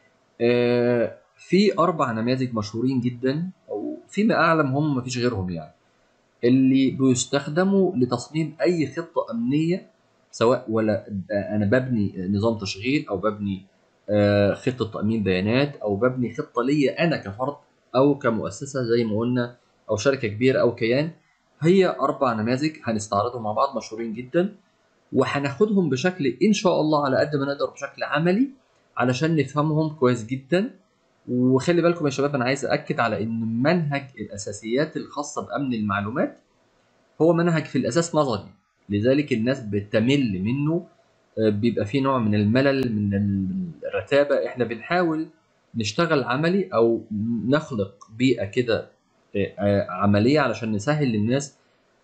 آه، في اربع نماذج مشهورين جدا او فيما اعلم هم مفيش غيرهم يعني اللي بيستخدموا لتصميم اي خطه امنيه سواء ولا انا ببني نظام تشغيل او ببني آه، خطه تامين بيانات او ببني خطه ليا انا كفرد او كمؤسسه زي ما قلنا او شركه كبيره او كيان هي اربع نماذج هنستعرضهم مع بعض مشهورين جدا وهناخدهم بشكل ان شاء الله على قد ما نقدر بشكل عملي علشان نفهمهم كويس جدا وخلي بالكم يا شباب انا عايز اكد على ان منهج الاساسيات الخاصه بامن المعلومات هو منهج في الاساس نظري لذلك الناس بتمل منه آه، بيبقى فيه نوع من الملل من الرتابه احنا بنحاول نشتغل عملي او نخلق بيئه كده آه، آه، عمليه علشان نسهل للناس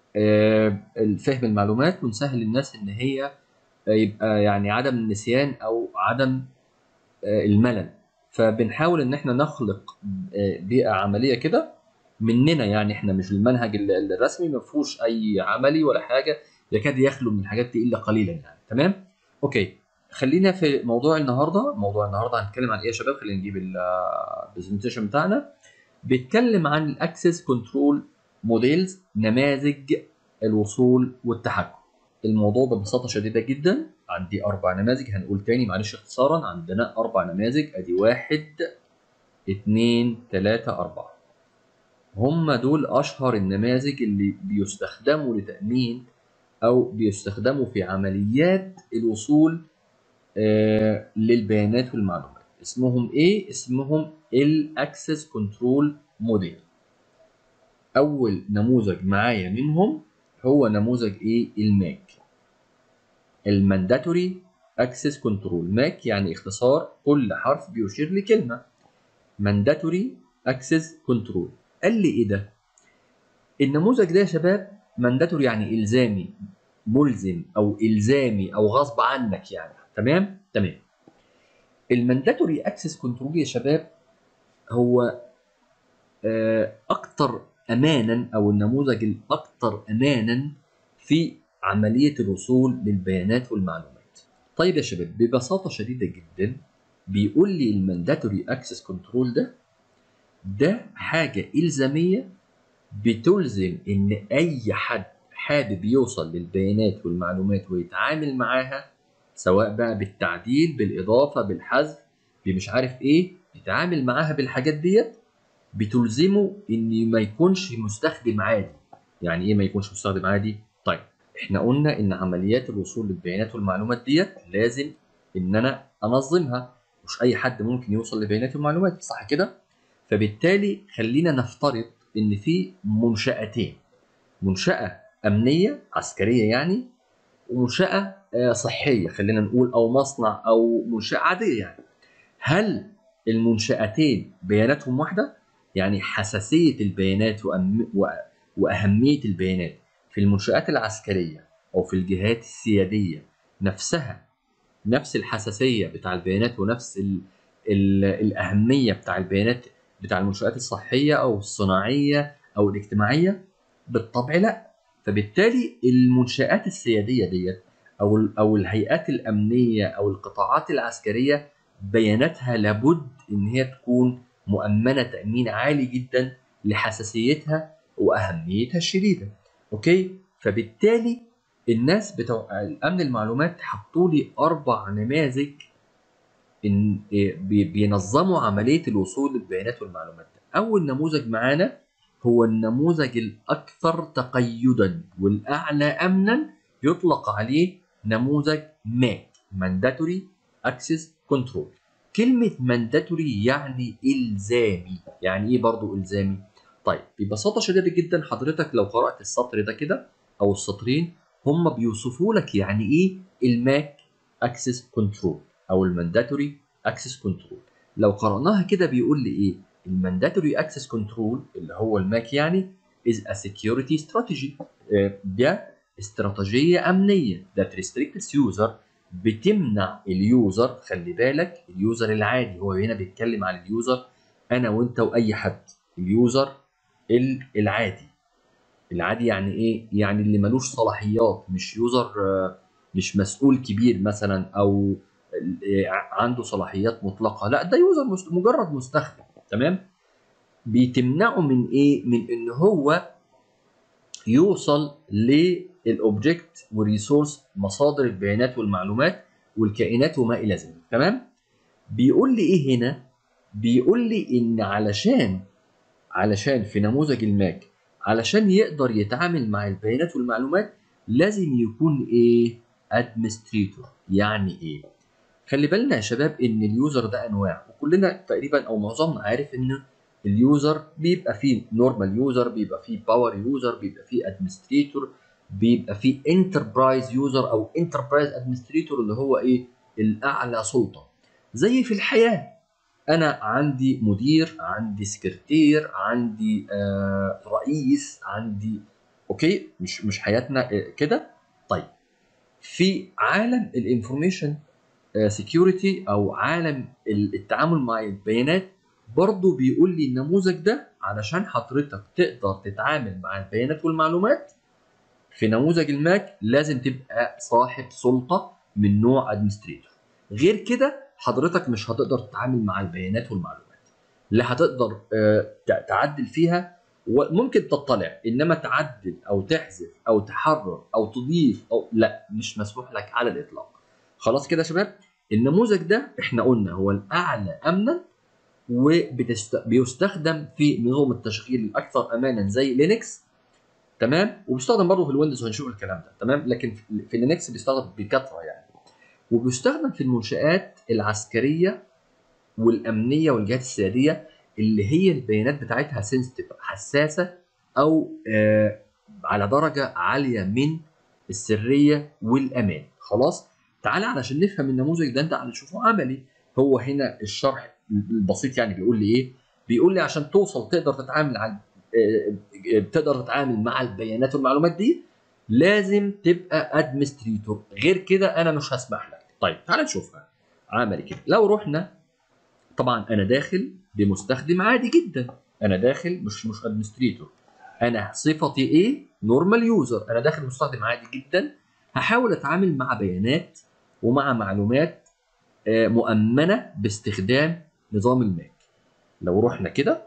فهم المعلومات ونسهل للناس ان هي يبقى يعني عدم النسيان او عدم الملل فبنحاول ان احنا نخلق بيئه عمليه كده مننا يعني احنا مش المنهج الرسمي ما فيهوش اي عملي ولا حاجه يكاد يخلو من الحاجات دي الا قليلا يعني تمام اوكي خلينا في موضوع النهارده موضوع النهارده هنتكلم عن ايه يا شباب خلينا نجيب البرزنتيشن بتاعنا بيتكلم عن الاكسس كنترول موديلز نماذج الوصول والتحكم الموضوع ببساطه شديده جدا عندي اربع نماذج هنقول تاني معلش اختصارا عندنا اربع نماذج ادي واحد اتنين تلاتة اربعة هم دول اشهر النماذج اللي بيستخدموا لتأمين او بيستخدموا في عمليات الوصول آه للبيانات والمعلومات اسمهم ايه اسمهم الاكسس كنترول موديل اول نموذج معايا منهم هو نموذج ايه الماك المانداتوري اكسس كنترول ماك يعني اختصار كل حرف بيشير لكلمه مانداتوري اكسس كنترول قال لي ايه ده النموذج ده يا شباب مانداتوري يعني الزامي ملزم او الزامي او غصب عنك يعني تمام تمام المانداتوري اكسس كنترول يا شباب هو آه، اكتر امانا او النموذج الاكثر امانا في عمليه الوصول للبيانات والمعلومات طيب يا شباب ببساطه شديده جدا بيقول لي المانداتوري اكسس كنترول ده ده حاجه الزاميه بتلزم ان اي حد حابب يوصل للبيانات والمعلومات ويتعامل معاها سواء بقى بالتعديل بالاضافه بالحذف بمش عارف ايه يتعامل معاها بالحاجات ديت بتلزمه ان ما يكونش مستخدم عادي يعني ايه ما يكونش مستخدم عادي طيب احنا قلنا ان عمليات الوصول للبيانات والمعلومات ديت لازم ان انا انظمها مش اي حد ممكن يوصل لبيانات والمعلومات صح كده فبالتالي خلينا نفترض ان في منشاتين منشاه امنيه عسكريه يعني ومنشاه آه، صحيه خلينا نقول او مصنع او منشاه عاديه يعني هل المنشاتين بياناتهم واحده يعني حساسيه البيانات وأم... واهميه البيانات في المنشات العسكريه او في الجهات السياديه نفسها نفس الحساسيه بتاع البيانات ونفس ال... ال... الاهميه بتاع البيانات بتاع المنشات الصحيه او الصناعيه او الاجتماعيه بالطبع لا فبالتالي المنشات السياديه ديت او او الهيئات الامنيه او القطاعات العسكريه بياناتها لابد ان هي تكون مؤمنه تامين عالي جدا لحساسيتها واهميتها الشديده اوكي فبالتالي الناس بتوع الامن المعلومات حطوا لي اربع نماذج إن بينظموا عمليه الوصول للبيانات والمعلومات اول نموذج معانا هو النموذج الاكثر تقيدا والاعلى امنا يطلق عليه نموذج ماك مانداتوري اكسس كنترول كلمة مانداتوري يعني إلزامي يعني إيه برضو إلزامي؟ طيب ببساطة شديدة جدا حضرتك لو قرأت السطر ده كده أو السطرين هم بيوصفوا لك يعني إيه الماك أكسس كنترول أو المانداتوري أكسس كنترول لو قرأناها كده بيقول لي إيه؟ المانداتوري أكسس كنترول اللي هو الماك يعني is a security strategy آه، ده استراتيجية أمنية that restricts user بتمنع اليوزر خلي بالك اليوزر العادي هو هنا بيتكلم عن اليوزر انا وانت واي حد اليوزر العادي العادي يعني ايه يعني اللي ملوش صلاحيات مش يوزر آه، مش مسؤول كبير مثلا او آه، عنده صلاحيات مطلقه لا ده يوزر مست- مجرد مستخدم تمام بتمنعه من ايه من ان هو يوصل للاوبجكت والريسورس مصادر البيانات والمعلومات والكائنات وما الى ذلك تمام بيقول لي ايه هنا بيقول لي ان علشان علشان في نموذج الماك علشان يقدر يتعامل مع البيانات والمعلومات لازم يكون ايه ادمنستريتور يعني ايه خلي بالنا يا شباب ان اليوزر ده انواع وكلنا تقريبا او معظمنا عارف ان اليوزر بيبقى فيه نورمال يوزر بيبقى فيه باور يوزر بيبقى فيه ادمنستريتور بيبقى فيه انتربرايز يوزر او انتربرايز ادمنستريتور اللي هو ايه الاعلى سلطه زي في الحياه انا عندي مدير عندي سكرتير عندي آه رئيس عندي اوكي مش مش حياتنا آه، كده طيب في عالم الانفورميشن سكيورتي او عالم ال- التعامل مع البيانات برضه بيقول لي النموذج ده علشان حضرتك تقدر تتعامل مع البيانات والمعلومات في نموذج الماك لازم تبقى صاحب سلطه من نوع ادمنستريتور غير كده حضرتك مش هتقدر تتعامل مع البيانات والمعلومات لا هتقدر آه، ت- تعدل فيها وممكن تطلع انما تعدل او تحذف او تحرر او تضيف او لا مش مسموح لك على الاطلاق خلاص كده يا شباب النموذج ده احنا قلنا هو الاعلى امنا وبيستخدم في نظام التشغيل الاكثر امانا زي لينكس تمام وبيستخدم برضه في الويندوز وهنشوف الكلام ده تمام لكن في- في لينكس بيستخدم بكثره يعني وبيستخدم في المنشآت العسكريه والامنيه والجهات السياديه اللي هي البيانات بتاعتها سنسيتيف حساسه او آه على درجه عاليه من السريه والامان خلاص تعالى علشان نفهم النموذج ده انت هنشوفه عملي هو هنا الشرح البسيط يعني بيقول لي ايه بيقول لي عشان توصل تقدر تتعامل على آه، آه، تقدر تتعامل مع البيانات والمعلومات دي لازم تبقى ادمنستريتور غير كده انا مش هسمح لك طيب تعالى نشوفها عملي كده لو رحنا طبعا انا داخل بمستخدم عادي جدا انا داخل مش مش ادمنستريتور انا صفتي ايه نورمال يوزر انا داخل مستخدم عادي جدا هحاول اتعامل مع بيانات ومع معلومات آه، مؤمنه باستخدام نظام الماك لو رحنا كده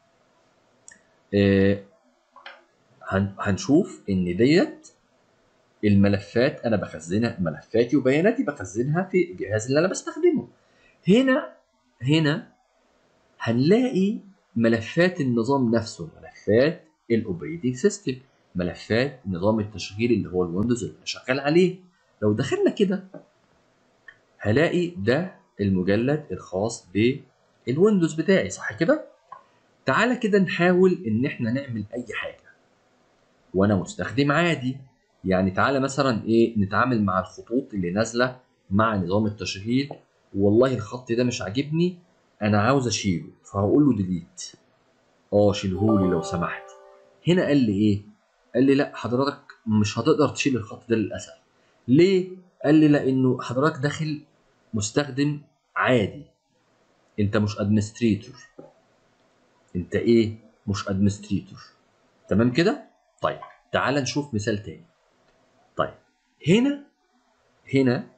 آه، هن- هنشوف ان ديت الملفات انا بخزنها ملفاتي وبياناتي بخزنها في الجهاز اللي انا بستخدمه هنا هنا هنلاقي ملفات النظام نفسه ملفات الاوبريتنج سيستم ملفات نظام التشغيل اللي هو الويندوز اللي انا شغال عليه لو دخلنا كده هلاقي ده المجلد الخاص بالويندوز بتاعي صح كده تعالى كده نحاول ان احنا نعمل اي حاجه وانا مستخدم عادي يعني تعالى مثلا ايه نتعامل مع الخطوط اللي نازله مع نظام التشغيل والله الخط ده مش عاجبني انا عاوز اشيله فهقول له ديليت اه شيلهولي لو سمحت هنا قال لي ايه قال لي لا حضرتك مش هتقدر تشيل الخط ده للاسف ليه قال لي لانه حضرتك داخل مستخدم عادي انت مش ادمنستريتور انت ايه مش ادمنستريتور تمام كده طيب تعال نشوف مثال تاني طيب هنا هنا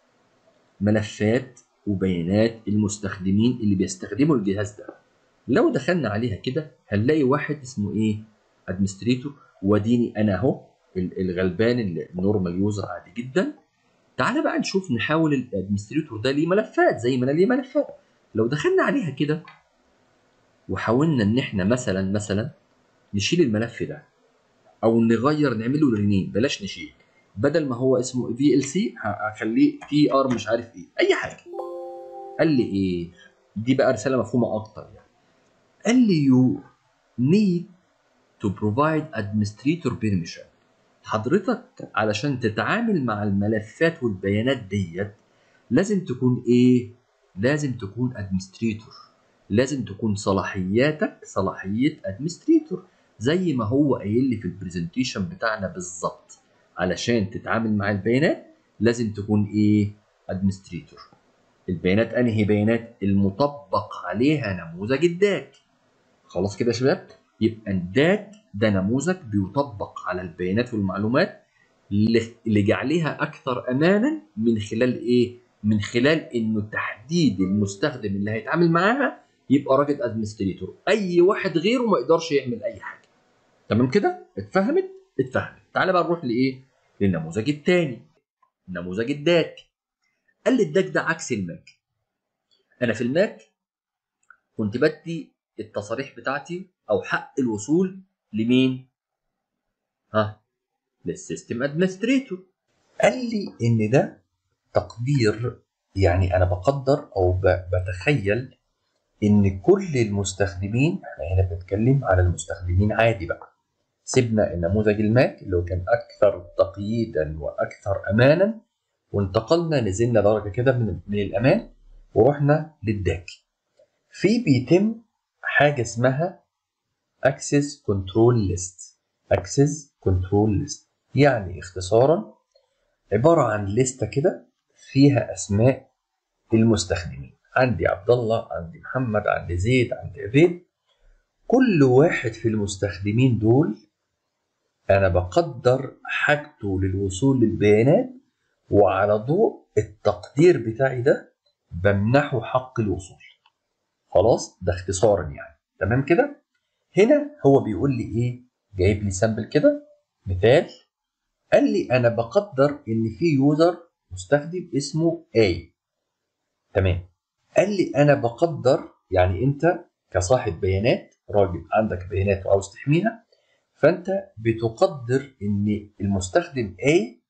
ملفات وبيانات المستخدمين اللي بيستخدموا الجهاز ده لو دخلنا عليها كده هنلاقي واحد اسمه ايه ادمنستريتور وديني انا اهو ال- الغلبان اللي نورمال يوزر عادي جدا تعالى بقى نشوف نحاول الادمنستريتور ده ليه ملفات زي ما انا ليه ملفات لو دخلنا عليها كده وحاولنا ان احنا مثلا مثلا نشيل الملف ده او نغير نعمله رينيم بلاش نشيل بدل ما هو اسمه في ال سي هخليه تي ار مش عارف ايه اي حاجه قال لي ايه دي بقى رساله مفهومه اكتر يعني قال لي يو need to provide administrator permission حضرتك علشان تتعامل مع الملفات والبيانات ديت لازم تكون ايه لازم تكون administrator لازم تكون صلاحياتك صلاحيه administrator زي ما هو قايل لي في البرزنتيشن بتاعنا بالظبط علشان تتعامل مع البيانات لازم تكون ايه ادمنستريتور البيانات انهي بيانات المطبق عليها نموذج الداك خلاص كده يا شباب يبقى الداك ده نموذج بيطبق على البيانات والمعلومات ل- لجعلها اكثر امانا من خلال ايه من خلال انه تحديد المستخدم اللي هيتعامل معاها يبقى راجل ادمنستريتور اي واحد غيره ما يقدرش يعمل اي حاجه تمام كده اتفهمت اتفهمت تعالى بقى نروح لايه للنموذج الثاني نموذج الداك قال لي الداك ده عكس الماك انا في الماك كنت بدي التصاريح بتاعتي او حق الوصول لمين ها للسيستم ادمنستريتور قال لي ان ده تقدير يعني انا بقدر او ب- بتخيل ان كل المستخدمين احنا هنا بنتكلم على المستخدمين عادي بقى سيبنا النموذج الماك اللي هو كان اكثر تقييدا واكثر امانا وانتقلنا نزلنا درجه كده من من الامان ورحنا للداك في بيتم حاجه اسمها اكسس كنترول ليست اكسس كنترول ليست يعني اختصارا عباره عن لسته كده فيها اسماء المستخدمين عندي عبد الله عندي محمد عندي زيد عندي عبيد كل واحد في المستخدمين دول انا بقدر حاجته للوصول للبيانات وعلى ضوء التقدير بتاعي ده بمنحه حق الوصول خلاص ده اختصارا يعني تمام كده هنا هو بيقول لي ايه جايب لي سامبل كده مثال قال لي انا بقدر ان في يوزر مستخدم اسمه A تمام قال لي انا بقدر يعني انت كصاحب بيانات راجل عندك بيانات وعاوز تحميها فانت بتقدر ان المستخدم A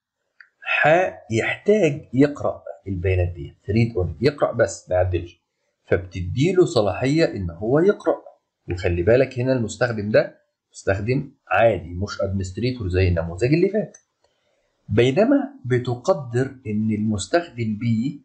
هيحتاج يقرا البيانات دي ريد اون يقرا بس ما يعدلش فبتديله صلاحيه ان هو يقرا وخلي بالك هنا المستخدم ده مستخدم عادي مش ادمنستريتور زي النموذج اللي فات بينما بتقدر ان المستخدم بي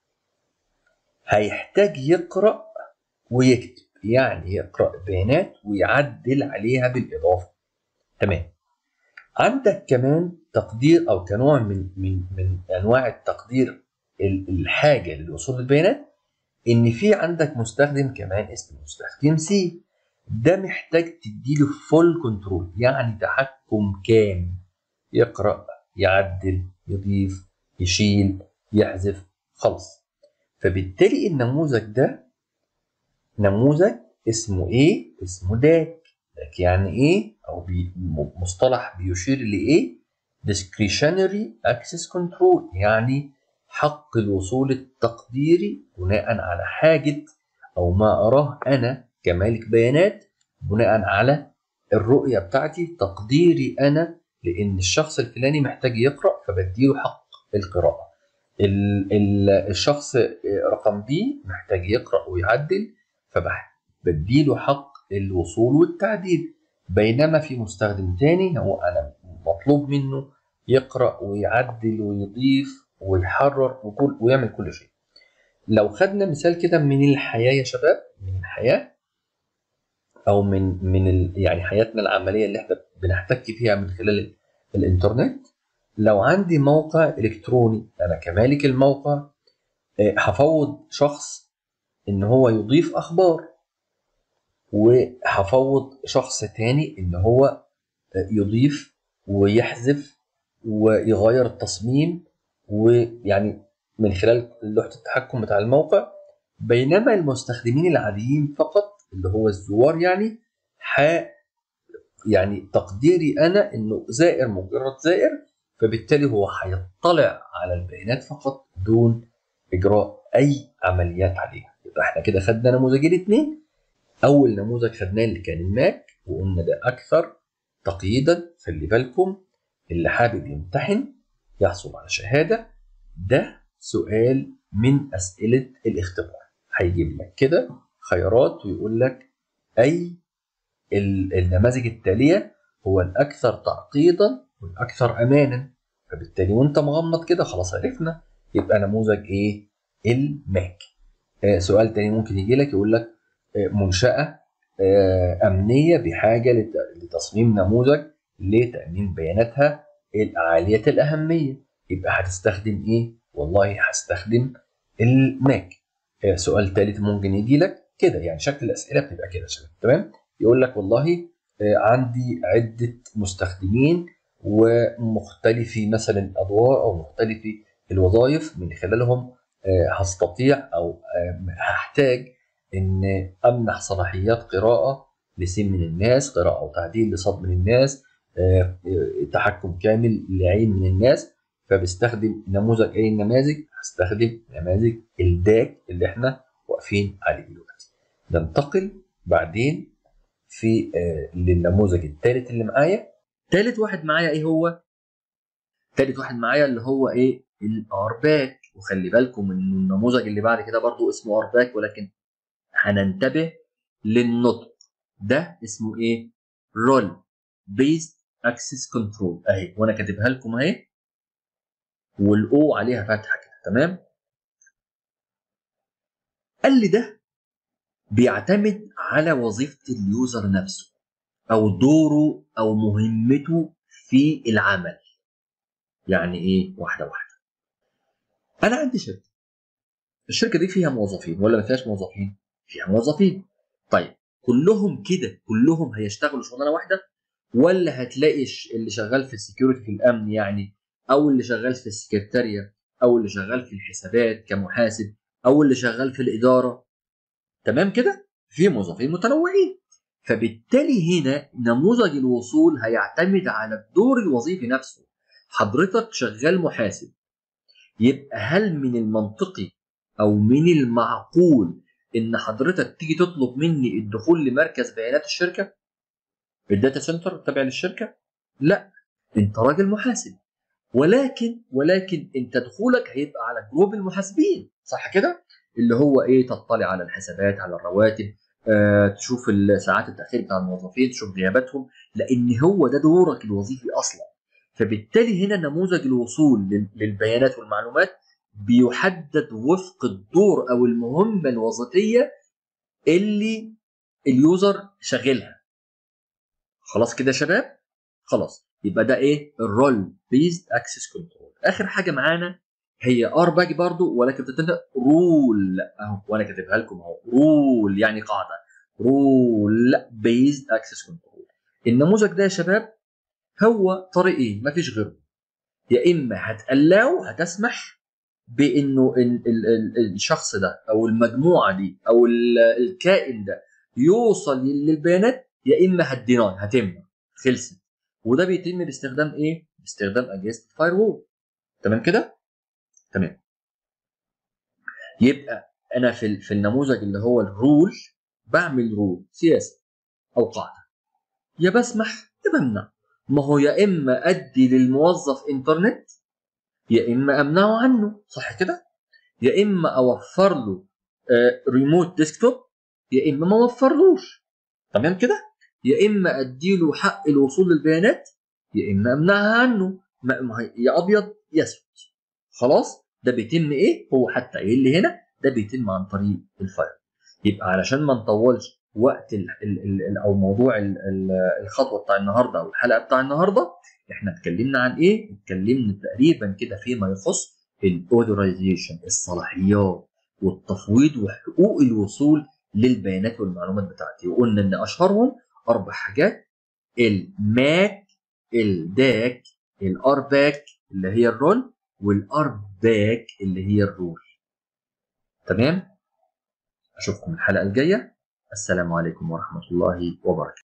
هيحتاج يقرا ويكتب يعني يقرا بيانات ويعدل عليها بالاضافه تمام عندك كمان تقدير او كنوع من من من انواع التقدير ال- الحاجه للوصول للبيانات ان في عندك مستخدم كمان اسمه مستخدم سي ده محتاج تديله فول كنترول يعني تحكم كامل يقرا يعدل يضيف يشيل يحذف خلص فبالتالي النموذج ده نموذج اسمه ايه اسمه داك داك يعني ايه او بي مصطلح بيشير لايه discretionary access control يعني حق الوصول التقديري بناء على حاجة أو ما أراه أنا كمالك بيانات بناء على الرؤية بتاعتي تقديري أنا لأن الشخص الفلاني محتاج يقرأ فبديله حق القراءة ال- ال- الشخص رقم بي محتاج يقرأ ويعدل فبديله حق الوصول والتعديل بينما في مستخدم تاني هو أنا مطلوب منه يقرأ ويعدل ويضيف ويحرر وكل ويعمل كل شيء لو خدنا مثال كده من الحياة يا شباب من الحياة أو من من ال يعني حياتنا العملية اللي احنا بنحتك فيها من خلال ال- الإنترنت لو عندي موقع إلكتروني أنا كمالك الموقع آه، هفوض شخص إن هو يضيف أخبار وهفوض شخص تاني إن هو آه، يضيف ويحذف ويغير التصميم ويعني من خلال لوحة التحكم بتاع الموقع بينما المستخدمين العاديين فقط اللي هو الزوار يعني ح يعني تقديري انا انه زائر مجرد زائر فبالتالي هو هيطلع على البيانات فقط دون اجراء اي عمليات عليها يبقى احنا كده خدنا نموذجين اتنين اول نموذج خدناه اللي كان الماك وقلنا ده اكثر تقييدا خلي بالكم اللي حابب يمتحن يحصل على شهاده ده سؤال من اسئله الاختبار هيجيب لك كده خيارات ويقول لك اي ال- النماذج التاليه هو الاكثر تعقيدا والاكثر امانا فبالتالي وانت مغمض كده خلاص عرفنا يبقى نموذج ايه الماك آه سؤال تاني ممكن يجي لك يقول لك آه منشاه آه امنيه بحاجه لت- لتصميم نموذج لتامين بياناتها العاليه الاهميه يبقى هتستخدم ايه والله هستخدم الماك آه سؤال تالت ممكن يجي لك كده يعني شكل الاسئله بتبقى كده يا شباب تمام يقول لك والله آه، عندي عده مستخدمين ومختلفي مثلا الادوار او مختلفي الوظائف من خلالهم آه، هستطيع او آه، هحتاج ان امنح صلاحيات قراءه لسين من الناس قراءه وتعديل لصوت من الناس آه، آه، تحكم كامل لعين من الناس فبستخدم نموذج اي النماذج هستخدم نماذج الداك اللي احنا واقفين عليه دلوقتي ننتقل بعدين في آه، للنموذج الثالث اللي معايا ثالث واحد معايا ايه هو ثالث واحد معايا اللي هو ايه الارباك وخلي بالكم ان النموذج اللي بعد كده برضو اسمه ارباك ولكن هننتبه للنطق ده اسمه ايه رول بيست اكسس كنترول اهي وانا كاتبها لكم اهي والاو عليها فتحه كده تمام قال لي ده بيعتمد على وظيفه اليوزر نفسه او دوره او مهمته في العمل يعني ايه واحده واحده انا عندي شركه الشركه دي فيها موظفين ولا ما فيهاش موظفين فيها موظفين طيب كلهم كده كلهم هيشتغلوا شغلانه واحده ولا هتلاقي ش- اللي شغال في السكيورتي في الامن يعني او اللي شغال في السكرتاريه او اللي شغال في الحسابات كمحاسب او اللي شغال في الاداره تمام كده في موظفين متنوعين فبالتالي هنا نموذج الوصول هيعتمد على الدور الوظيفي نفسه حضرتك شغال محاسب يبقى هل من المنطقي او من المعقول ان حضرتك تيجي تطلب مني الدخول لمركز بيانات الشركه الداتا سنتر تابع للشركه لا انت راجل محاسب ولكن ولكن انت دخولك هيبقى على جروب المحاسبين صح كده اللي هو ايه تطلع على الحسابات على الرواتب آه، تشوف ساعات التاخير بتاع الموظفين تشوف غياباتهم لان هو ده دورك الوظيفي اصلا فبالتالي هنا نموذج الوصول لل- للبيانات والمعلومات بيحدد وفق الدور او المهمه الوظيفيه اللي اليوزر شاغلها خلاص كده يا شباب خلاص يبقى ده ايه الرول بيزد اكسس كنترول اخر حاجه معانا هي ار باجي برضو ولكن بتتنطق رول اهو وانا كاتبها لكم اهو رول يعني قاعده رول بيزد اكسس كنترول النموذج ده يا شباب هو طريقين مفيش غيره يا اما هتقلعه هتسمح بانه ال- ال- ال- الشخص ده او المجموعه دي او ال- الكائن ده يوصل للبيانات يا اما هتديناي هتمنع خلصت وده بيتم باستخدام ايه؟ باستخدام اجهزه الفاير وول تمام كده؟ تمام يبقى انا في ال- في النموذج اللي هو الرول بعمل رول سياسه او قاعده يا بسمح يا بمنع ما هو يا اما ادي للموظف انترنت يا اما امنعه عنه صح كده يا اما اوفر له ريموت ديسكتوب يا اما ما اوفرلوش تمام كده يا اما اديله حق الوصول للبيانات يا اما امنعها عنه ما ما هي- يا ابيض يا اسود خلاص ده بيتم ايه هو حتى قايل لي هنا ده بيتم عن طريق الفاير يبقى علشان ما نطولش وقت ال ال ال ال او موضوع ال ال الخطوه بتاع النهارده او الحلقه بتاع النهارده احنا اتكلمنا عن ايه؟ اتكلمنا تقريبا كده فيما يخص الاوثرايزيشن الصلاحيات والتفويض وحقوق الوصول للبيانات والمعلومات بتاعتي وقلنا ان اشهرهم اربع حاجات الماك الداك الارباك اللي هي الرول والارباك اللي هي الرول تمام اشوفكم الحلقه الجايه السلام عليكم ورحمه الله وبركاته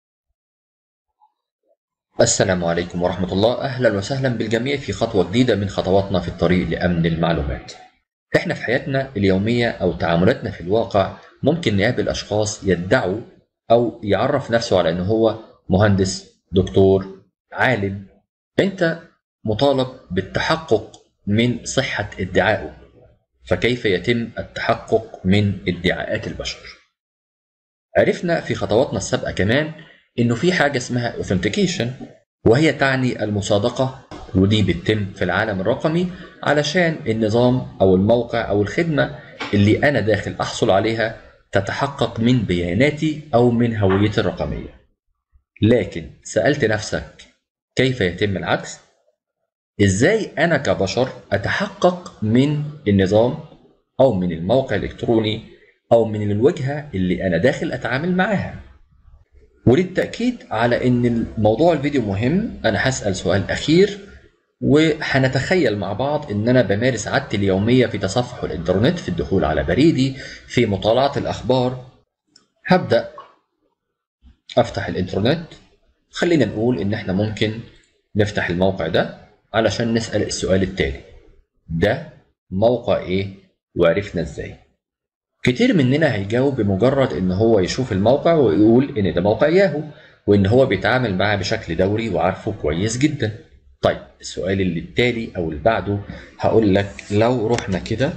السلام عليكم ورحمة الله أهلا وسهلا بالجميع في خطوة جديدة من خطواتنا في الطريق لأمن المعلومات إحنا في حياتنا اليومية أو تعاملاتنا في الواقع ممكن نقابل أشخاص يدعوا أو يعرف نفسه على أنه هو مهندس دكتور عالم أنت مطالب بالتحقق من صحة ادعائه فكيف يتم التحقق من ادعاءات البشر عرفنا في خطواتنا السابقة كمان انه في حاجه اسمها authentication وهي تعني المصادقه ودي بتتم في العالم الرقمي علشان النظام او الموقع او الخدمه اللي انا داخل احصل عليها تتحقق من بياناتي او من هويتي الرقميه لكن سالت نفسك كيف يتم العكس ازاي انا كبشر اتحقق من النظام او من الموقع الالكتروني او من الوجهه اللي انا داخل اتعامل معاها وللتأكيد على إن موضوع الفيديو مهم أنا هسأل سؤال أخير وهنتخيل مع بعض إن أنا بمارس عادتي اليومية في تصفح الإنترنت في الدخول على بريدي في مطالعة الأخبار هبدأ أفتح الإنترنت خلينا نقول إن إحنا ممكن نفتح الموقع ده علشان نسأل السؤال التالي ده موقع إيه وعرفنا إزاي كتير مننا هيجاوب بمجرد ان هو يشوف الموقع ويقول ان ده موقع ياهو وان هو بيتعامل معاه بشكل دوري وعارفه كويس جدا طيب السؤال اللي التالي او اللي بعده هقول لك لو رحنا كده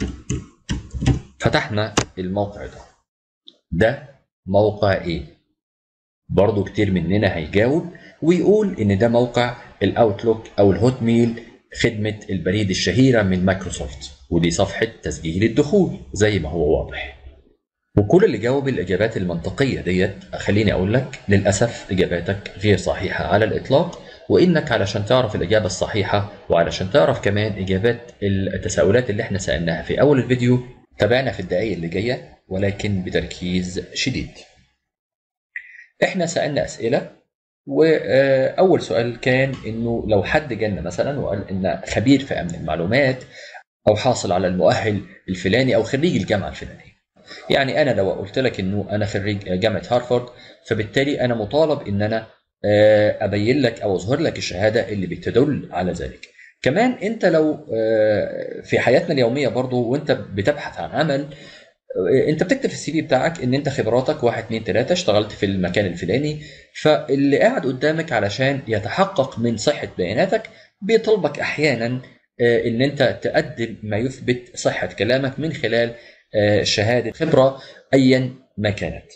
فتحنا الموقع ده ده موقع ايه برضو كتير مننا هيجاوب ويقول ان ده موقع الاوتلوك او الهوت ميل خدمة البريد الشهيرة من مايكروسوفت ودي صفحة تسجيل الدخول زي ما هو واضح وكل اللي جاوب الإجابات المنطقية ديت خليني أقول لك للأسف إجاباتك غير صحيحة على الإطلاق وإنك علشان تعرف الإجابة الصحيحة وعلشان تعرف كمان إجابات التساؤلات اللي احنا سألناها في أول الفيديو تابعنا في الدقايق اللي جاية ولكن بتركيز شديد احنا سألنا أسئلة واول سؤال كان انه لو حد جانا مثلا وقال ان خبير في امن المعلومات او حاصل على المؤهل الفلاني او خريج الجامعه الفلانيه يعني انا لو قلت لك انه انا خريج جامعه هارفارد فبالتالي انا مطالب ان انا ابين لك او اظهر لك الشهاده اللي بتدل على ذلك كمان انت لو في حياتنا اليوميه برضو وانت بتبحث عن عمل انت بتكتب في السي في بتاعك ان انت خبراتك واحد اتنين تلاته اشتغلت في المكان الفلاني فاللي قاعد قدامك علشان يتحقق من صحه بياناتك بيطلبك احيانا ان انت تقدم ما يثبت صحه كلامك من خلال شهاده خبره ايا ما كانت.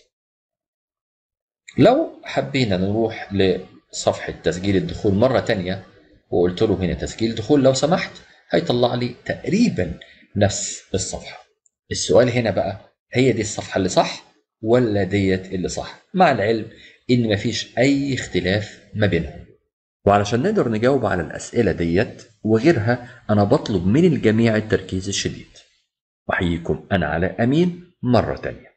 لو حبينا نروح لصفحه تسجيل الدخول مره تانية وقلت له هنا تسجيل دخول لو سمحت هيطلع لي تقريبا نفس الصفحه. السؤال هنا بقى هي دي الصفحة اللي صح ولا ديت اللي صح مع العلم ان مفيش اي اختلاف ما بينهم وعلشان نقدر نجاوب على الاسئلة ديت وغيرها انا بطلب من الجميع التركيز الشديد احييكم انا علاء امين مرة تانية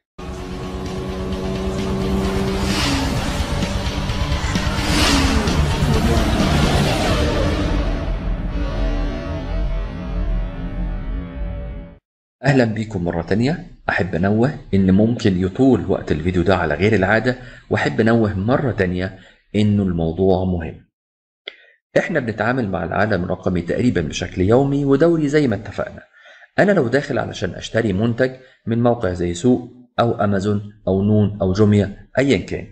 اهلا بيكم مره تانية احب انوه ان ممكن يطول وقت الفيديو ده على غير العاده واحب انوه مره تانية انه الموضوع مهم احنا بنتعامل مع العالم الرقمي تقريبا بشكل يومي ودوري زي ما اتفقنا انا لو داخل علشان اشتري منتج من موقع زي سوق او امازون او نون او جوميا ايا كان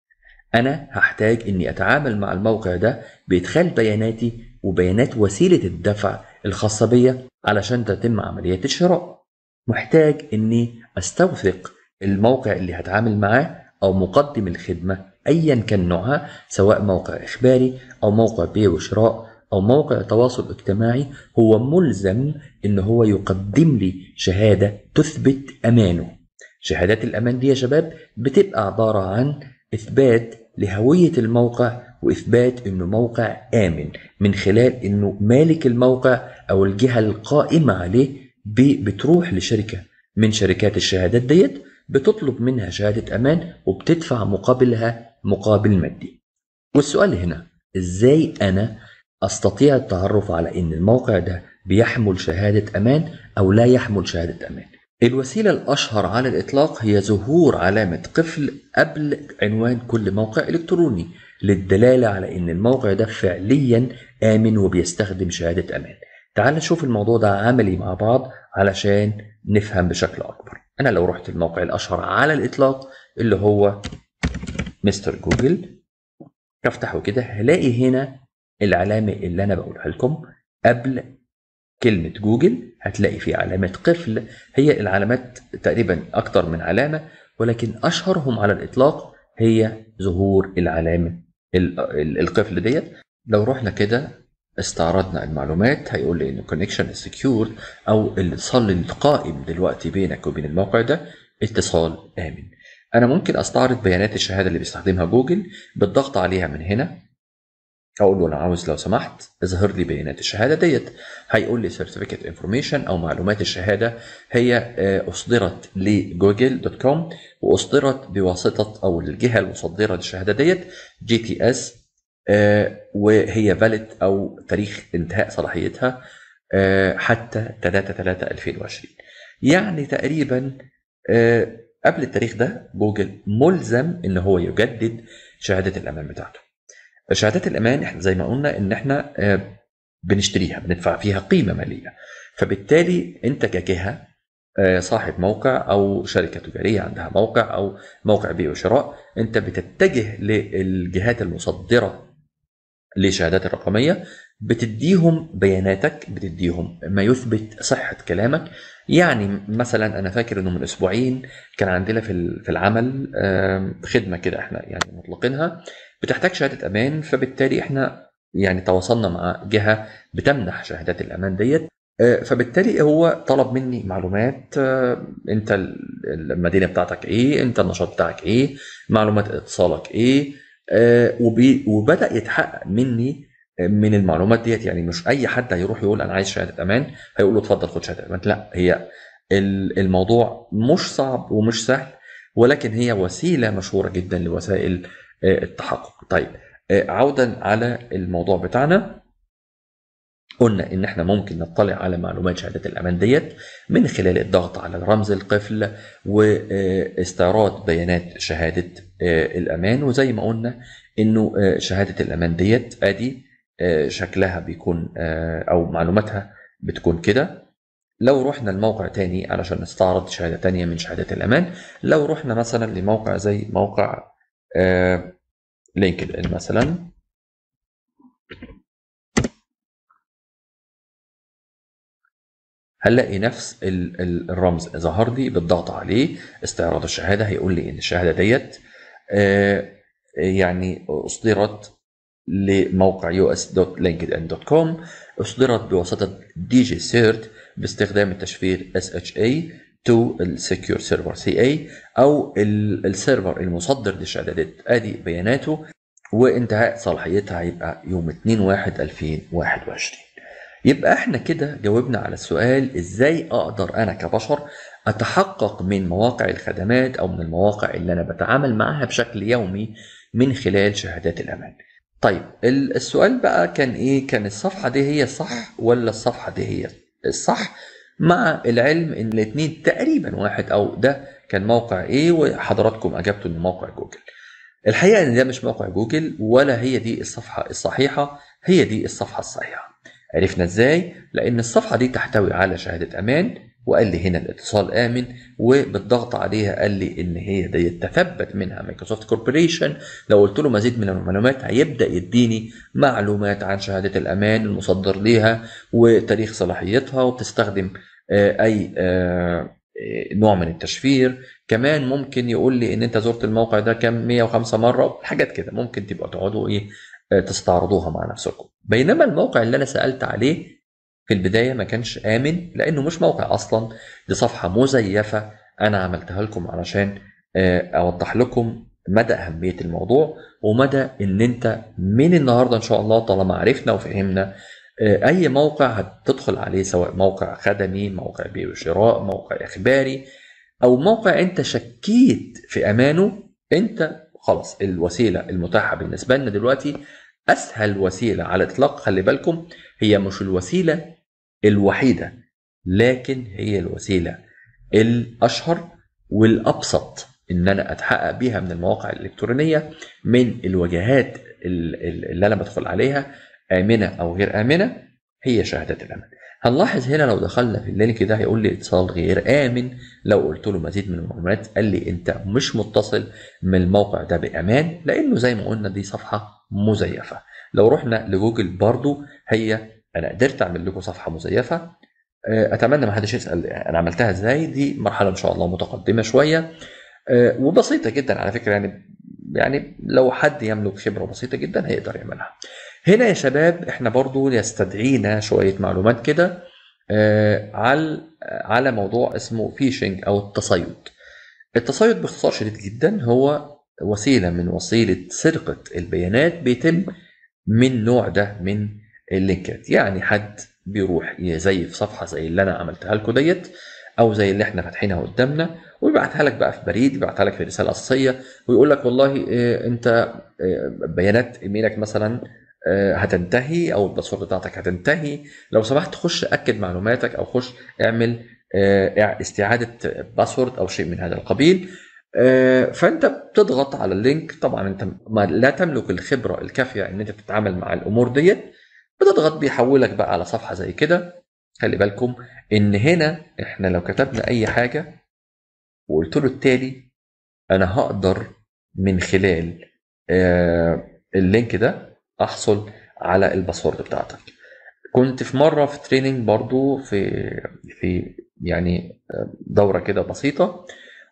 انا هحتاج اني اتعامل مع الموقع ده بادخال بياناتي وبيانات وسيله الدفع الخاصه بيا علشان تتم عملية الشراء محتاج اني استوثق الموقع اللي هتعامل معاه او مقدم الخدمة ايا كان نوعها سواء موقع اخباري او موقع بيع وشراء او موقع تواصل اجتماعي هو ملزم ان هو يقدم لي شهادة تثبت امانه شهادات الامان دي يا شباب بتبقى عبارة عن اثبات لهوية الموقع واثبات انه موقع امن من خلال انه مالك الموقع او الجهه القائمه عليه بتروح لشركه من شركات الشهادات ديت بتطلب منها شهاده امان وبتدفع مقابلها مقابل مادي والسؤال هنا ازاي انا استطيع التعرف على ان الموقع ده بيحمل شهاده امان او لا يحمل شهاده امان الوسيلة الأشهر على الإطلاق هي ظهور علامة قفل قبل عنوان كل موقع إلكتروني للدلالة على إن الموقع ده فعليا آمن وبيستخدم شهادة أمان. تعال نشوف الموضوع ده عملي مع بعض علشان نفهم بشكل أكبر. أنا لو رحت الموقع الأشهر على الإطلاق اللي هو مستر جوجل افتحه كده هلاقي هنا العلامة اللي أنا بقولها لكم قبل كلمة جوجل هتلاقي في علامة قفل هي العلامات تقريبا أكتر من علامة ولكن أشهرهم على الإطلاق هي ظهور العلامة القفل ديت لو رحنا كده استعرضنا المعلومات هيقول لي ان connection is secure او الاتصال القائم دلوقتي بينك وبين الموقع ده اتصال امن انا ممكن استعرض بيانات الشهاده اللي بيستخدمها جوجل بالضغط عليها من هنا اقول له انا عاوز لو سمحت اظهر لي بيانات الشهاده ديت هيقول لي سيرتيفيكت انفورميشن او معلومات الشهاده هي آه، اصدرت لجوجل دوت كوم واصدرت بواسطه او الجهه المصدره للشهاده ديت جي تي اس وهي فاليد او تاريخ انتهاء صلاحيتها آه، حتى 3 3 2020 يعني تقريبا آه، قبل التاريخ ده جوجل ملزم ان هو يجدد شهاده الامان بتاعته شهادات الامان احنا زي ما قلنا ان احنا آه، بنشتريها بندفع فيها قيمه ماليه فبالتالي انت كجهه آه، صاحب موقع او شركه تجاريه عندها موقع او موقع بيع وشراء انت بتتجه للجهات المصدره للشهادات الرقميه بتديهم بياناتك بتديهم ما يثبت صحه كلامك يعني مثلا انا فاكر انه من اسبوعين كان عندنا في ال- في العمل آم، خدمه كده احنا يعني مطلقينها بتحتاج شهاده امان فبالتالي احنا يعني تواصلنا مع جهه بتمنح شهادات الامان ديت آه، فبالتالي هو طلب مني معلومات آه، انت ال- المدينه بتاعتك ايه انت النشاط بتاعك ايه معلومات اتصالك ايه آه، وبي- وبدا يتحقق مني من المعلومات ديت يعني مش اي حد هيروح يقول انا عايز شهاده امان هيقول له اتفضل خد شهاده امان لا هي ال- الموضوع مش صعب ومش سهل ولكن هي وسيله مشهوره جدا لوسائل آه، التحقق طيب آه، عودا على الموضوع بتاعنا قلنا ان احنا ممكن نطلع على معلومات شهادات الامان ديت من خلال الضغط على رمز القفل واستعراض بيانات شهاده آه، الامان وزي ما قلنا انه آه، شهاده الامان ديت ادي آه، شكلها بيكون آه، او معلوماتها بتكون كده لو رحنا لموقع تاني علشان نستعرض شهاده تانية من شهادات الامان لو رحنا مثلا لموقع زي موقع لينكد ان مثلا هنلاقي نفس ال- ال- الرمز ظهر لي بالضغط عليه استعراض الشهاده هيقول لي ان الشهاده ديت آه، يعني اصدرت لموقع us.linkedin.com اصدرت بواسطه دي جي سيرت باستخدام التشفير SHA to السكيور سيرفر سي اي او ال- السيرفر المصدر للشهاده ديت ادي بياناته وانتهاء صلاحيتها هيبقى يوم 2 1 2021 يبقى احنا كده جاوبنا على السؤال ازاي اقدر انا كبشر اتحقق من مواقع الخدمات او من المواقع اللي انا بتعامل معاها بشكل يومي من خلال شهادات الامان طيب ال- السؤال بقى كان ايه كان الصفحه دي هي الصح ولا الصفحه دي هي الصح مع العلم ان الاثنين تقريبا واحد او ده كان موقع ايه وحضراتكم اجبتوا انه موقع جوجل الحقيقه ان ده مش موقع جوجل ولا هي دي الصفحه الصحيحه هي دي الصفحه الصحيحه عرفنا ازاي لان الصفحه دي تحتوي على شهاده امان وقال لي هنا الاتصال امن وبالضغط عليها قال لي ان هي دي تثبت منها مايكروسوفت كوربوريشن لو قلت له مزيد من المعلومات هيبدا يديني معلومات عن شهاده الامان المصدر ليها وتاريخ صلاحيتها وبتستخدم آه، اي آه، آه، نوع من التشفير كمان ممكن يقول لي ان انت زرت الموقع ده كام 105 مره حاجات كده ممكن تبقوا تقعدوا ايه آه، تستعرضوها مع نفسكم بينما الموقع اللي انا سالت عليه في البدايه ما كانش امن لانه مش موقع اصلا دي صفحه مزيفه انا عملتها لكم علشان آه، اوضح لكم مدى اهميه الموضوع ومدى ان انت من النهارده ان شاء الله طالما عرفنا وفهمنا آه، اي موقع هتدخل عليه سواء موقع خدمي موقع بيع وشراء موقع اخباري او موقع انت شكيت في امانه انت خلاص الوسيله المتاحه بالنسبه لنا دلوقتي اسهل وسيله على الاطلاق خلي بالكم هي مش الوسيله الوحيده لكن هي الوسيله الاشهر والابسط ان انا اتحقق بيها من المواقع الالكترونيه من الواجهات ال- ال- اللي انا بدخل عليها امنه او غير امنه هي شهادات الامان هنلاحظ هنا لو دخلنا في اللينك ده هيقول لي اتصال غير امن لو قلت له مزيد من المعلومات قال لي انت مش متصل من الموقع ده بامان لانه زي ما قلنا دي صفحه مزيفه لو رحنا لجوجل برضو هي انا قدرت اعمل لكم صفحه مزيفه آه، اتمنى ما حدش يسال انا عملتها ازاي دي مرحله ان شاء الله متقدمه شويه آه، وبسيطه جدا على فكره يعني يعني لو حد يملك خبره بسيطه جدا هيقدر يعملها هنا يا شباب احنا برضو يستدعينا شويه معلومات كده آه، على على موضوع اسمه فيشنج او التصيد التصيد باختصار شديد جدا هو وسيله من وسيله سرقه البيانات بيتم من نوع ده من اللينكات يعني حد بيروح يزيف صفحه زي اللي انا عملتها لكم ديت او زي اللي احنا فاتحينها قدامنا ويبعتها لك بقى في بريد يبعتها لك في رساله اساسيه ويقول لك والله آه، انت آه، بيانات ايميلك مثلا آه، هتنتهي او الباسورد بتاعتك هتنتهي لو سمحت خش اكد معلوماتك او خش اعمل آه، استعاده باسورد او شيء من هذا القبيل آه، فانت بتضغط على اللينك طبعا انت ما لا تملك الخبره الكافيه ان انت تتعامل مع الامور ديت بتضغط بيحولك بقى على صفحه زي كده خلي بالكم ان هنا احنا لو كتبنا اي حاجه وقلت له التالي انا هقدر من خلال آه، اللينك ده احصل على الباسورد بتاعتك كنت في مره في تريننج برضو في في يعني آه، دوره كده بسيطه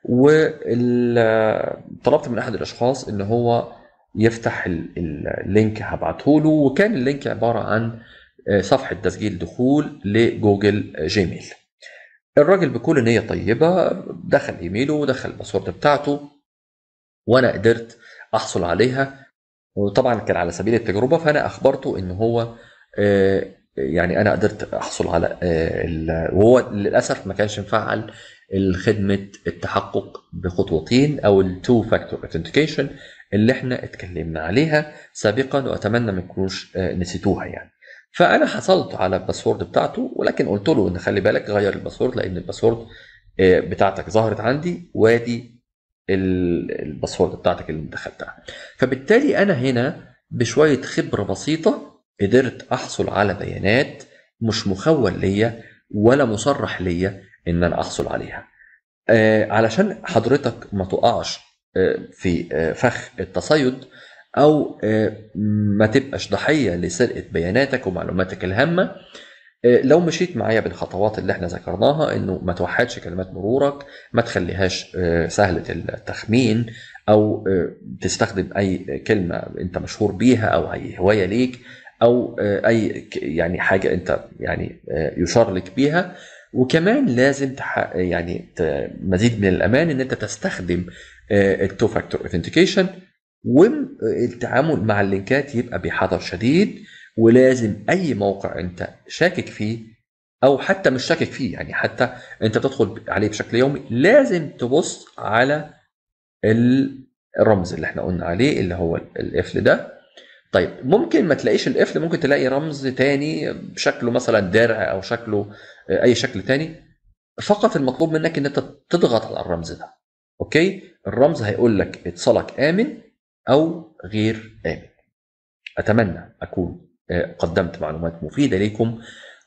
وطلبت من احد الاشخاص ان هو يفتح ال- ال- اللينك هبعته له وكان اللينك عباره عن آه، صفحه تسجيل دخول لجوجل جيميل الراجل بكل نيه طيبه دخل ايميله ودخل الباسورد بتاعته وانا قدرت احصل عليها وطبعا كان على سبيل التجربه فانا اخبرته ان هو آه، يعني انا قدرت احصل على آه، ال- وهو للاسف ما كانش مفعل الخدمه التحقق بخطوتين او التو فاكتور اوثنتيكيشن اللي احنا اتكلمنا عليها سابقا واتمنى ما تكونوش آه، نسيتوها يعني فانا حصلت على الباسورد بتاعته ولكن قلت له ان خلي بالك غير الباسورد لان الباسورد آه، بتاعتك ظهرت عندي وادي ال- الباسورد بتاعتك اللي دخلتها فبالتالي انا هنا بشويه خبره بسيطه قدرت احصل على بيانات مش مخول ليا ولا مصرح ليا ان انا احصل عليها آه، علشان حضرتك ما تقعش آه، في آه، فخ التصيد او آه، ما تبقاش ضحيه لسرقه بياناتك ومعلوماتك الهامه آه، لو مشيت معايا بالخطوات اللي احنا ذكرناها انه ما توحدش كلمات مرورك ما تخليهاش آه، سهله التخمين او آه، تستخدم اي كلمه انت مشهور بيها او اي هوايه ليك او آه، اي ك- يعني حاجه انت يعني آه، يشار لك بيها وكمان لازم تح... يعني ت- مزيد من الامان ان انت تستخدم التو فاكتور اوثنتيكيشن والتعامل مع اللينكات يبقى بحذر شديد ولازم اي موقع انت شاكك فيه او حتى مش شاكك فيه يعني حتى انت بتدخل عليه بشكل يومي لازم تبص على الرمز اللي احنا قلنا عليه اللي هو القفل ده طيب ممكن ما تلاقيش القفل ممكن تلاقي رمز تاني شكله مثلا درع او شكله اي شكل تاني فقط المطلوب منك ان انت تضغط على الرمز ده اوكي الرمز هيقول لك اتصالك امن او غير امن اتمنى اكون آه، قدمت معلومات مفيده ليكم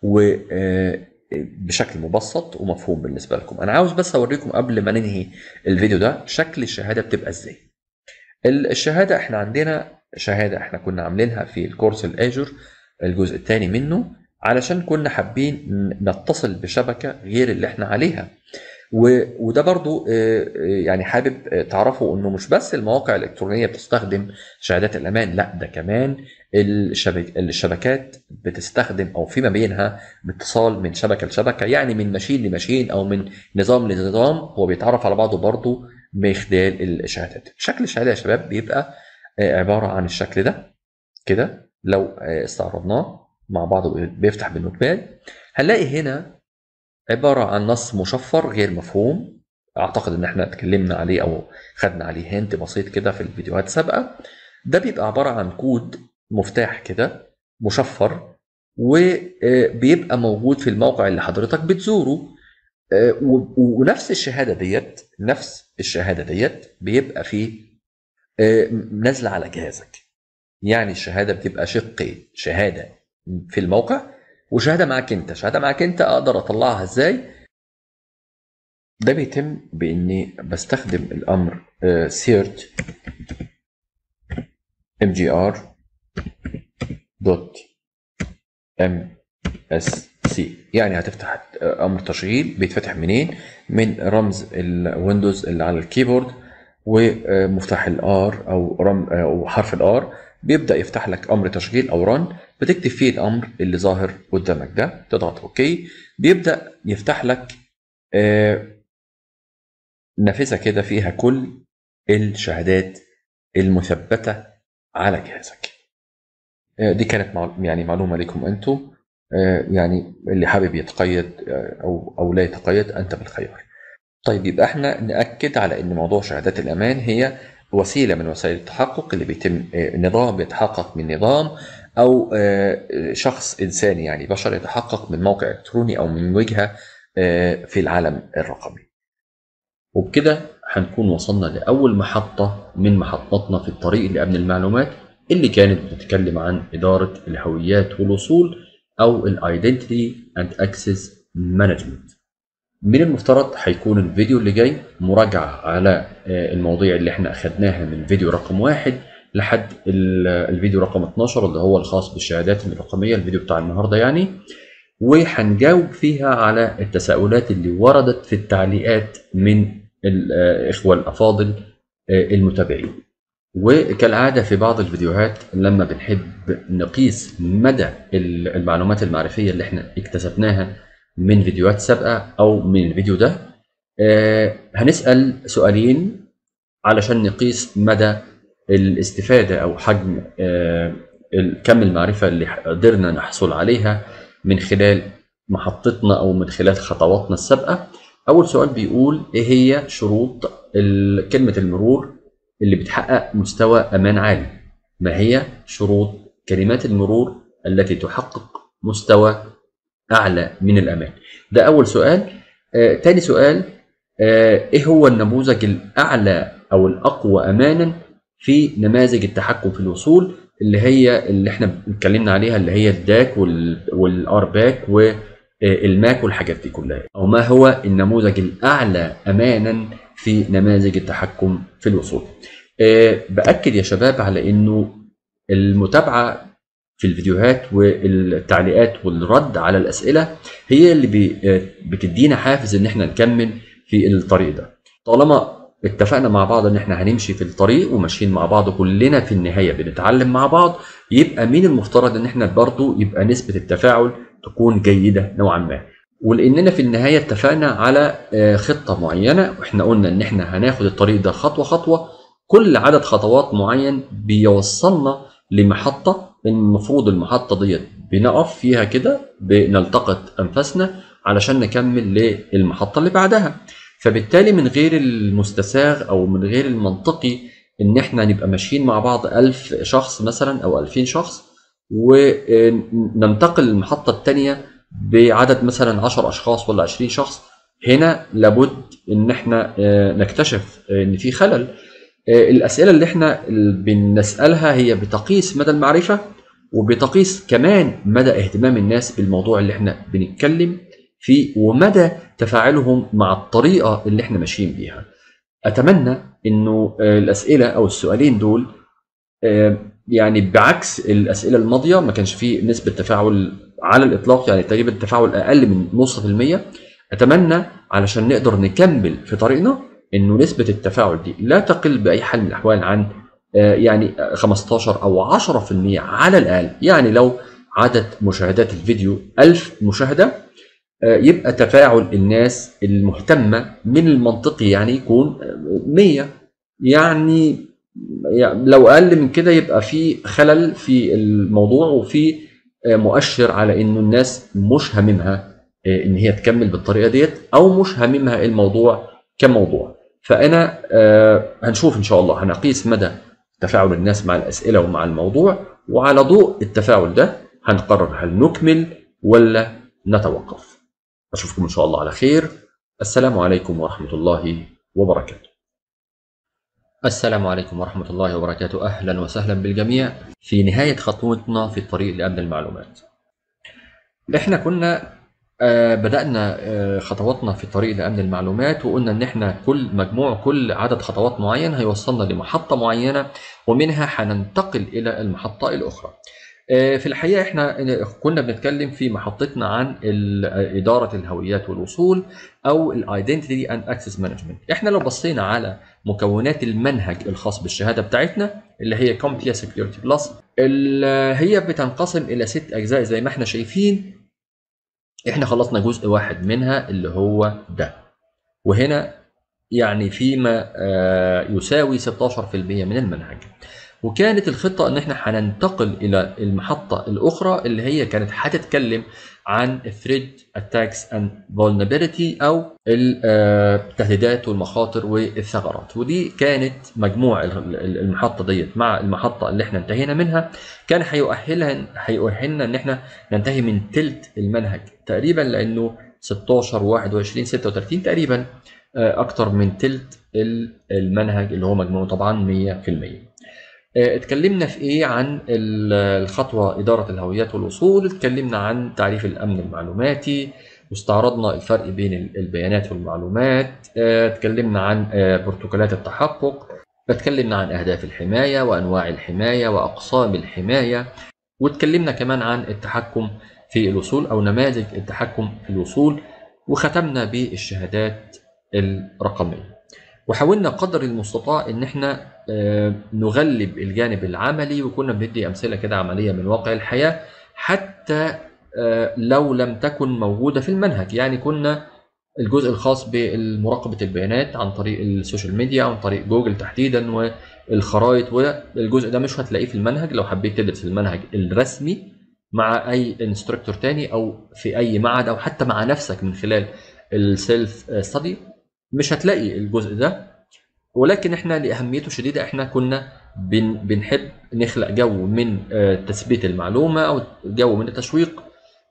وبشكل مبسط ومفهوم بالنسبه لكم انا عاوز بس اوريكم قبل ما ننهي الفيديو ده شكل الشهاده بتبقى ازاي ال- الشهاده احنا عندنا شهاده احنا كنا عاملينها في الكورس الاجر الجزء الثاني منه علشان كنا حابين ن- نتصل بشبكه غير اللي احنا عليها و- وده برضو آه، آه، يعني حابب آه، تعرفوا انه مش بس المواقع الالكترونيه بتستخدم شهادات الامان لا ده كمان الشبك الشبكات بتستخدم او فيما بينها باتصال من شبكه لشبكه يعني من ماشين لماشين او من نظام لنظام هو بيتعرف على بعضه برضه من خلال الشهادات شكل الشهاده يا شباب بيبقى آه، عباره عن الشكل ده كده لو آه، استعرضناه مع بعض بيفتح بالنوت باد هنلاقي هنا عباره عن نص مشفر غير مفهوم اعتقد ان احنا اتكلمنا عليه او خدنا عليه هنت بسيط كده في الفيديوهات السابقه ده بيبقى عباره عن كود مفتاح كده مشفر وبيبقى موجود في الموقع اللي حضرتك بتزوره آه، و- ونفس الشهاده ديت نفس الشهاده ديت بيبقى فيه آه، نازله على جهازك يعني الشهاده بتبقى شقين شهاده في الموقع وشهاده معاك انت شهاده معاك انت اقدر اطلعها ازاي ده بيتم باني بستخدم الامر سيرت ام جي ار دوت ام اس سي يعني هتفتح آه، امر تشغيل بيتفتح منين من رمز الويندوز اللي على الكيبورد ومفتاح الار او رم او حرف الار بيبدا يفتح لك امر تشغيل او رن بتكتب فيه الامر اللي ظاهر قدامك ده تضغط اوكي بيبدا يفتح لك آه، نافذه كده فيها كل الشهادات المثبته على جهازك آه، دي كانت مع- يعني معلومه لكم انتم آه، يعني اللي حابب يتقيد آه، او او لا يتقيد انت بالخيار طيب يبقى احنا ناكد على ان موضوع شهادات الامان هي وسيله من وسائل التحقق اللي بيتم آه، نظام بيتحقق من نظام او آه، شخص انساني يعني بشر يتحقق من موقع الكتروني او من وجهه آه، في العالم الرقمي وبكده هنكون وصلنا لأول محطة من محطاتنا في الطريق لأمن المعلومات اللي كانت بتتكلم عن إدارة الهويات والوصول أو ال Identity and Access Management من المفترض هيكون الفيديو اللي جاي مراجعة على آه، المواضيع اللي احنا أخدناها من فيديو رقم واحد لحد ال- الفيديو رقم 12 اللي هو الخاص بالشهادات الرقمية الفيديو بتاع النهاردة يعني وهنجاوب فيها على التساؤلات اللي وردت في التعليقات من الإخوة الأفاضل آه، المتابعين وكالعادة في بعض الفيديوهات لما بنحب نقيس مدى ال- المعلومات المعرفية اللي احنا اكتسبناها من فيديوهات سابقة أو من الفيديو ده آه، هنسأل سؤالين علشان نقيس مدى الاستفادة أو حجم آه، ال- كم المعرفة اللي قدرنا نحصل عليها من خلال محطتنا أو من خلال خطواتنا السابقة أول سؤال بيقول إيه هي شروط ال- كلمة المرور اللي بتحقق مستوى أمان عالي ما هي شروط كلمات المرور التي تحقق مستوى أعلى من الأمان ده أول سؤال آه، تاني سؤال آه، إيه هو النموذج الأعلى أو الأقوى أمانا في نماذج التحكم في الوصول اللي هي اللي احنا اتكلمنا عليها اللي هي الداك والارباك والماك والحاجات دي كلها او ما هو النموذج الاعلى امانا في نماذج التحكم في الوصول آه، باكد يا شباب على انه المتابعه في الفيديوهات والتعليقات والرد على الاسئله هي اللي بي- آه، بتدينا حافز ان احنا نكمل في الطريق ده طالما اتفقنا مع بعض ان احنا هنمشي في الطريق وماشيين مع بعض كلنا في النهايه بنتعلم مع بعض يبقى من المفترض ان احنا برضو يبقى نسبه التفاعل تكون جيده نوعا ما ولاننا في النهايه اتفقنا على آه، خطه معينه واحنا قلنا ان احنا هناخد الطريق ده خطوه خطوه كل عدد خطوات معين بيوصلنا لمحطه المفروض المحطه ديت بنقف فيها كده بنلتقط انفاسنا علشان نكمل للمحطه اللي بعدها فبالتالي من غير المستساغ او من غير المنطقي ان احنا نبقى ماشيين مع بعض ألف شخص مثلا او ألفين شخص وننتقل للمحطة التانية بعدد مثلا 10 اشخاص ولا 20 شخص هنا لابد ان احنا آه، نكتشف ان في خلل آه، الاسئله اللي احنا ال- بنسالها هي بتقيس مدى المعرفه وبتقيس كمان مدى اهتمام الناس بالموضوع اللي احنا بنتكلم فيه ومدى تفاعلهم مع الطريقه اللي احنا ماشيين بيها اتمنى انه آه، الاسئله او السؤالين دول آه، يعني بعكس الاسئله الماضيه ما كانش فيه نسبه تفاعل على الاطلاق يعني تقريبا التفاعل اقل من نص في المية اتمنى علشان نقدر نكمل في طريقنا انه نسبه التفاعل دي لا تقل باي حال من الاحوال عن آه، يعني 15 او 10% على الاقل يعني لو عدد مشاهدات الفيديو 1000 مشاهده آه، يبقى تفاعل الناس المهتمه من المنطقي يعني يكون آه، 100 يعني يعني لو اقل من كده يبقى في خلل في الموضوع وفي آه، مؤشر على انه الناس مش هاممها آه، ان هي تكمل بالطريقه ديت او مش هاممها الموضوع كموضوع فانا آه، هنشوف ان شاء الله هنقيس مدى تفاعل الناس مع الاسئله ومع الموضوع وعلى ضوء التفاعل ده هنقرر هل نكمل ولا نتوقف اشوفكم ان شاء الله على خير السلام عليكم ورحمه الله وبركاته السلام عليكم ورحمة الله وبركاته أهلا وسهلا بالجميع في نهاية خطوتنا في الطريق لأمن المعلومات احنا كنا آه، بدأنا آه، خطواتنا في الطريق لأمن المعلومات وقلنا إن احنا كل مجموع كل عدد خطوات معين هيوصلنا لمحطة معينة ومنها هننتقل إلى المحطة الأخرى. آه، في الحقيقة احنا كنا بنتكلم في محطتنا عن ال- إدارة الهويات والوصول أو ال Identity and Access Management. احنا لو بصينا على مكونات المنهج الخاص بالشهادة بتاعتنا اللي هي CompTIA Security Plus ال- هي بتنقسم إلى ست أجزاء زي ما احنا شايفين احنا خلصنا جزء واحد منها اللي هو ده وهنا يعني فيما آه، يساوي 16% من المنهج وكانت الخطه ان احنا هننتقل الى المحطه الاخرى اللي هي كانت هتتكلم عن threat attacks and vulnerability او التهديدات والمخاطر والثغرات ودي كانت مجموع المحطه ديت مع المحطه اللي احنا انتهينا منها كان هيؤهلها هيؤهلنا ان احنا ننتهي من تلت المنهج تقريبا لانه 16 21 36 تقريبا اكتر من تلت المنهج اللي هو مجموعه طبعا 100% اتكلمنا في ايه عن الخطوه اداره الهويات والوصول اتكلمنا عن تعريف الامن المعلوماتي واستعرضنا الفرق بين البيانات والمعلومات اتكلمنا عن بروتوكولات التحقق اتكلمنا عن اهداف الحمايه وانواع الحمايه واقسام الحمايه واتكلمنا كمان عن التحكم في الوصول او نماذج التحكم في الوصول وختمنا بالشهادات الرقميه وحاولنا قدر المستطاع ان احنا نغلب الجانب العملي وكنا بندي امثله كده عمليه من واقع الحياه حتى لو لم تكن موجوده في المنهج يعني كنا الجزء الخاص بمراقبه البيانات عن طريق السوشيال ميديا عن طريق جوجل تحديدا والخرائط والجزء ده مش هتلاقيه في المنهج لو حبيت تدرس المنهج الرسمي مع اي انستراكتور تاني او في اي معهد او حتى مع نفسك من خلال السيلف ستدي مش هتلاقي الجزء ده ولكن احنا لاهميته الشديده احنا كنا بن بنحب نخلق جو من تثبيت المعلومه او جو من التشويق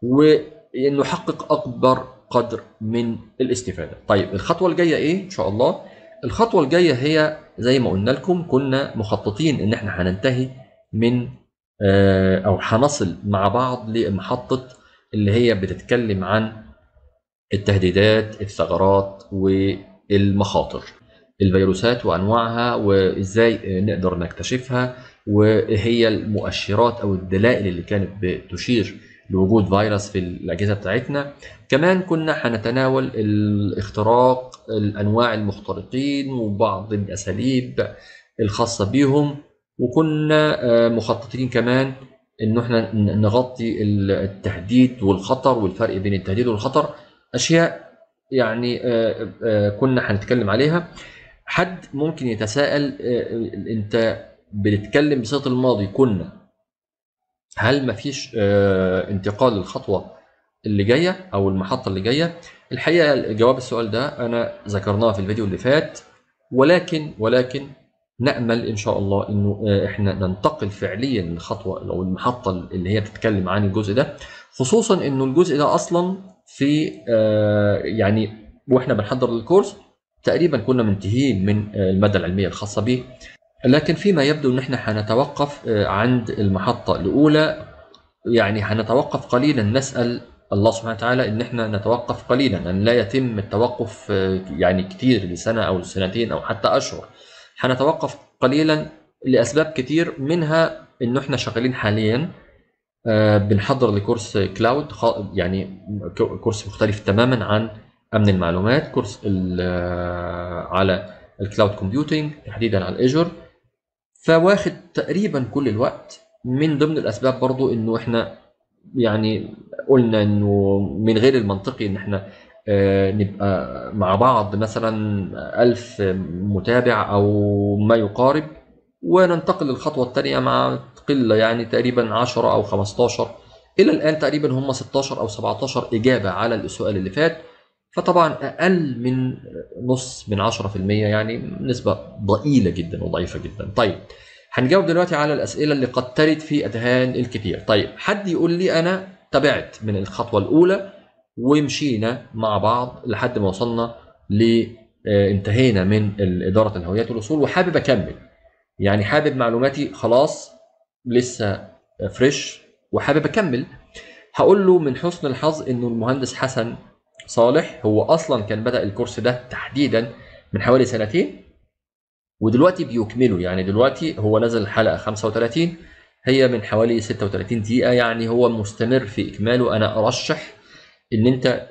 ونحقق اكبر قدر من الاستفاده. طيب الخطوه الجايه ايه ان شاء الله؟ الخطوه الجايه هي زي ما قلنا لكم كنا مخططين ان احنا هننتهي من او هنصل مع بعض لمحطه اللي هي بتتكلم عن التهديدات الثغرات والمخاطر الفيروسات وانواعها وازاي نقدر نكتشفها وهي المؤشرات او الدلائل اللي كانت بتشير لوجود فيروس في الاجهزه بتاعتنا كمان كنا هنتناول الاختراق الانواع المخترقين وبعض الاساليب الخاصه بيهم وكنا مخططين كمان انه احنا نغطي التهديد والخطر والفرق بين التهديد والخطر اشياء يعني كنا هنتكلم عليها حد ممكن يتساءل انت بتتكلم بصيغه الماضي كنا هل مفيش انتقال للخطوه اللي جايه او المحطه اللي جايه الحقيقه جواب السؤال ده انا ذكرناه في الفيديو اللي فات ولكن ولكن نامل ان شاء الله انه احنا ننتقل فعليا للخطوه او المحطه اللي هي بتتكلم عن الجزء ده خصوصا انه الجزء ده اصلا في يعني واحنا بنحضر للكورس تقريبا كنا منتهين من الماده العلميه الخاصه به لكن فيما يبدو ان احنا هنتوقف عند المحطه الاولى يعني هنتوقف قليلا نسال الله سبحانه وتعالى ان احنا نتوقف قليلا ان لا يتم التوقف يعني كتير لسنه او سنتين او حتى اشهر هنتوقف قليلا لاسباب كتير منها انه احنا شغالين حاليا بنحضر لكورس كلاود يعني كورس مختلف تماما عن امن المعلومات كورس على الكلاود كومبيوتنج تحديدا على الايجور فواخد تقريبا كل الوقت من ضمن الاسباب برضو انه احنا يعني قلنا انه من غير المنطقي ان احنا نبقى مع بعض مثلا ألف متابع أو ما يقارب وننتقل للخطوة الثانية مع قلة يعني تقريبا 10 أو 15 إلى الآن تقريبا هم 16 أو 17 إجابة على السؤال اللي فات فطبعا أقل من نص من 10% يعني نسبة ضئيلة جدا وضعيفة جدا طيب هنجاوب دلوقتي على الأسئلة اللي قد ترد في أذهان الكثير طيب حد يقول لي أنا تابعت من الخطوة الأولى ومشينا مع بعض لحد ما وصلنا ل انتهينا من إدارة الهويات والأصول وحابب أكمل يعني حابب معلوماتي خلاص لسه فريش وحابب أكمل هقول له من حسن الحظ إنه المهندس حسن صالح هو أصلا كان بدأ الكورس ده تحديدا من حوالي سنتين ودلوقتي بيكمله يعني دلوقتي هو نزل الحلقة 35 هي من حوالي 36 دقيقة يعني هو مستمر في إكماله أنا أرشح ان انت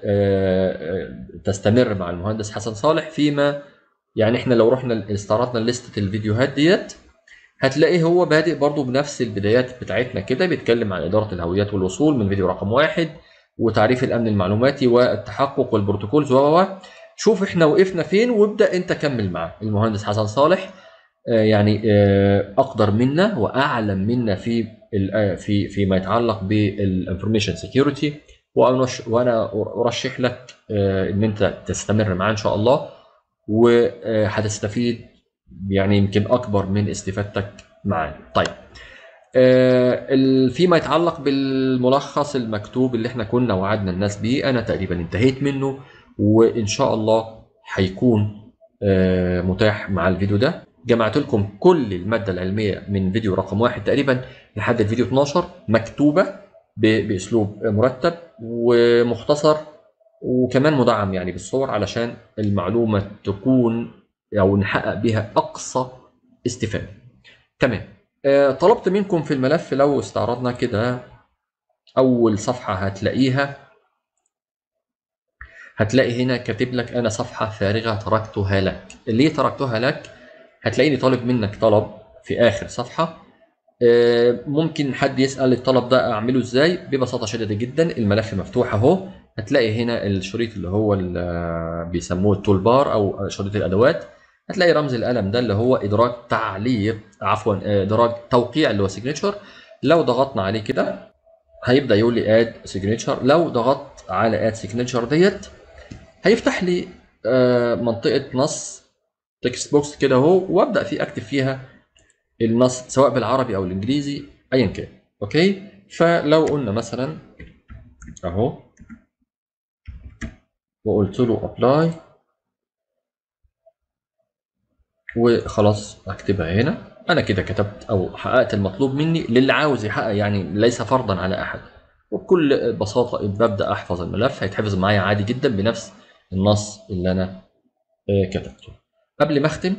تستمر مع المهندس حسن صالح فيما يعني احنا لو رحنا استعرضنا لستة الفيديوهات ديت هتلاقي هو بادئ برضو بنفس البدايات بتاعتنا كده بيتكلم عن إدارة الهويات والوصول من فيديو رقم واحد وتعريف الأمن المعلوماتي والتحقق والبروتوكولز و شوف احنا وقفنا فين وابدأ انت كمل معاه المهندس حسن صالح آه، يعني آه، اقدر منا واعلم منا في ال- آه، في فيما يتعلق بالانفورميشن سيكيورتي وانا ارشح لك آه، ان انت تستمر معاه ان شاء الله وهتستفيد يعني يمكن اكبر من استفادتك معاه طيب آه، ال- فيما يتعلق بالملخص المكتوب اللي احنا كنا وعدنا الناس بيه انا تقريبا انتهيت منه وان شاء الله هيكون آه، متاح مع الفيديو ده جمعت لكم كل الماده العلميه من فيديو رقم واحد تقريبا لحد الفيديو 12 مكتوبه ب- باسلوب مرتب ومختصر وكمان مدعم يعني بالصور علشان المعلومه تكون او نحقق بها اقصى استفاده تمام آه، طلبت منكم في الملف لو استعرضنا كده اول صفحه هتلاقيها هتلاقي هنا كاتب لك انا صفحه فارغه تركتها لك ليه تركتها لك هتلاقيني طالب منك طلب في اخر صفحه آه، ممكن حد يسال الطلب ده اعمله ازاي ببساطه شديده جدا الملف مفتوح اهو هتلاقي هنا الشريط اللي هو ال- بيسموه التول بار او شريط الادوات هتلاقي رمز القلم ده اللي هو ادراج تعليق عفوا آه، ادراج توقيع اللي هو سيجنتشر لو ضغطنا عليه كده هيبدا يقول لي اد سيجنتشر لو ضغطت على اد سيجنتشر ديت هيفتح لي آه، منطقه نص تكست بوكس كده اهو وابدا فيه اكتب فيها النص سواء بالعربي او الانجليزي ايا كان اوكي فلو قلنا مثلا اهو وقلت له ابلاي وخلاص اكتبها هنا انا كده كتبت او حققت المطلوب مني للي عاوز يحقق يعني ليس فرضا على احد وبكل بساطه ببدا احفظ الملف هيتحفظ معايا عادي جدا بنفس النص اللي انا آه، كتبته قبل ما اختم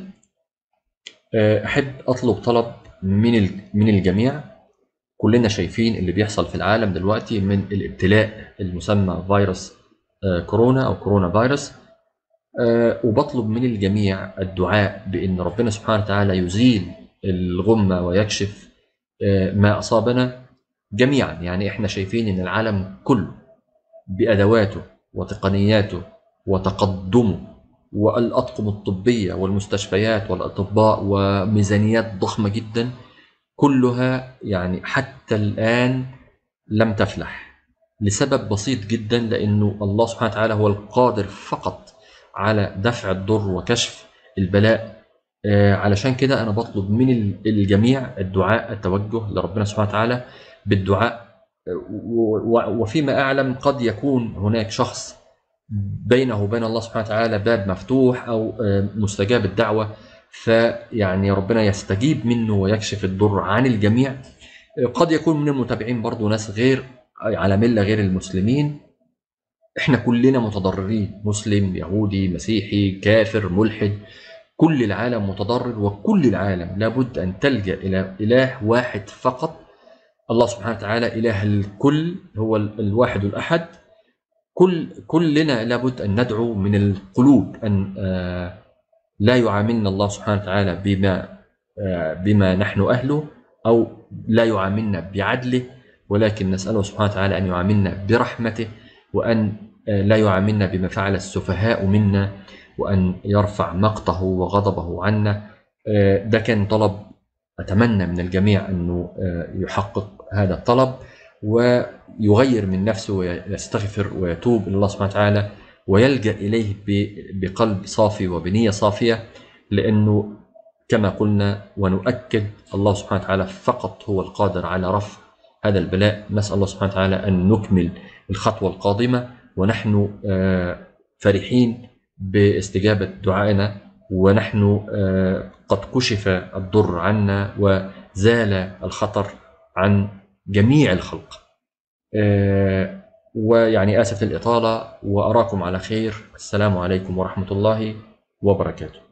آه، احب اطلب طلب من ال- من الجميع كلنا شايفين اللي بيحصل في العالم دلوقتي من الابتلاء المسمى فيروس آه، كورونا او كورونا فيروس آه، وبطلب من الجميع الدعاء بان ربنا سبحانه وتعالى يزيل الغمه ويكشف آه، ما اصابنا جميعا يعني احنا شايفين ان العالم كله بادواته وتقنياته وتقدمه والاطقم الطبيه والمستشفيات والاطباء وميزانيات ضخمه جدا كلها يعني حتى الان لم تفلح لسبب بسيط جدا لانه الله سبحانه وتعالى هو القادر فقط على دفع الضر وكشف البلاء آه، علشان كده انا بطلب من ال- الجميع الدعاء التوجه لربنا سبحانه وتعالى بالدعاء آه، و- و- وفيما اعلم قد يكون هناك شخص بينه وبين الله سبحانه وتعالى باب مفتوح او آه، مستجاب الدعوه فيعني ربنا يستجيب منه ويكشف الضر عن الجميع آه، قد يكون من المتابعين برضو ناس غير على مله غير المسلمين احنا كلنا متضررين مسلم يهودي مسيحي كافر ملحد كل العالم متضرر وكل العالم لابد ان تلجا الى اله واحد فقط الله سبحانه وتعالى اله الكل هو ال- الواحد الاحد كل كلنا لابد ان ندعو من القلوب ان آه، لا يعاملنا الله سبحانه وتعالى بما آه، بما نحن اهله او لا يعاملنا بعدله ولكن نساله سبحانه وتعالى ان يعاملنا برحمته وان آه، لا يعاملنا بما فعل السفهاء منا وان يرفع مقته وغضبه عنا آه، ده كان طلب اتمنى من الجميع انه آه، يحقق هذا الطلب ويغير من نفسه ويستغفر ويتوب الى الله سبحانه وتعالى ويلجا اليه ب- بقلب صافي وبنيه صافيه لانه كما قلنا ونؤكد الله سبحانه وتعالى فقط هو القادر على رفع هذا البلاء نسال الله سبحانه وتعالى ان نكمل الخطوه القادمه ونحن آه، فرحين باستجابه دعائنا ونحن آه، قد كشف الضر عنا وزال الخطر عن جميع الخلق آه، ويعني آسف للإطالة وأراكم على خير السلام عليكم ورحمة الله وبركاته